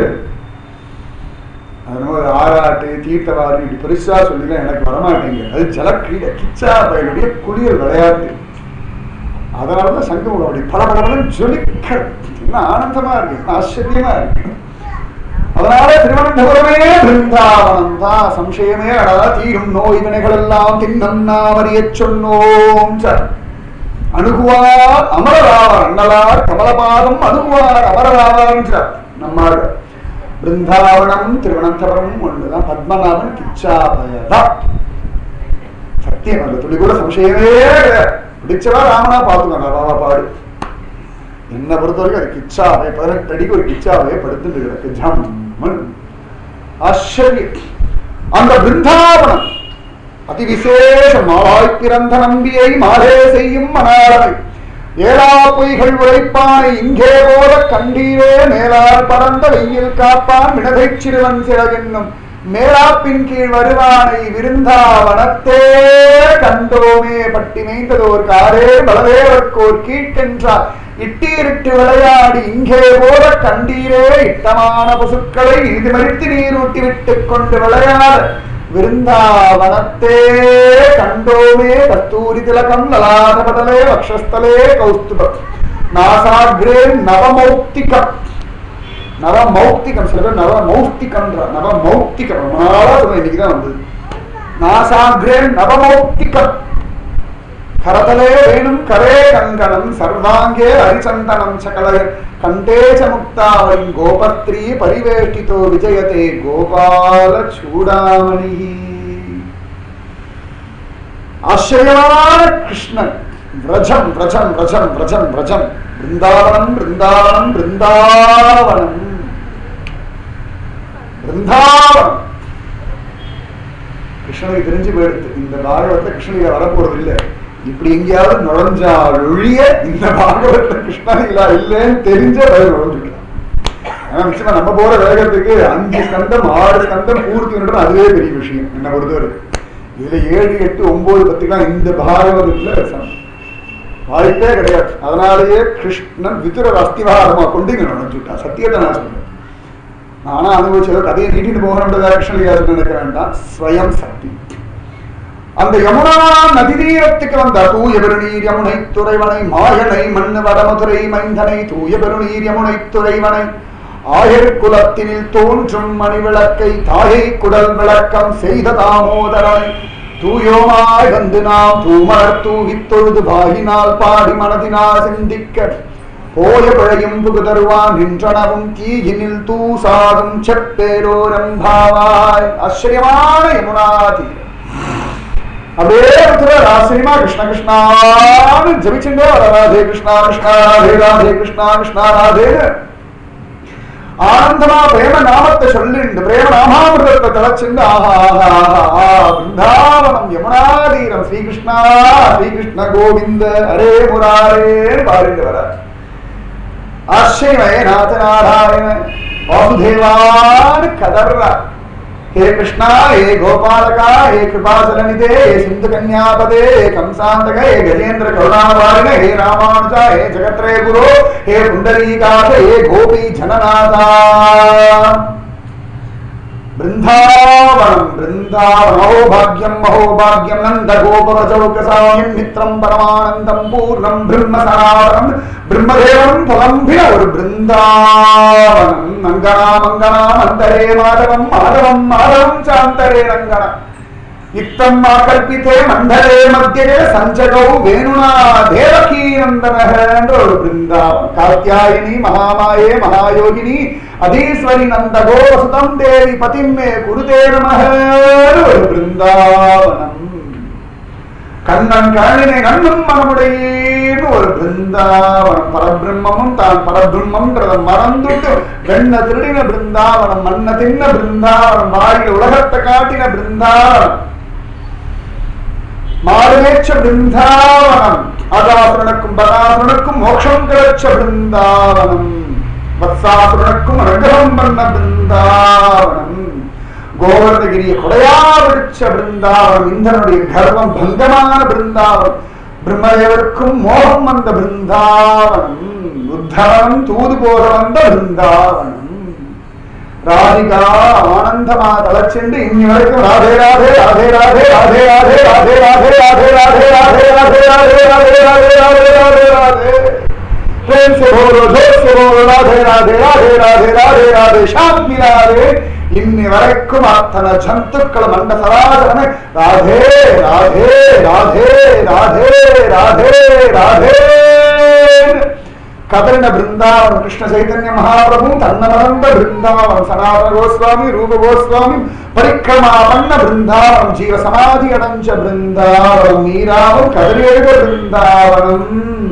அதனால ஒரு ஆராட்டு தீர்த்தவாரி இப்படி பெருசா சொல்லிலாம் எனக்கு வரமாட்டேங்க அது ஜலக்கிரீட கிச்சா பயனுடைய குளியல் விளையாட்டு அதனாலதான் சங்கம் அப்படி பல பலன்னு ஜொலிக்க என்ன ஆனந்தமா இருக்கு என்ன ஆச்சரியமா இருக்கு அதனால திருவனந்தபுரமே பிருந்தாவனம் தான் சம்சயமே அடா தீரும் நோய் வினைகள் எல்லாம் தின்னம் நாம் அறியச் சொன்னோம் சார் அணுகுவார் அமரராவார் அண்ணலார் கமலபாதம் அணுகுவார் அமரராவார் சார் நம்மாள் பிருந்தாவனம் திருவனந்தபுரம் ஒண்ணுதான் பத்மநாபன் கிச்சாபயதான் சத்தியம் அந்த துளி கூட சம்சயமே கிடையாது பிடிச்சவா ராமனா பார்த்துக்கோங்க ராவா பாடு என்னை பொறுத்த வரைக்கும் அது கிச்சாவை பதினெட்டு அடிக்கு ஒரு கிச்சாவையே படுத்துட்டு கிடக்கு ஜம்மன் ஆச்சரியம் அந்த பிருந்தாவனம் அதிவிசேஷமாய் பிறந்த நம்பியை மாலே செய்யும் மணாளனை ஏழா பொய்கள் உரைப்பானை இங்கே போல கண்டீரே மேலால் பறந்த வெயில் காப்பான் மிளகை சிறுவன் சிறகென்னும் மேலாப்பின் கீழ் வருவானை விருந்தாவனத்தே கண்டோமே பட்டி மேய்ந்ததோர் காரே பலதேவர்க்கோர் கீழ்கென்றார் இட்டீரிட்டு விளையாடி இங்கே போல கண்டீரே இட்டமான பசுக்களை இது மறித்து நீரூட்டி விட்டுக் கொண்டு விளையாட விருந்தாவனத்தே கண்டோமே கஸ்தூரி திலகம் லலாடபடலே வக்ஷஸ்தலே கௌஸ்துபம் நாசாகிரே நவமௌக்திகம் நவமௌக்திகம் சில பேர் நவமௌக்திகம்ன்ற நவமௌக்திகம் ரொம்ப நாளா சொல்ல இன்னைக்குதான் வந்தது நாசாகிரே நவமௌக்திகம் கரதலே வேணும் கரே கங்கணம் சர்வாங்கே ஹரிச்சந்தனம் சகலய கண்டே ச முக்தாவரி கோபத்ரீ பரிவேஷ்டிதோ விஜயதே கோபால சூடாமணி ஆச்சரியமான கிருஷ்ணன் விரஜம் விரஜம் விரஜம் விரஜம் விரஜம் பிருந்தாவனம் பிருந்தாவனம் பிருந்தாவனம் பிருந்தாவனம் கிருஷ்ணனுக்கு தெரிஞ்சு போயிடுது இந்த பாகவத்தை கிருஷ்ணகிரி வரப்போறது இல்லை இப்படி எங்கேயாவது நுழைஞ்சால் ஒழிய இந்த பாகவத்துல கிருஷ்ணகிலா இல்லைன்னு தெரிஞ்ச பதில் நுழைஞ்சுக்கலாம் ஆனா நிச்சயமா நம்ம போற வேகத்துக்கு அஞ்சு ஸ்கந்தம் ஆறு ஸ்கந்தம் பூர்த்தி பண்ணுறது அதுவே பெரிய விஷயம் என்ன பொறுத்தவரை இதுல ஏழு எட்டு ஒன்பது பத்துக்கெல்லாம் இந்த பாகவதத்துல சமம். வாய்ப்பே கிடையாது அதனாலேயே கிருஷ்ணன் விதுரர் அஸ்திவாரமா கொண்டு இங்க நுழைஞ்சுட்டான் சத்தியத்தை நான் சொல்றேன் நானா அனுபவிச்சதோ கதையை நீட்டிட்டு போகணுன்றதா கிருஷ்ணலீலா நினைக்க வேண்டாம் ஸ்வயம் சக்தி அந்த யமுனா நதி தீரத்துக்கு வந்த தூய பெருநீர் யமுனை துறைவனை மாயனை மண்ணு வடமதுரை மைந்தனை தூய பெருநீர் யமுனை துறைவனை ஆயர் குலத்தினில் தோன்றும் மணிவிளக்கை தாயை குடல் விளக்கம் செய்த தாமோதரனை தூயோமாய் வந்து நாம் தூமலர் தூவித் தொழுது பாகினால் பாடி மனதினால் சிந்திக்க போய பிழையும் புகுதருவான் நின்றனவும் தீயினில் தூசாகும் செப்பேரோரம்பாவாய் ஆச்சரியமான யமுனாதி அப்படியே ஒருத்தர் ஆச்சரியமா கிருஷ்ண கிருஷ்ணான்னு ஜபிச்சுட்டே வர ராதே கிருஷ்ணா கிருஷ்ணா ராதே ராதே கிருஷ்ணா கிருஷ்ணா ராதே ஆனந்தமா பிரேம நாமத்தை சொல்லிண்டு பிரேம நாமாமிருதத்தை தலைச்சிண்டு ஆஹா ஆஹா ஆஹா ஆஹா பிருந்தாவனம் யமுனாதீரம் ஸ்ரீகிருஷ்ணா ஸ்ரீகிருஷ்ண கோவிந்த ஹரே முராரே பாருங்க வர ஆச்சரியமே நாத நாராயண வாசுதேவான் கதர்றா हे कृष्णा हे गोपालका हे कृपाचलनिधे हे सिंधु कन्यापदे हे कंसांतक हे गजेंद्र करुणावारिण हे रामानुजा हे जगत्रय गुरु हे पुंडरीकाथ हे गोपी जननाथा बृन्दावनं बृन्दावन महोभाग्यं महोभाग्यं नन्दगोपवचौकसायं मित्रं परमानन्दं पूर्णं ब्रह्मसनातनं ब्रह्मदेवं फलम्भिन ஒரு பிருந்தாவனம் மங்கனா மங்கனா மந்தரே மாதவம் மாதவம் மாதவம் சாந்தரே ரங்கனா இத்தம் கல்பித்தே மண்டலே மத்தியே சஞ்சகௌ வேணுனா தேவகீ நந்தனக என்ற ஒரு பிருந்தாவனம் காத்தியாயினி மகாமாயே மகாயோகினி அதீஸ்வரி நந்தகோ வசுதம் தேவி பதிம்மே குருதே நமக ஒரு பிருந்தாவனம் கண்ணன் கரணினை நண்பன் மனமுடையேன்னு ஒரு பிருந்தாவனம் பரபிரம்மமும் தான் பரபிரம்மன்றத மறந்துட்டு வெண்ண திருடின பிருந்தாவனம் மண்ண தின்ன பிருந்தாவனம் வாயில உலகத்தை காட்டின பிருந்தாவனம் மாறுமேச்ச பிருந்தாவனம் அகாசுரனுக்கும் பகாசுரனுக்கும் மோட்சம் கிடைச்ச பிருந்தாவனம் வத்சாசுரனுக்கும் அனுகிரகம் பண்ண பிருந்தாவனம் கோவர்ணகிரிய கொடையா பிடிச்ச பிருந்தாவனம் இந்திரனுடைய கர்வம் பங்கமான பிருந்தாவனம் பிரம்மதேவருக்கும் மோகம் வந்த பிருந்தாவனம் உத்தவனம் தூது போக வந்த பிருந்தாவனம் ராதிகா ஆனந்தமா தளச்சென்று இன்னி வரைக்கும் ராதே ராதே ராதே ராதே ராதே ராதே ராதே ராதே ராதே ராதே ராதே ராதே ராதே ராதே ராதே ராதே ராதே ராதே प्रेम से बोलो जोर से बोलो राधे राधे राधे राधे राधे राधे शांति राधे இன்னி வரைக்கும் அத்தனை ஜந்துக்கள் மண்ட சராசரமே ராதே ராதே ராதே ராதே ராதே ராதே கதறின பிருந்தாவனம் கிருஷ்ண சைதன்ய மகாபிரபு தன்னமர்ந்த பிருந்தாவனம் சனாதன கோஸ்வாமி ரூப கோஸ்வாமி பரிக்கிரமா பண்ண பிருந்தாவனம் ஜீவ சமாதி அடைஞ்ச பிருந்தாவனம் நீராவும் கதறியெழுத பிருந்தாவனம்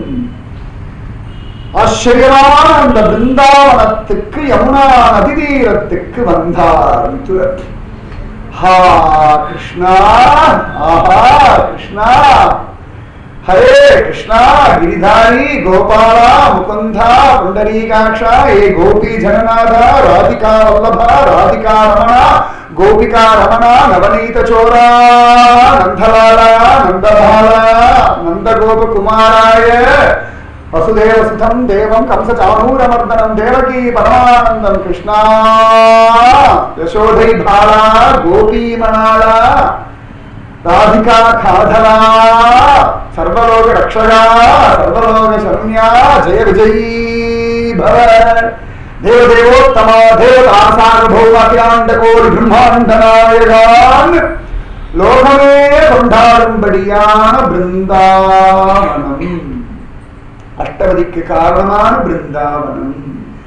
ஆச்சரியமான அந்த பிருந்தாவனத்துக்கு யமுனா நதி தீரத்துக்கு வந்தார் மிதுரர் ஹா கிருஷ்ணா ஆஹா கிருஷ்ணா ஹரே கிருஷ்ணா கிரிதாரி கோபாலா முகுந்தா புண்டரீகாட்சா ஏ கோபி ஜனநாதா ராதிகா வல்லபா ராதிகா ரமணா கோபிகா ரமணா நவநீத சோரா நந்தலாலா நந்தபாலா நந்தகோபகுமாராய வசுதேவசுதம் தேவம் கம்சச்சானூரமர்தனம் தேவகி பரமானந்தம் கிருஷ்ணா யசோதை பாலா கோபி மணாலா ராதிகா காதலா சர்வலோக ரக்ஷகா சர்வலோக சரண்யா ஜெய விஜயீ பவ தேவதேவோத்தமா தேவதாசார்பௌம அகிலாண்ட கோடி பிரம்மாண்ட நாயகான் லோகமே கொண்டாடும்படியான பிருந்தாவனம் அஷ்டவதிக்கு காரணமான பிருந்தாவனம்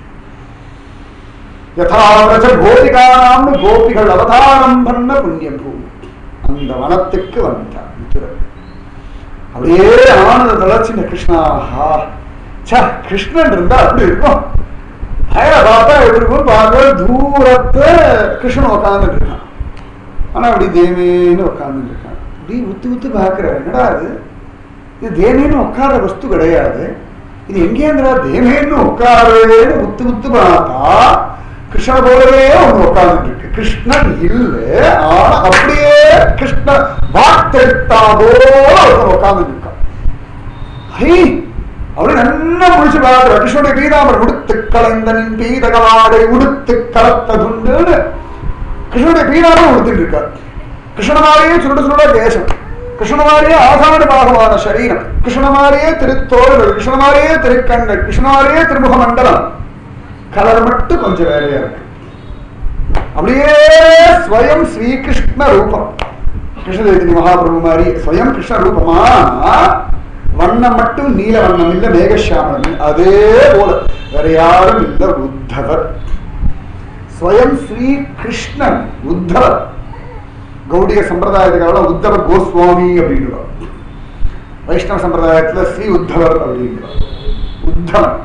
யதாவிரஜ கோபிகானாம்னு கோபிகள் அவதாரம் பண்ண புண்ணிய பூமி அந்த வனத்துக்கு வந்தார் மிதுரன் அப்படியே ஆனந்த தளர்ச்சின கிருஷ்ணா ஆஹா ச கிருஷ்ணன் இருந்தா அப்படி இருக்கும் அயல பார்த்தா எப்படி இருக்கும் பார்க்க தூரத்தை கிருஷ்ணன் உட்காந்துட்டு இருக்கான் ஆனா அப்படி தேவேன்னு உட்காந்துட்டு இருக்கான் இப்படி உத்து உத்து பார்க்கிற என்னடா அது இது தேவேன்னு உட்கார வஸ்து கிடையாது இது எங்கேந்திரா தேவேன்னு உட்காருன்னு உத்து உத்து பார்த்தா கிருஷ்ண போலவே ஒண்ணு உட்கார்ந்துட்டு இருக்கு கிருஷ்ணன் இல்ல ஆனா அப்படியே கிருஷ்ண வார்த்தெடுத்தா போல ஒருத்தன் உட்கார்ந்துட்டு இருக்கான் ஹை அப்படி நல்லா முடிச்சு பார்க்கிற கிருஷ்ணனுடைய பீதாமர் உடுத்து கலைந்தனின் பீதகவாடை உடுத்து கலத்ததுண்டுன்னு கிருஷ்ணனுடைய பீதாமர் உடுத்துட்டு இருக்கார் கிருஷ்ணமாரியே சுருட சுருட தேசம் கிருஷ்ணமாரியே ஆசான பாகமான சரீரம் கிருஷ்ணமாரியே திருத்தோள்கள் கிருஷ்ணமாரியே திருக்கண்கள் கிருஷ்ணமாரியே திருமுக மண்டலம் கலர் மட்டும் கொஞ்சம் வேறையா இருக்கு அப்படியே ஸ்வயம் ஸ்ரீகிருஷ்ண ரூபம் கிருஷ்ண சைத்தன்ய மகாபிரபு மாதிரி ஸ்வயம் கிருஷ்ண ரூபமா வண்ணம் மட்டும் நீல வண்ணம் இல்ல மேகஷியாமலம் இல்ல. அதே போல வேற யாரும் இல்ல உத்தவர் ஸ்வயம் ஸ்ரீ கிருஷ்ணன் உத்தவர் கௌடிய சம்பிரதாயத்துக்காக உத்தவ கோஸ்வாமி அப்படின்னு வைஷ்ணவ சம்பிரதாயத்துல ஸ்ரீ உத்தவர் அப்படின்ற உத்தவன்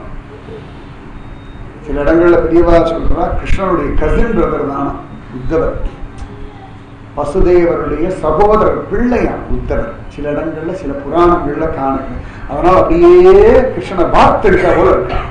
சில இடங்கள்ல பெரியவா சொல்றா கிருஷ்ணனுடைய கசின் பிரதர் தான் உத்தவர் வசுதேவருடைய சகோதரர் பிள்ளையா உத்தவர் சில இடங்கள்ல சில புராணங்கள்ல காண அதனால அப்படியே கிருஷ்ணனை பார்த்தெடுக்கா போல இருக்கான்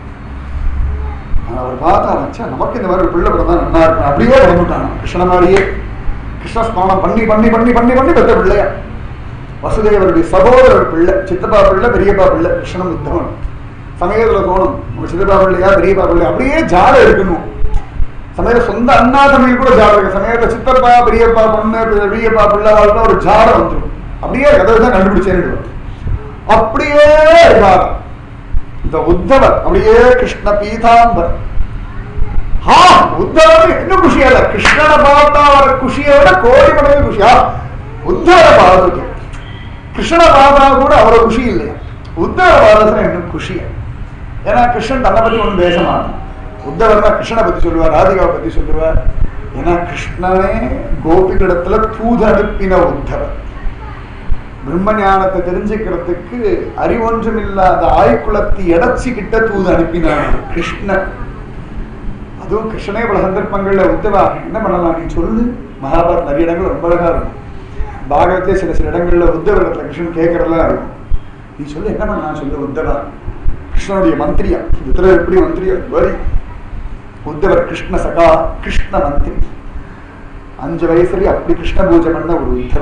ஆனா அவர் பார்த்தா நினைச்சா நமக்கு இந்த மாதிரி ஒரு பிள்ளை பிறந்தா நல்லா இருக்கும் அப்படியே வந்துட்டான் கிருஷ்ண மாதிரியே கிருஷ்ண ஸ்நானம் பண்ணி பண்ணி பண்ணி பண்ணி பண்ணி பெற்ற பிள்ளையா வசுதேவருடைய சகோதரர் பிள்ளை சித்தப்பா பிள்ளை பெரியப்பா பிள்ளை கிருஷ்ணன் உத்தவன் சமயத்துல தோணும் உங்க சித்தப்பா பிள்ளையா பெரியப்பா பிள்ளை அப்படியே ஜாட இருக்கணும் சமயத்துல சொந்த அண்ணா தம்பி கூட ஜாட இருக்கு சமயத்துல சித்தப்பா பெரியப்பா பொண்ணு பெரியப்பா பிள்ளை வாழ்க்கை ஒரு ஜாட வந்துடும் அப்படியே கதை தான் கண்டுபிடிச்சேன்னு அப்படியே இருக்கார் இந்த உத்தவர் அப்படியே கிருஷ்ண பீதாம்பர் ஹா உத்தவர் என்ன குஷியா இல்ல கிருஷ்ணனை பார்த்தா வர குஷியை விட கோடி மடங்கு குஷியா உத்தவரை பார்த்துட்டு கிருஷ்ணனை பார்த்தா கூட அவ்வளவு குஷி இல்லையா உத்தவரை பார்த்தா இன்னும் குஷியா ஏன்னா கிருஷ்ணன் தன்னை பத்தி ஒன்றும் பேச மாட்டான் உத்தவர் தான் கிருஷ்ணனை பத்தி சொல்லுவார் ராதிகாவை பத்தி சொல்லுவார் ஏன்னா கிருஷ்ணனே கோபிகளிடத்துல தூது அனுப்பின உத்தவர் பிரம்ம ஞானத்தை தெரிஞ்சுக்கிறதுக்கு அறிவொன்றும் இல்லாத ஆய்குலத்தை எடச்சிக்கிட்ட தூது அனுப்பினான் கிருஷ்ணன் அதுவும் கிருஷ்ணனே பல சந்தர்ப்பங்கள்ல உத்தவா என்ன பண்ணலாம் நீ சொல்லு மகாபாரத் நிறைய இடங்கள் ரொம்ப அழகா இருக்கும் பாகவத்திலே சில சில இடங்கள்ல உத்தவரத்துல கிருஷ்ணன் கேட்கறதெல்லாம் இருக்கும் நீ சொல்லு என்ன பண்ணலாம் சொல்லு உத்தவா கிருஷ்ணனுடைய மந்திரியா உத்தரவர் எப்படி மந்திரியா வரி உத்தவர் கிருஷ்ண சகா கிருஷ்ண மந்திரி அஞ்சு வயசுலயே அப்படி கிருஷ்ண பூஜை பண்ண ஒரு உத்தவர்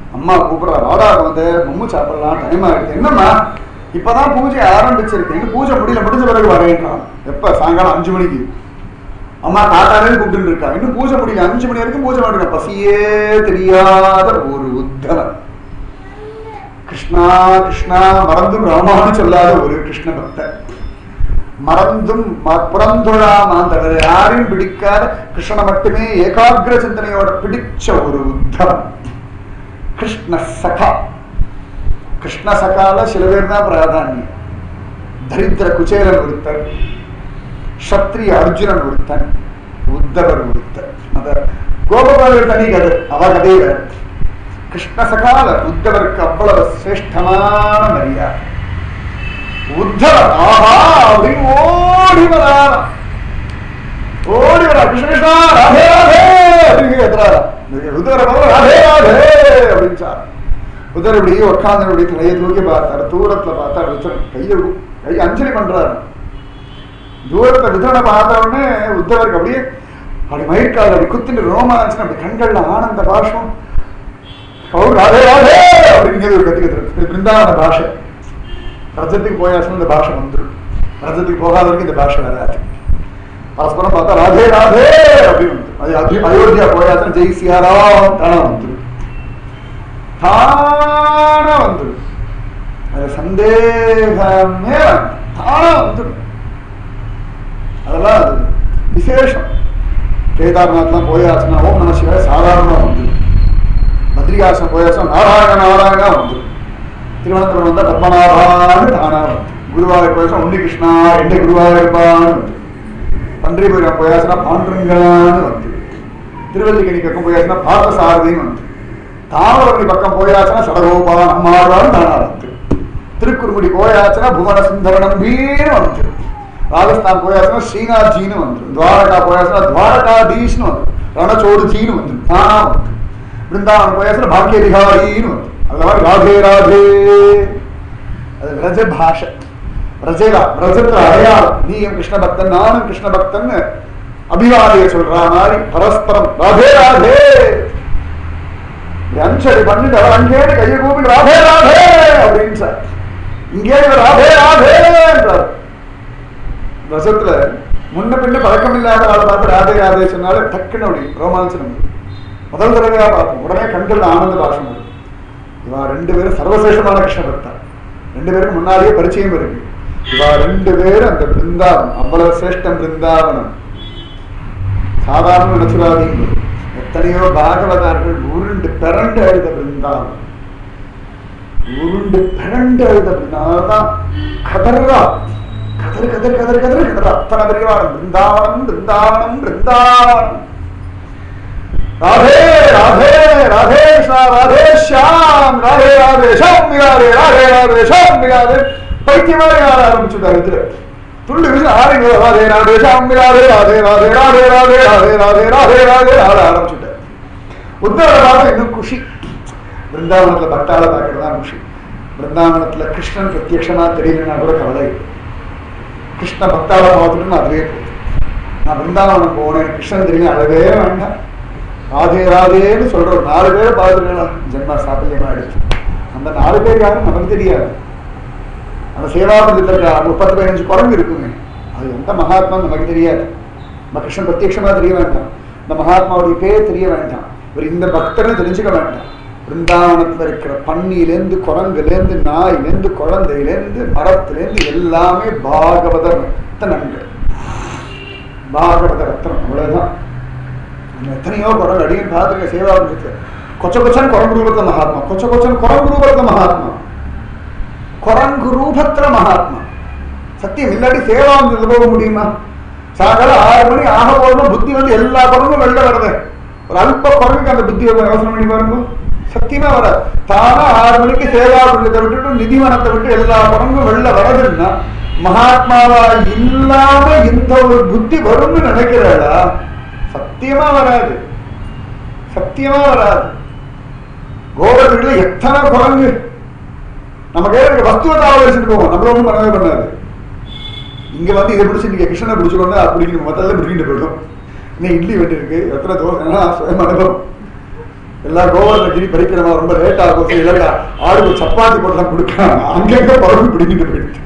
அம்மா கூப்பிடுறா ராதா வந்து மம்மு சாப்பிடலாம் டைம் ஆகிடுது என்னம்மா இப்பதான் பூஜை ஆரம்பிச்சிருக்கு இன்னும் பூஜை முடியல முடிஞ்ச பிறகு வரேன்றான் எப்ப சாயங்காலம் அஞ்சு மணிக்கு அம்மா தாத்தாரே கூப்பிட்டு இருக்கா இன்னும் பூஜை முடியல அஞ்சு மணி வரைக்கும் பூஜை பண்ணுறேன் பசியே தெரியாத ஒரு உத்தவன் கிருஷ்ணா கிருஷ்ணா மறந்தும் ராமான்னு சொல்லாத ஒரு கிருஷ்ண பக்தன் மறந்தும் ம- புறந்துழா மாந்தவர் யாரையும் பிடிக்காத கிருஷ்ணனை மட்டுமே ஏகாகிர சிந்தனையோட பிடிச்ச ஒரு உத்தவன் கிருஷ்ண சகா கிருஷ்ண சகால சில பேர் தான் பிராதானியம் தரித்திர குச்சேரன் ஒருத்தர் சத்ரிய அர்ஜுனன் ஒருத்தன் உத்தவர் ஒருத்தர் அந்த கோபபாலர் தனி கதை அவ கதை வேற கிருஷ்ண சகால உத்தவருக்கு அவ்வளவு சிரேஷ்டமான மரியாதை உத்தவர் ஆஹா அப்படின்னு ஓடி வராராம் ஓடி வரா கிருஷ்ண கிருஷ்ணா ராதே ராதே அப்படின்னு கத்துறாரா உத்தவரை பார்த்து ராதே ராதே அப்படின்னு சார் உத்தவர் இப்படி உட்காந்து இப்படி தலையை தூக்கி பார்த்தாரு தூரத்துல பார்த்தா உத்தர் கையை கை அஞ்சலி பண்றாரு தூரத்தை விதனை பார்த்த உடனே உத்தவருக்கு அப்படியே அப்படி மயிர்கால் அப்படி குத்துட்டு ரோமாஞ்சன் அப்படி கண்கள்ல ஆனந்த பாஷம் அவர் ராதே ராதே அப்படிங்கிறது ஒரு கத்துக்கிறது இது பிருந்தாவன பாஷை ரஜத்துக்கு போயாச்சுன்னா இந்த பாஷை வந்துடும் ரஜத்துக்கு போகாத வரைக்கும் இந்த பாஷை வராது பரஸ்பரம் பார்த்தா ராதே ராதே அப்படின்னு வந்துடும் அது அதி- அயோத்தியா போயாச்சுன்னா ஜெய் சியாராம் தானா வந்துடும் தானா வந்துடும் அது சந்தேகமே வேண்டாம். தானா வந்துடும் அதெல்லாம் அது விசேஷம் கேதார்நாத்லாம் போயாச்சுன்னா ஓம் நம சிவாய சாதாரணமாக வந்துடும் பத்ரிகாசம் போயாச்சுன்னா நாராயண நாராயணா வந்துடும் திருவனந்தபுரம் வந்தா பத்மநாபான்னு தானா வந்து குருவாயூர் போயாச்சுன்னா உன்னி கிருஷ்ணா எந்த குருவாயூர்பான்னு வந்து பன்றிபுரம் போயாச்சுன்னா பாண்டுரங்களான்னு வந்து திருவல்லிக்கணி பக்கம் போயாச்சுன்னா பார்த்தசாரதின்னு வந்து தாமரவரணி பக்கம் போயாச்சுன்னா சடகோபா நம்மாழ்வான்னு தானா வந்து திருக்குறுங்குடி போயாச்சுன்னா புவன சுந்தரணம் வீணு வந்து ராஜஸ்தான் போயாச்சுன்னா ஸ்ரீநாத்ஜின்னு வந்துடும் துவாரகா போயாச்சுன்னா துவாரகாதீஷ்னு வந்துடும் ரணச்சோடுஜின்னு வந்துடும் தானா வந்து பிருந்தாவனம் போயாச்சுன்னா பாக்கிய விஹாரின்னு வந்து அந்த மாதிரி ராதே ராதே அது ரஜ பாஷை ரஜேலா ரஜத்துல அடையாளம் நீயும் கிருஷ்ண பக்தன் நானும் கிருஷ்ண பக்தன் அபிவாதிய சொல்ற மாதிரி பரஸ்பரம் ராதே ராதே இப்படி அஞ்சலி பண்ணிட்டு அவர் அங்கே கையை கூப்பிட்டு ராதே ராதே அப்படின்னு சார் இங்கே இவர் ராதே ராதே என்றார் ரசத்துல முன்ன பின்ன பழக்கம் இல்லாத ஆளை பார்த்து ராதே ராதே சொன்னாலே டக்குன்னு அப்படி ரோமாஞ்சனம் வரும். முதல் தடவையா பார்ப்போம் உடனே கண்கள் ஆனந்த பாஷம் வரும் இவா ரெண்டு பேரும் சர்வசேஷமான கிருஷ்ண பக்தா ரெண்டு பேருக்கு முன்னாடியே பரிச்சயம் இருக்கு இவா ரெண்டு பேரும் அந்த பிருந்தாவனம் அவ்வளவு சிரேஷ்டம் பிருந்தாவனம் சாதாரண நினைச்சுடாதீங்க எத்தனையோ பாகவதார்கள் உருண்டு பிறண்டு அழுத பிருந்தாவனம் உருண்டு பிறண்டு அழுத பிருந்தாவனம் கதறா கதறு கதறு கதறு கதறு கதறு அத்தனை பெரியவாரம் பிருந்தாவனம் பிருந்தாவனம் பிருந்தாவனம் राधे राधे राधे कृष्णा राधे श्याम राधे राधे श्याम मिलादे राधे राधे श्याम मिलादे பைத்தியமாக ஆட ஆரம்பிச்சுட்டாரு இதுல துள்ளி விழுந்து ஆடுங்க ராதே ராதே ஷாம் மிலாதே ராதே ராதே ராதே ராதே ராதே ராதே ராதே ராதே ஆட ஆரம்பிச்சுட்டாரு உத்தரவை பார்த்து இன்னும் குஷி பிருந்தாவனத்துல பட்டாள பார்க்கறது தான் குஷி பிருந்தாவனத்துல கிருஷ்ணன் பிரத்யட்சமா தெரியலன்னா கூட கவலை இல்லை. கிருஷ்ண பக்தாள பார்த்துட்டு அதுவே போதும் நான் பிருந்தாவனம் போனேன் கிருஷ்ணன் தெரியும் அழவே வேண்டாம் ராதே ராதேன்னு சொல்ற ஒரு நாலு பேர் பார்த்துருக்கலாம் ஜென்மா சாப்பியமா ஆயிடுச்சு அந்த நாலு பேர் யாரும் நமக்கு தெரியாது அந்த சேவாபந்தத்தில் இருக்க முப்பத்தி பதினஞ்சு குரங்கு இருக்குங்க அது எந்த மகாத்மா நமக்கு தெரியாது நம்ம கிருஷ்ணன் பிரத்யட்சமா தெரிய வேண்டாம் இந்த மகாத்மாவுடைய பேர் தெரிய வேண்டாம் ஒரு இந்த பக்தர்னு தெரிஞ்சுக்க வேண்டாம் பிருந்தாவனத்துல இருக்கிற பன்னியிலேருந்து குரங்குலேருந்து நாயிலேருந்து குழந்தையிலேருந்து மரத்திலேருந்து எல்லாமே பாகவத ரத்தனங்கள் பாகவத ரத்னம் அவ்வளவுதான் நம்ம எத்தனையோ குரங்கு அடியும் பார்த்துருக்க சேவாபந்தத்துல கொச்ச கொச்சன் குரங்கு ரூபத்துல மகாத்மா கொச்ச கொச்சன் குரங்கு ரூபத்துல மகாத்மா குரங்கு ரூபத்துல மகாத்மா சத்தியம் இல்லாட்டி சேவாந்தத்துல போக முடியுமா சாயங்காலம் ஆறு மணி ஆக போகணும் புத்தி வந்து எல்லா குரங்கும் வெளில வருது ஒரு அல்ப குரங்குக்கு அந்த புத்தி வந்து யோசனை பண்ணி பாருங்க சத்தியமா வர தானா ஆறு மணிக்கு சேவாபந்தத்தை விட்டுட்டு நிதிவனத்தை விட்டு எல்லா குரங்கும் வெளில வரதுன்னா மகாத்மாவா இல்லாம இந்த ஒரு புத்தி வரும்னு நினைக்கிறாளா சத்தியமா வராது சத்தியமா வராது கோபத்துக்குள்ள எத்தனை குரங்கு நம்ம கையில இருக்க வஸ்துவத்தை ஆலோசிச்சுட்டு போவோம் நம்மள ஒண்ணும் பண்ணவே பண்ணாது இங்க வந்து இதை பிடிச்சி நீங்க கிருஷ்ணனை பிடிச்சுக்கொண்டு அது பிடிக்கணும் மொத்தத்துல பிடிக்கிட்டு போயிடும் இன்னும் இட்லி வெட்டி இருக்கு எத்தனை தோசை சுயம் அனுபவம் எல்லா கோவர்தகிரி பறிக்கிறவா ரொம்ப லேட் ஆகும் சரி, இல்லைடா ஆளுக்கு ஒரு சப்பாத்தி போட்டுலாம் கொடுக்குறாங்க அங்கங்க பறவை பிடிக்கிட்டு போயிடுச்சு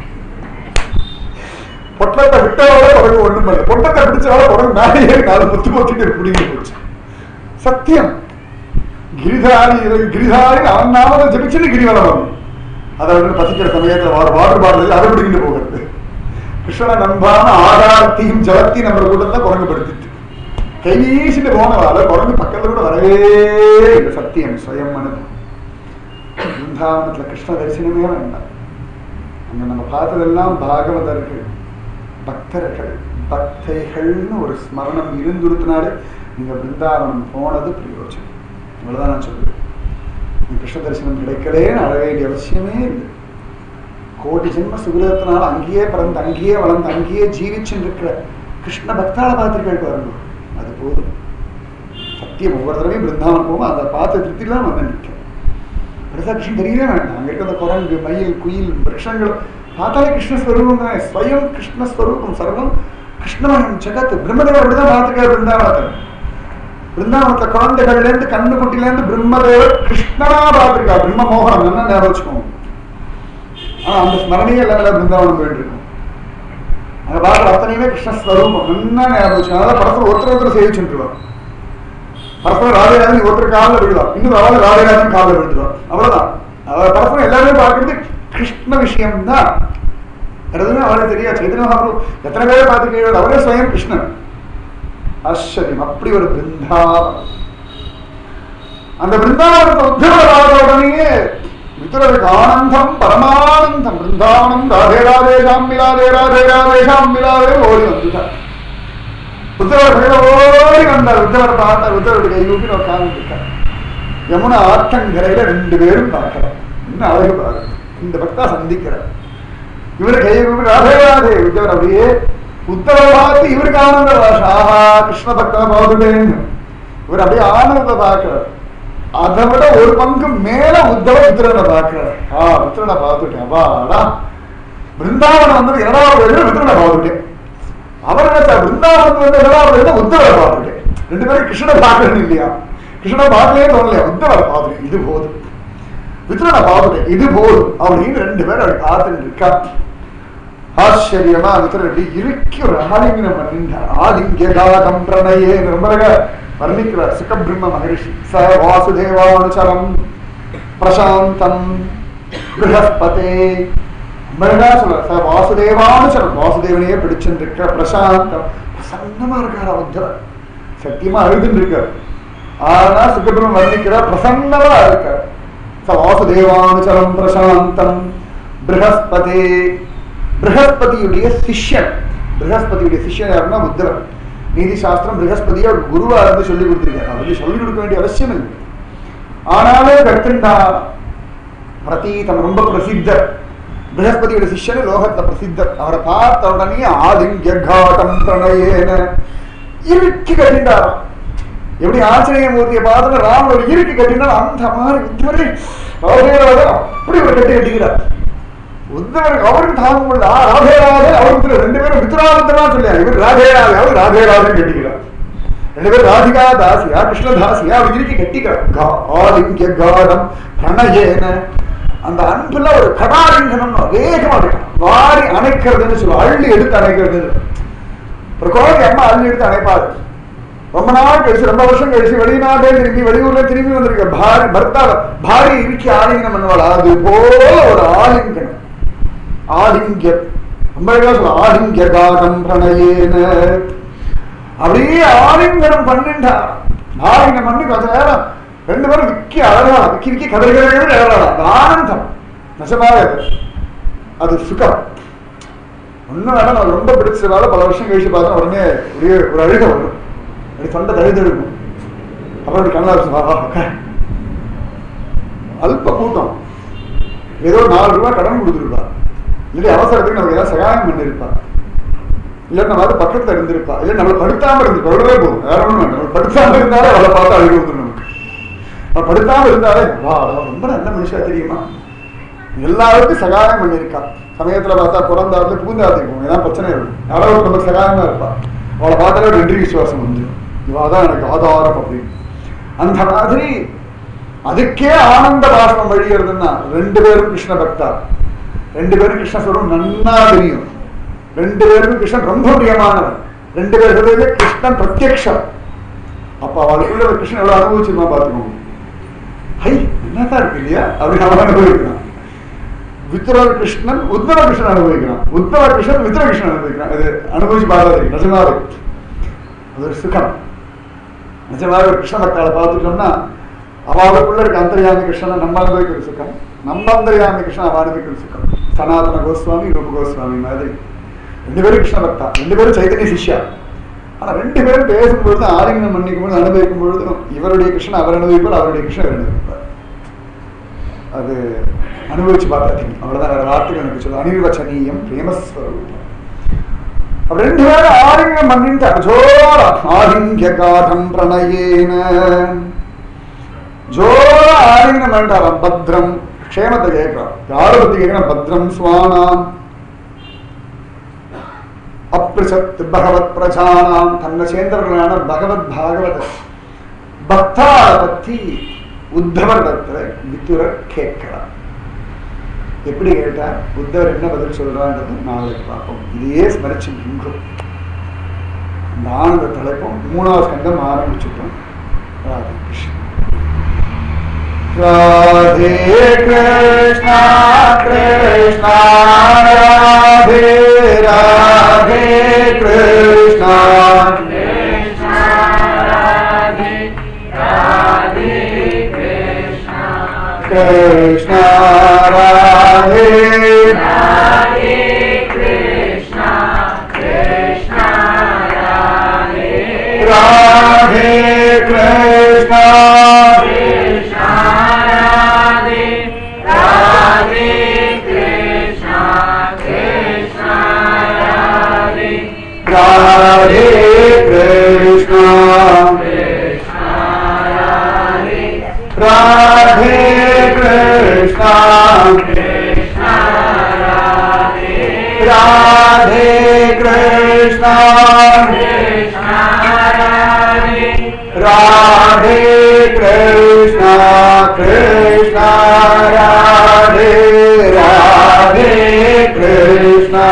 பொட்டத்தை விட்டவால பறவை ஒண்ணும் பண்ணல பொட்டத்தை பிடிச்சவால பறவை மேலேயே நாலு முத்து பொத்திட்டு பிடிக்கிட்டு போச்சு சத்தியம் கிரிதாரி கிரிதாரி அவன் நாம ஜபிச்சுட்டு கிரிவலம் வரும் அதை வந்து பசிக்கிற சமயத்துல வார் வாட்டர் பாட்டில் அதை பிடிக்கிட்டு போகிறது கிருஷ்ணனை நம்பாம ஆதாரத்தையும் ஜலத்தையும் நம்ம கூட்டத்தை குரங்குபடுத்திட்டு கை வீசிட்டு போனவால குரங்கு பக்கத்துல கூட வரவே இல்லை சத்தியம் சுயம் மனது பிருந்தாவனத்துல கிருஷ்ண தரிசனமே வேண்டாம் அங்க நம்ம பார்த்ததெல்லாம் பாகவதர்கள் பக்தர்கள் பக்தைகள்னு ஒரு ஸ்மரணம் இருந்துருத்தினாலே நீங்க பிருந்தாவனம் போனது பிரயோஜனம் இவ்வளவுதான் நான் சொல்லுவேன் நீ கிருஷ்ண தரிசனம் கிடைக்கலேன்னு அழ வேண்டிய அவசியமே இல்லை கோடி ஜென்ம சுகிரத்தினால அங்கேயே பிறந்து அங்கேயே வளர்ந்து அங்கேயே ஜீவிச்சுட்டு இருக்கிற கிருஷ்ண பக்தால பார்த்துருக்கள் பாருங்க அது போதும் சத்தியம் ஒவ்வொரு தடவையும் பிருந்தாவனம் போகும் அதை பார்த்து திருப்திலாம் வந்து நிற்கும் பெருசா கிருஷ்ணன் தெரியவே வேண்டாம் அங்க இருக்கிற அந்த குரங்கு மயில் குயில் விரக்ஷங்கள் பார்த்தாலே கிருஷ்ணஸ்வரூபம் தானே ஸ்வயம் கிருஷ்ணஸ்வரூபம் சர்வம் கிருஷ்ணமயம் ஜெகத் பிரம்மதேவர் அப்படிதான் பார்த்துக்காரு பிருந்தாவனத்தில் பிருந்தாவனத்துல குழந்தைகள்ல இருந்து கண்ணு குட்டில இருந்து பிரம்மதேவர் கிருஷ்ணனா பார்த்திருக்கா பிரம்ம மோகனம் என்ன ஞாபகம் வச்சுக்கோங்க ஆனா அந்த ஸ்மரணையே லெவலில் பிருந்தாவனம் போயிட்டு இருக்கும் அங்க பார்க்குற அத்தனையுமே கிருஷ்ணஸ்வரூபம் என்ன ஞாபகம் வச்சுக்கோங்க அதாவது படத்துல ஒருத்தர் ஒருத்தர் சேவிச்சுட்டுருவார் பரஸ்பரம் ராஜராஜன் ஒருத்தர் காலில் விழுவார் இன்னொரு ஆள் ராஜராஜன் காலில் விழுந்துருவார் அவ்வளவுதான் அதாவது பரஸ்பரம் எல்லாருமே பார்க்கறது கிருஷ்ண விஷயம் தான் எதுவுமே அவளுக்கு தெரியாது சைத்தன்ய மகாபுரு எத்தனை பேரை பார்த்துக்கிறீர்கள் அவரே ஸ்வயம் கிருஷ்ணன் ஆச்சரியம் அப்படி ஒரு பிருந்தாவனம் அந்த பிருந்தாவனத்தை உத்தரவாத உடனேயே வித்துரருக்கு ஆனந்தம் பரமானந்தம் பிருந்தாவனம் ராதே ராதே சாமிலாதே ராதே ராதே சாமிலாதே ஓடி வந்துட்டார் உத்தரவர் ஓடி வந்தார் உத்தரவர் பார்த்தார் உத்தரவர் கை ஊப்பி உட்கார்ந்துட்டார் யமுனா ஆற்றங்கரையில ரெண்டு பேரும் பார்க்கிறார் என்ன அழகு பாருங்க இந்த பக்தா சந்திக்கிறார் இவர் கை ஊப்பி ராதே ராதே உத்தவர் அப்படியே உத்தரவை பார்த்து இவருக்கு ஆனந்த பாஷா ஆஹா கிருஷ்ண பக்தா பாதுடேன்னு இவர் அப்படியே ஆனந்த பார்க்கிறார் அதை விட ஒரு பங்கு மேல உத்தவ உத்திரனை பார்க்கிறார் ஆ உத்திரனை பார்த்துட்டேன் வாடா பிருந்தாவனம் வந்து இரண்டாவது வரையில உத்திரனை பார்த்துட்டேன் அவர் நினைச்சா பிருந்தாவனத்துல வந்து இரண்டாவது வரையில உத்தவரை பார்த்துட்டேன் ரெண்டு பேரும் கிருஷ்ணனை பார்க்கணும் இல்லையா கிருஷ்ணனை பார்க்கலையே தோணலையா உத்தவரை பார்த்துட்டேன் இது போதும் வித்ரனை பார்த்துட்டேன் இது போதும் அப்படின்னு ரெண்டு பேரும் அப்படி பார்த்துட்டு இருக்கா ஆச்சரியமா வித்திரன் அப்படி இறுக்கி ஒரு ஆலிங்கனம் பண்ணிட்டார் ஆலிங்ககாதம் பிரணயே ரொம்ப அழகா வர்ணிக்கிறார் சுகபிரம்ம மகரிஷி ச வாசுதேவானுச்சரம் பிரசாந்தம் ப்ரஹஸ்பதே மருடா சொல்றார் ச வாசுதேவானுச்சரம் வாசுதேவனையே பிடிச்சிருக்க பிரசாந்தம் பிரசன்னமா இருக்கார் உத்தவர் சத்தியமா அழுதுன்னு இருக்கார் ஆனா சுகபிரம்ம வர்ணிக்கிறார் பிரசன்னமா இருக்கார் ச வாசுதேவானுச்சரம் பிரசாந்தம் ப்ரஹஸ்பதே ப்ரஹஸ்பதியுடைய சிஷ்யன் ப்ரஹஸ்பதியுடைய சிஷ்யன் யாருன்னா புத்தர் நீதி சாஸ்திரம் ப்ரஹஸ்பதியை அவர் குருவா இருந்து சொல்லி கொடுத்திருக்காரு அவருக்கு சொல்லிக் கொடுக்க வேண்டிய அவசியம் இல்லை ஆனாலும் கற்றுண்டா பிரதீதம் ரொம்ப பிரசித்தர் ப்ரஹஸ்பதியோட சிஷ்யன் லோகத்துல பிரசித்தர் அவரை பார்த்த உடனே ஆதிங்க காட்டம் பிரணயேன இறுக்கி கட்டிண்டாராம் எப்படி ஆஞ்சநேய மூர்த்தியை பார்த்து ராமன் ஒரு இறுக்கி கட்டினார் அந்த மாதிரி உத்தவரை அவரே அப்படி ஒரு கட்டி கட்டிக்கிறார் உத்தவருக்கு அவருக்கு தாங்க முடியல ஆ, ராதே ராதே அவருக்கு ரெண்டு பேரும் மித்ரானந்தமா சொல்லியா இவர் ராதே ராதே அவர் ராதே ராதே கட்டிக்கிறார் ரெண்டு பேரும் ராதிகா தாசியா கிருஷ்ண தாசியா அவர் இறுக்கி கட்டிக்கிறார் கா- ஆலிங்க காடம் பிரணயேன அந்த அன்புல ஒரு கடாலிங்கனம் வேகமா இருக்கு வாரி அணைக்கிறதுன்னு சொல்லுவோம் அள்ளி எடுத்து அணைக்கிறது ஒரு குழந்தை அம்மா அள்ளி எடுத்து அணைப்பாரு ரொம்ப நாள் கழிச்சு ரொம்ப வருஷம் கழிச்சு வெளிநாட்டே திரும்பி வெளியூர்ல திரும்பி வந்திருக்க பாரி பர்த்தா பாரி இறுக்கி ஆலிங்கனம் பண்ணுவாள் அது போல ஒரு ஆலிங்கனம் ஆலிங்கம் ரொம்ப அழகா சொல்ல ஆலிங்க காகம் பிரணயேன அப்படியே ஆலிங்கனம் பண்ணிட்டார் ஆலிங்கம் பண்ணி கொஞ்ச நேரம் ரெண்டு பேரும் விக்கி அழகலாம் விக்கி விக்கி கதறுகிறது அழகலாம் அது ஆனந்தம் நிஜமாவே அது. அது சுகம் ஒன்றும் வேணாம் நான் ரொம்ப பிடிச்சதால பல வருஷம் கழிச்சு பார்த்தா உடனே ஒரே ஒரு அழுக வரும் அப்படி தொண்டை தழுதெடுக்கும் அப்புறம் அப்படி கண்ணா வா வா உட்கார். அல்ப கூட்டம் ஏதோ நாலு ரூபாய் கடன் கொடுத்துருப்பா இல்லை அவசரத்துக்கு நமக்கு ஏதாவது சகாயம் பண்ணிருப்பா இல்லை நம்ம அது பக்கத்துல இருந்திருப்பா இல்லை நம்மளை படுத்தாம இருந்து தொடரவே போகும் வேற ஒன்றும் வேண்டாம் நம்ம படுத்தாம இருந்தாலே அவளை பார்த்து அழுக வந்துடும் நமக்கு அவள் படுத்தாம இருந்தாலே வா அவ ரொம்ப நல்ல மனுஷா தெரியுமா எல்லாருக்கும் சகாயம் பண்ணியிருக்கா சமயத்துல பார்த்தா பிறந்தாருல பூந்தாத்தி போகும் ஏதாவது பிரச்சனை இருக்கும் யாராவது ஒரு நமக்கு சகாயமா இருப்பா அவளை பார்த்தாலே ஒரு நன்றி விசுவாசம் வந்து இவா தான் எனக்கு ஆதாரம் அப்படின்னு அந்த மாதிரி அதுக்கே ஆனந்த பாஷ்பம் வழிகிறதுன்னா ரெண்டு பேரும் கிருஷ்ண பக்தா ரெண்டு பேரும் கிருஷ்ண சொல்லும் நன்னா தெரியும் ரெண்டு பேருக்கும் கிருஷ்ணன் ரொம்ப பிரியமானவன் ரெண்டு பேருக்கு கிருஷ்ணன் பிரத்யக்ஷம் அப்ப அவளுக்குள்ள ஒரு கிருஷ்ணன் எவ்வளவு அனுபவிச்சிருமா பாத்துக்கோங்க ஹை என்னதான் இருக்கு இல்லையா அப்படின்னு அவன் அனுபவிக்கிறான் வித்ர கிருஷ்ணன் உத்தர கிருஷ்ணன் அனுபவிக்கிறான் உத்தர கிருஷ்ணன் வித்ர கிருஷ்ணன் அனுபவிக்கிறான் இது அனுபவிச்சு பார்க்காது நிஜமாவே அது ஒரு சுகம் நிஜமாவே ஒரு கிருஷ்ண பக்தாவை பார்த்துட்டோம்னா அவளுக்குள்ள இருக்க அந்தர்யாமி கிருஷ்ணனை நம்ம அனுபவிக்கிற சுகம் நம்ம அந்தர்யாமி கிருஷ்ணன் அவ அனுபவிக்கிற சுகம் சனாதன கோஸ்வாமி ரூப கோஸ்வாமி மாதிரி ரெண்டு பேரும் கிருஷ்ண பக்தா ரெண்டு பேரும் சைதன்ய சிஷ்யா ஆனா ரெண்டு பேரும் பேசும்பொழுது ஆலிங்கனம் பண்ணிக்கும் பொழுது அனுபவிக்கும் பொழுதும் இவருடைய கிருஷ்ணன் அவர் அனுபவிப்பார் அவருடைய கிருஷ்ணன் இவர் அனுபவிப்பார் அது அனுபவிச்சு பார்த்தா தெரியும் அவ்வளவுதான் வேற வார்த்தைகள் எனக்கு சொல்ல அனிர்வச்சனீயம் பிரேமஸ்வரூபம் அப்ப ரெண்டு பேரும் ஆலிங்கம் பண்ணிட்டு ஜோர ஆலிங்க காதம் பிரணயேன ஜோர ஆலிங்கம் பண்ணிட்டாராம் பத்ரம் க்ஷேமத்தை கேட்கிறான் யாரை பத்தி கேட்கிறான் பத்ரம் சுவானாம் அப்ரிசத் பகவத் பிரஜானாம் தன்னை சேர்ந்தவர்களான பகவத் பாகவத பக்தாவை பத்தி உத்தவரிடத்துல வித்துரர் கேட்கிறார் எப்படி கேட்டார் உத்தவர் என்ன பதில் சொல்றான்றது நாளைக்கு பார்ப்போம் இதையே ஸ்மரிச்சு நின்றோம் அந்த ஆனந்த தலைப்போம் மூணாவது ஸ்கந்தம் ஆரம்பிச்சுட்டோம் ராதே கிருஷ்ணா ராதே கிருஷ்ணா கிருஷ்ணா ராதே ராதே கிருஷ்ணா கிருஷ்ணா ராதே ராதே கிருஷ்ணா ராதே கிருஷ்ணா ராதே கிருஷ்ணா ராதே கிருஷ்ணா ராதே கிருஷ்ணா கிருஷ்ணா ராதே ராதே கிருஷ்ணா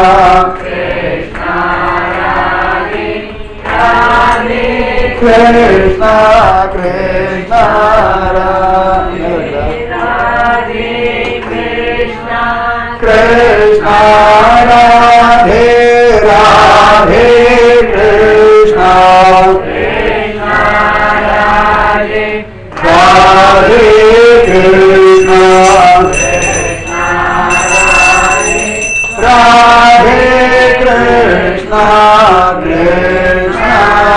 கிருஷ்ணா கிருஷ்ணா கிருஷ்ணா ராதே ராதே கிருஷ்ணா ராதே கிருஷ்ணா ராதே கிருஷ்ணா கிருஷ்ணா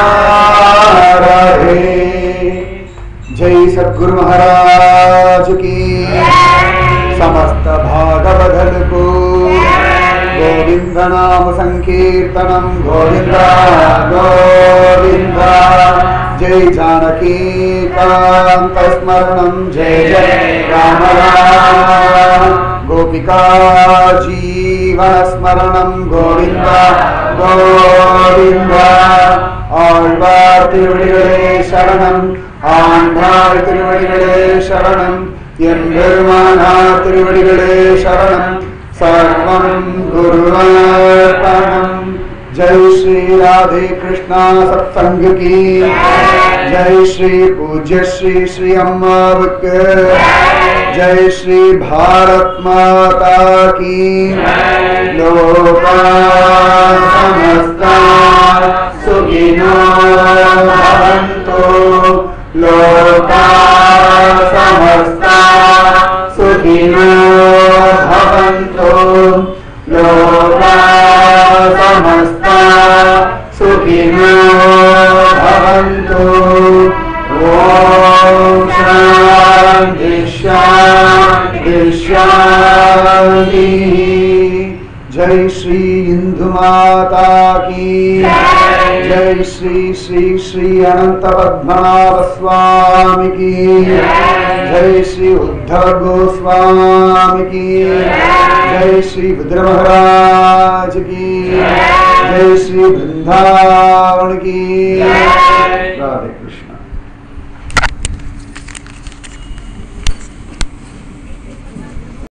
ராதே जय सद्गुरु महाराज की समस्त भागवदल को गोविंद नाम संकीर्तनम गोविंद गोविंद जय जानकी कांत स्मरणम जय जय राम राम गोपिका जीवन स्मरणम गोविंद गोविंद ஆழ்வார் திருவடிகளே சரணம் ஆண்டாள் திருவடிகளே சரணம் எம்பெருமானார் திருவடிகளே சரணம் சர்வம் குருவர்ப்பணம் ஜெய் ஸ்ரீ ராதே கிருஷ்ணா சத்சங்க கி ஜெய் ஸ்ரீ பூஜ்ய ஸ்ரீ ஸ்ரீ அம்மாவுக்கு ஜெய் ஸ்ரீ பாரத் மாதா கி லோகா சமஸ்தா सुखिनो भवन्तु लोका समस्ता सुखिनो भवन्तु लोका समस्ता सुखिनो भवन्तु ॐ शान्ति शान्ति शान्तिः जय श्री इंदु माता की जय श्री श्री श्री अनंत पद्मनाभ स्वामी की जय श्री उद्धव गोस्वामी की जय श्री रुद्र महाराज की जय श्री वृंदावन की राधे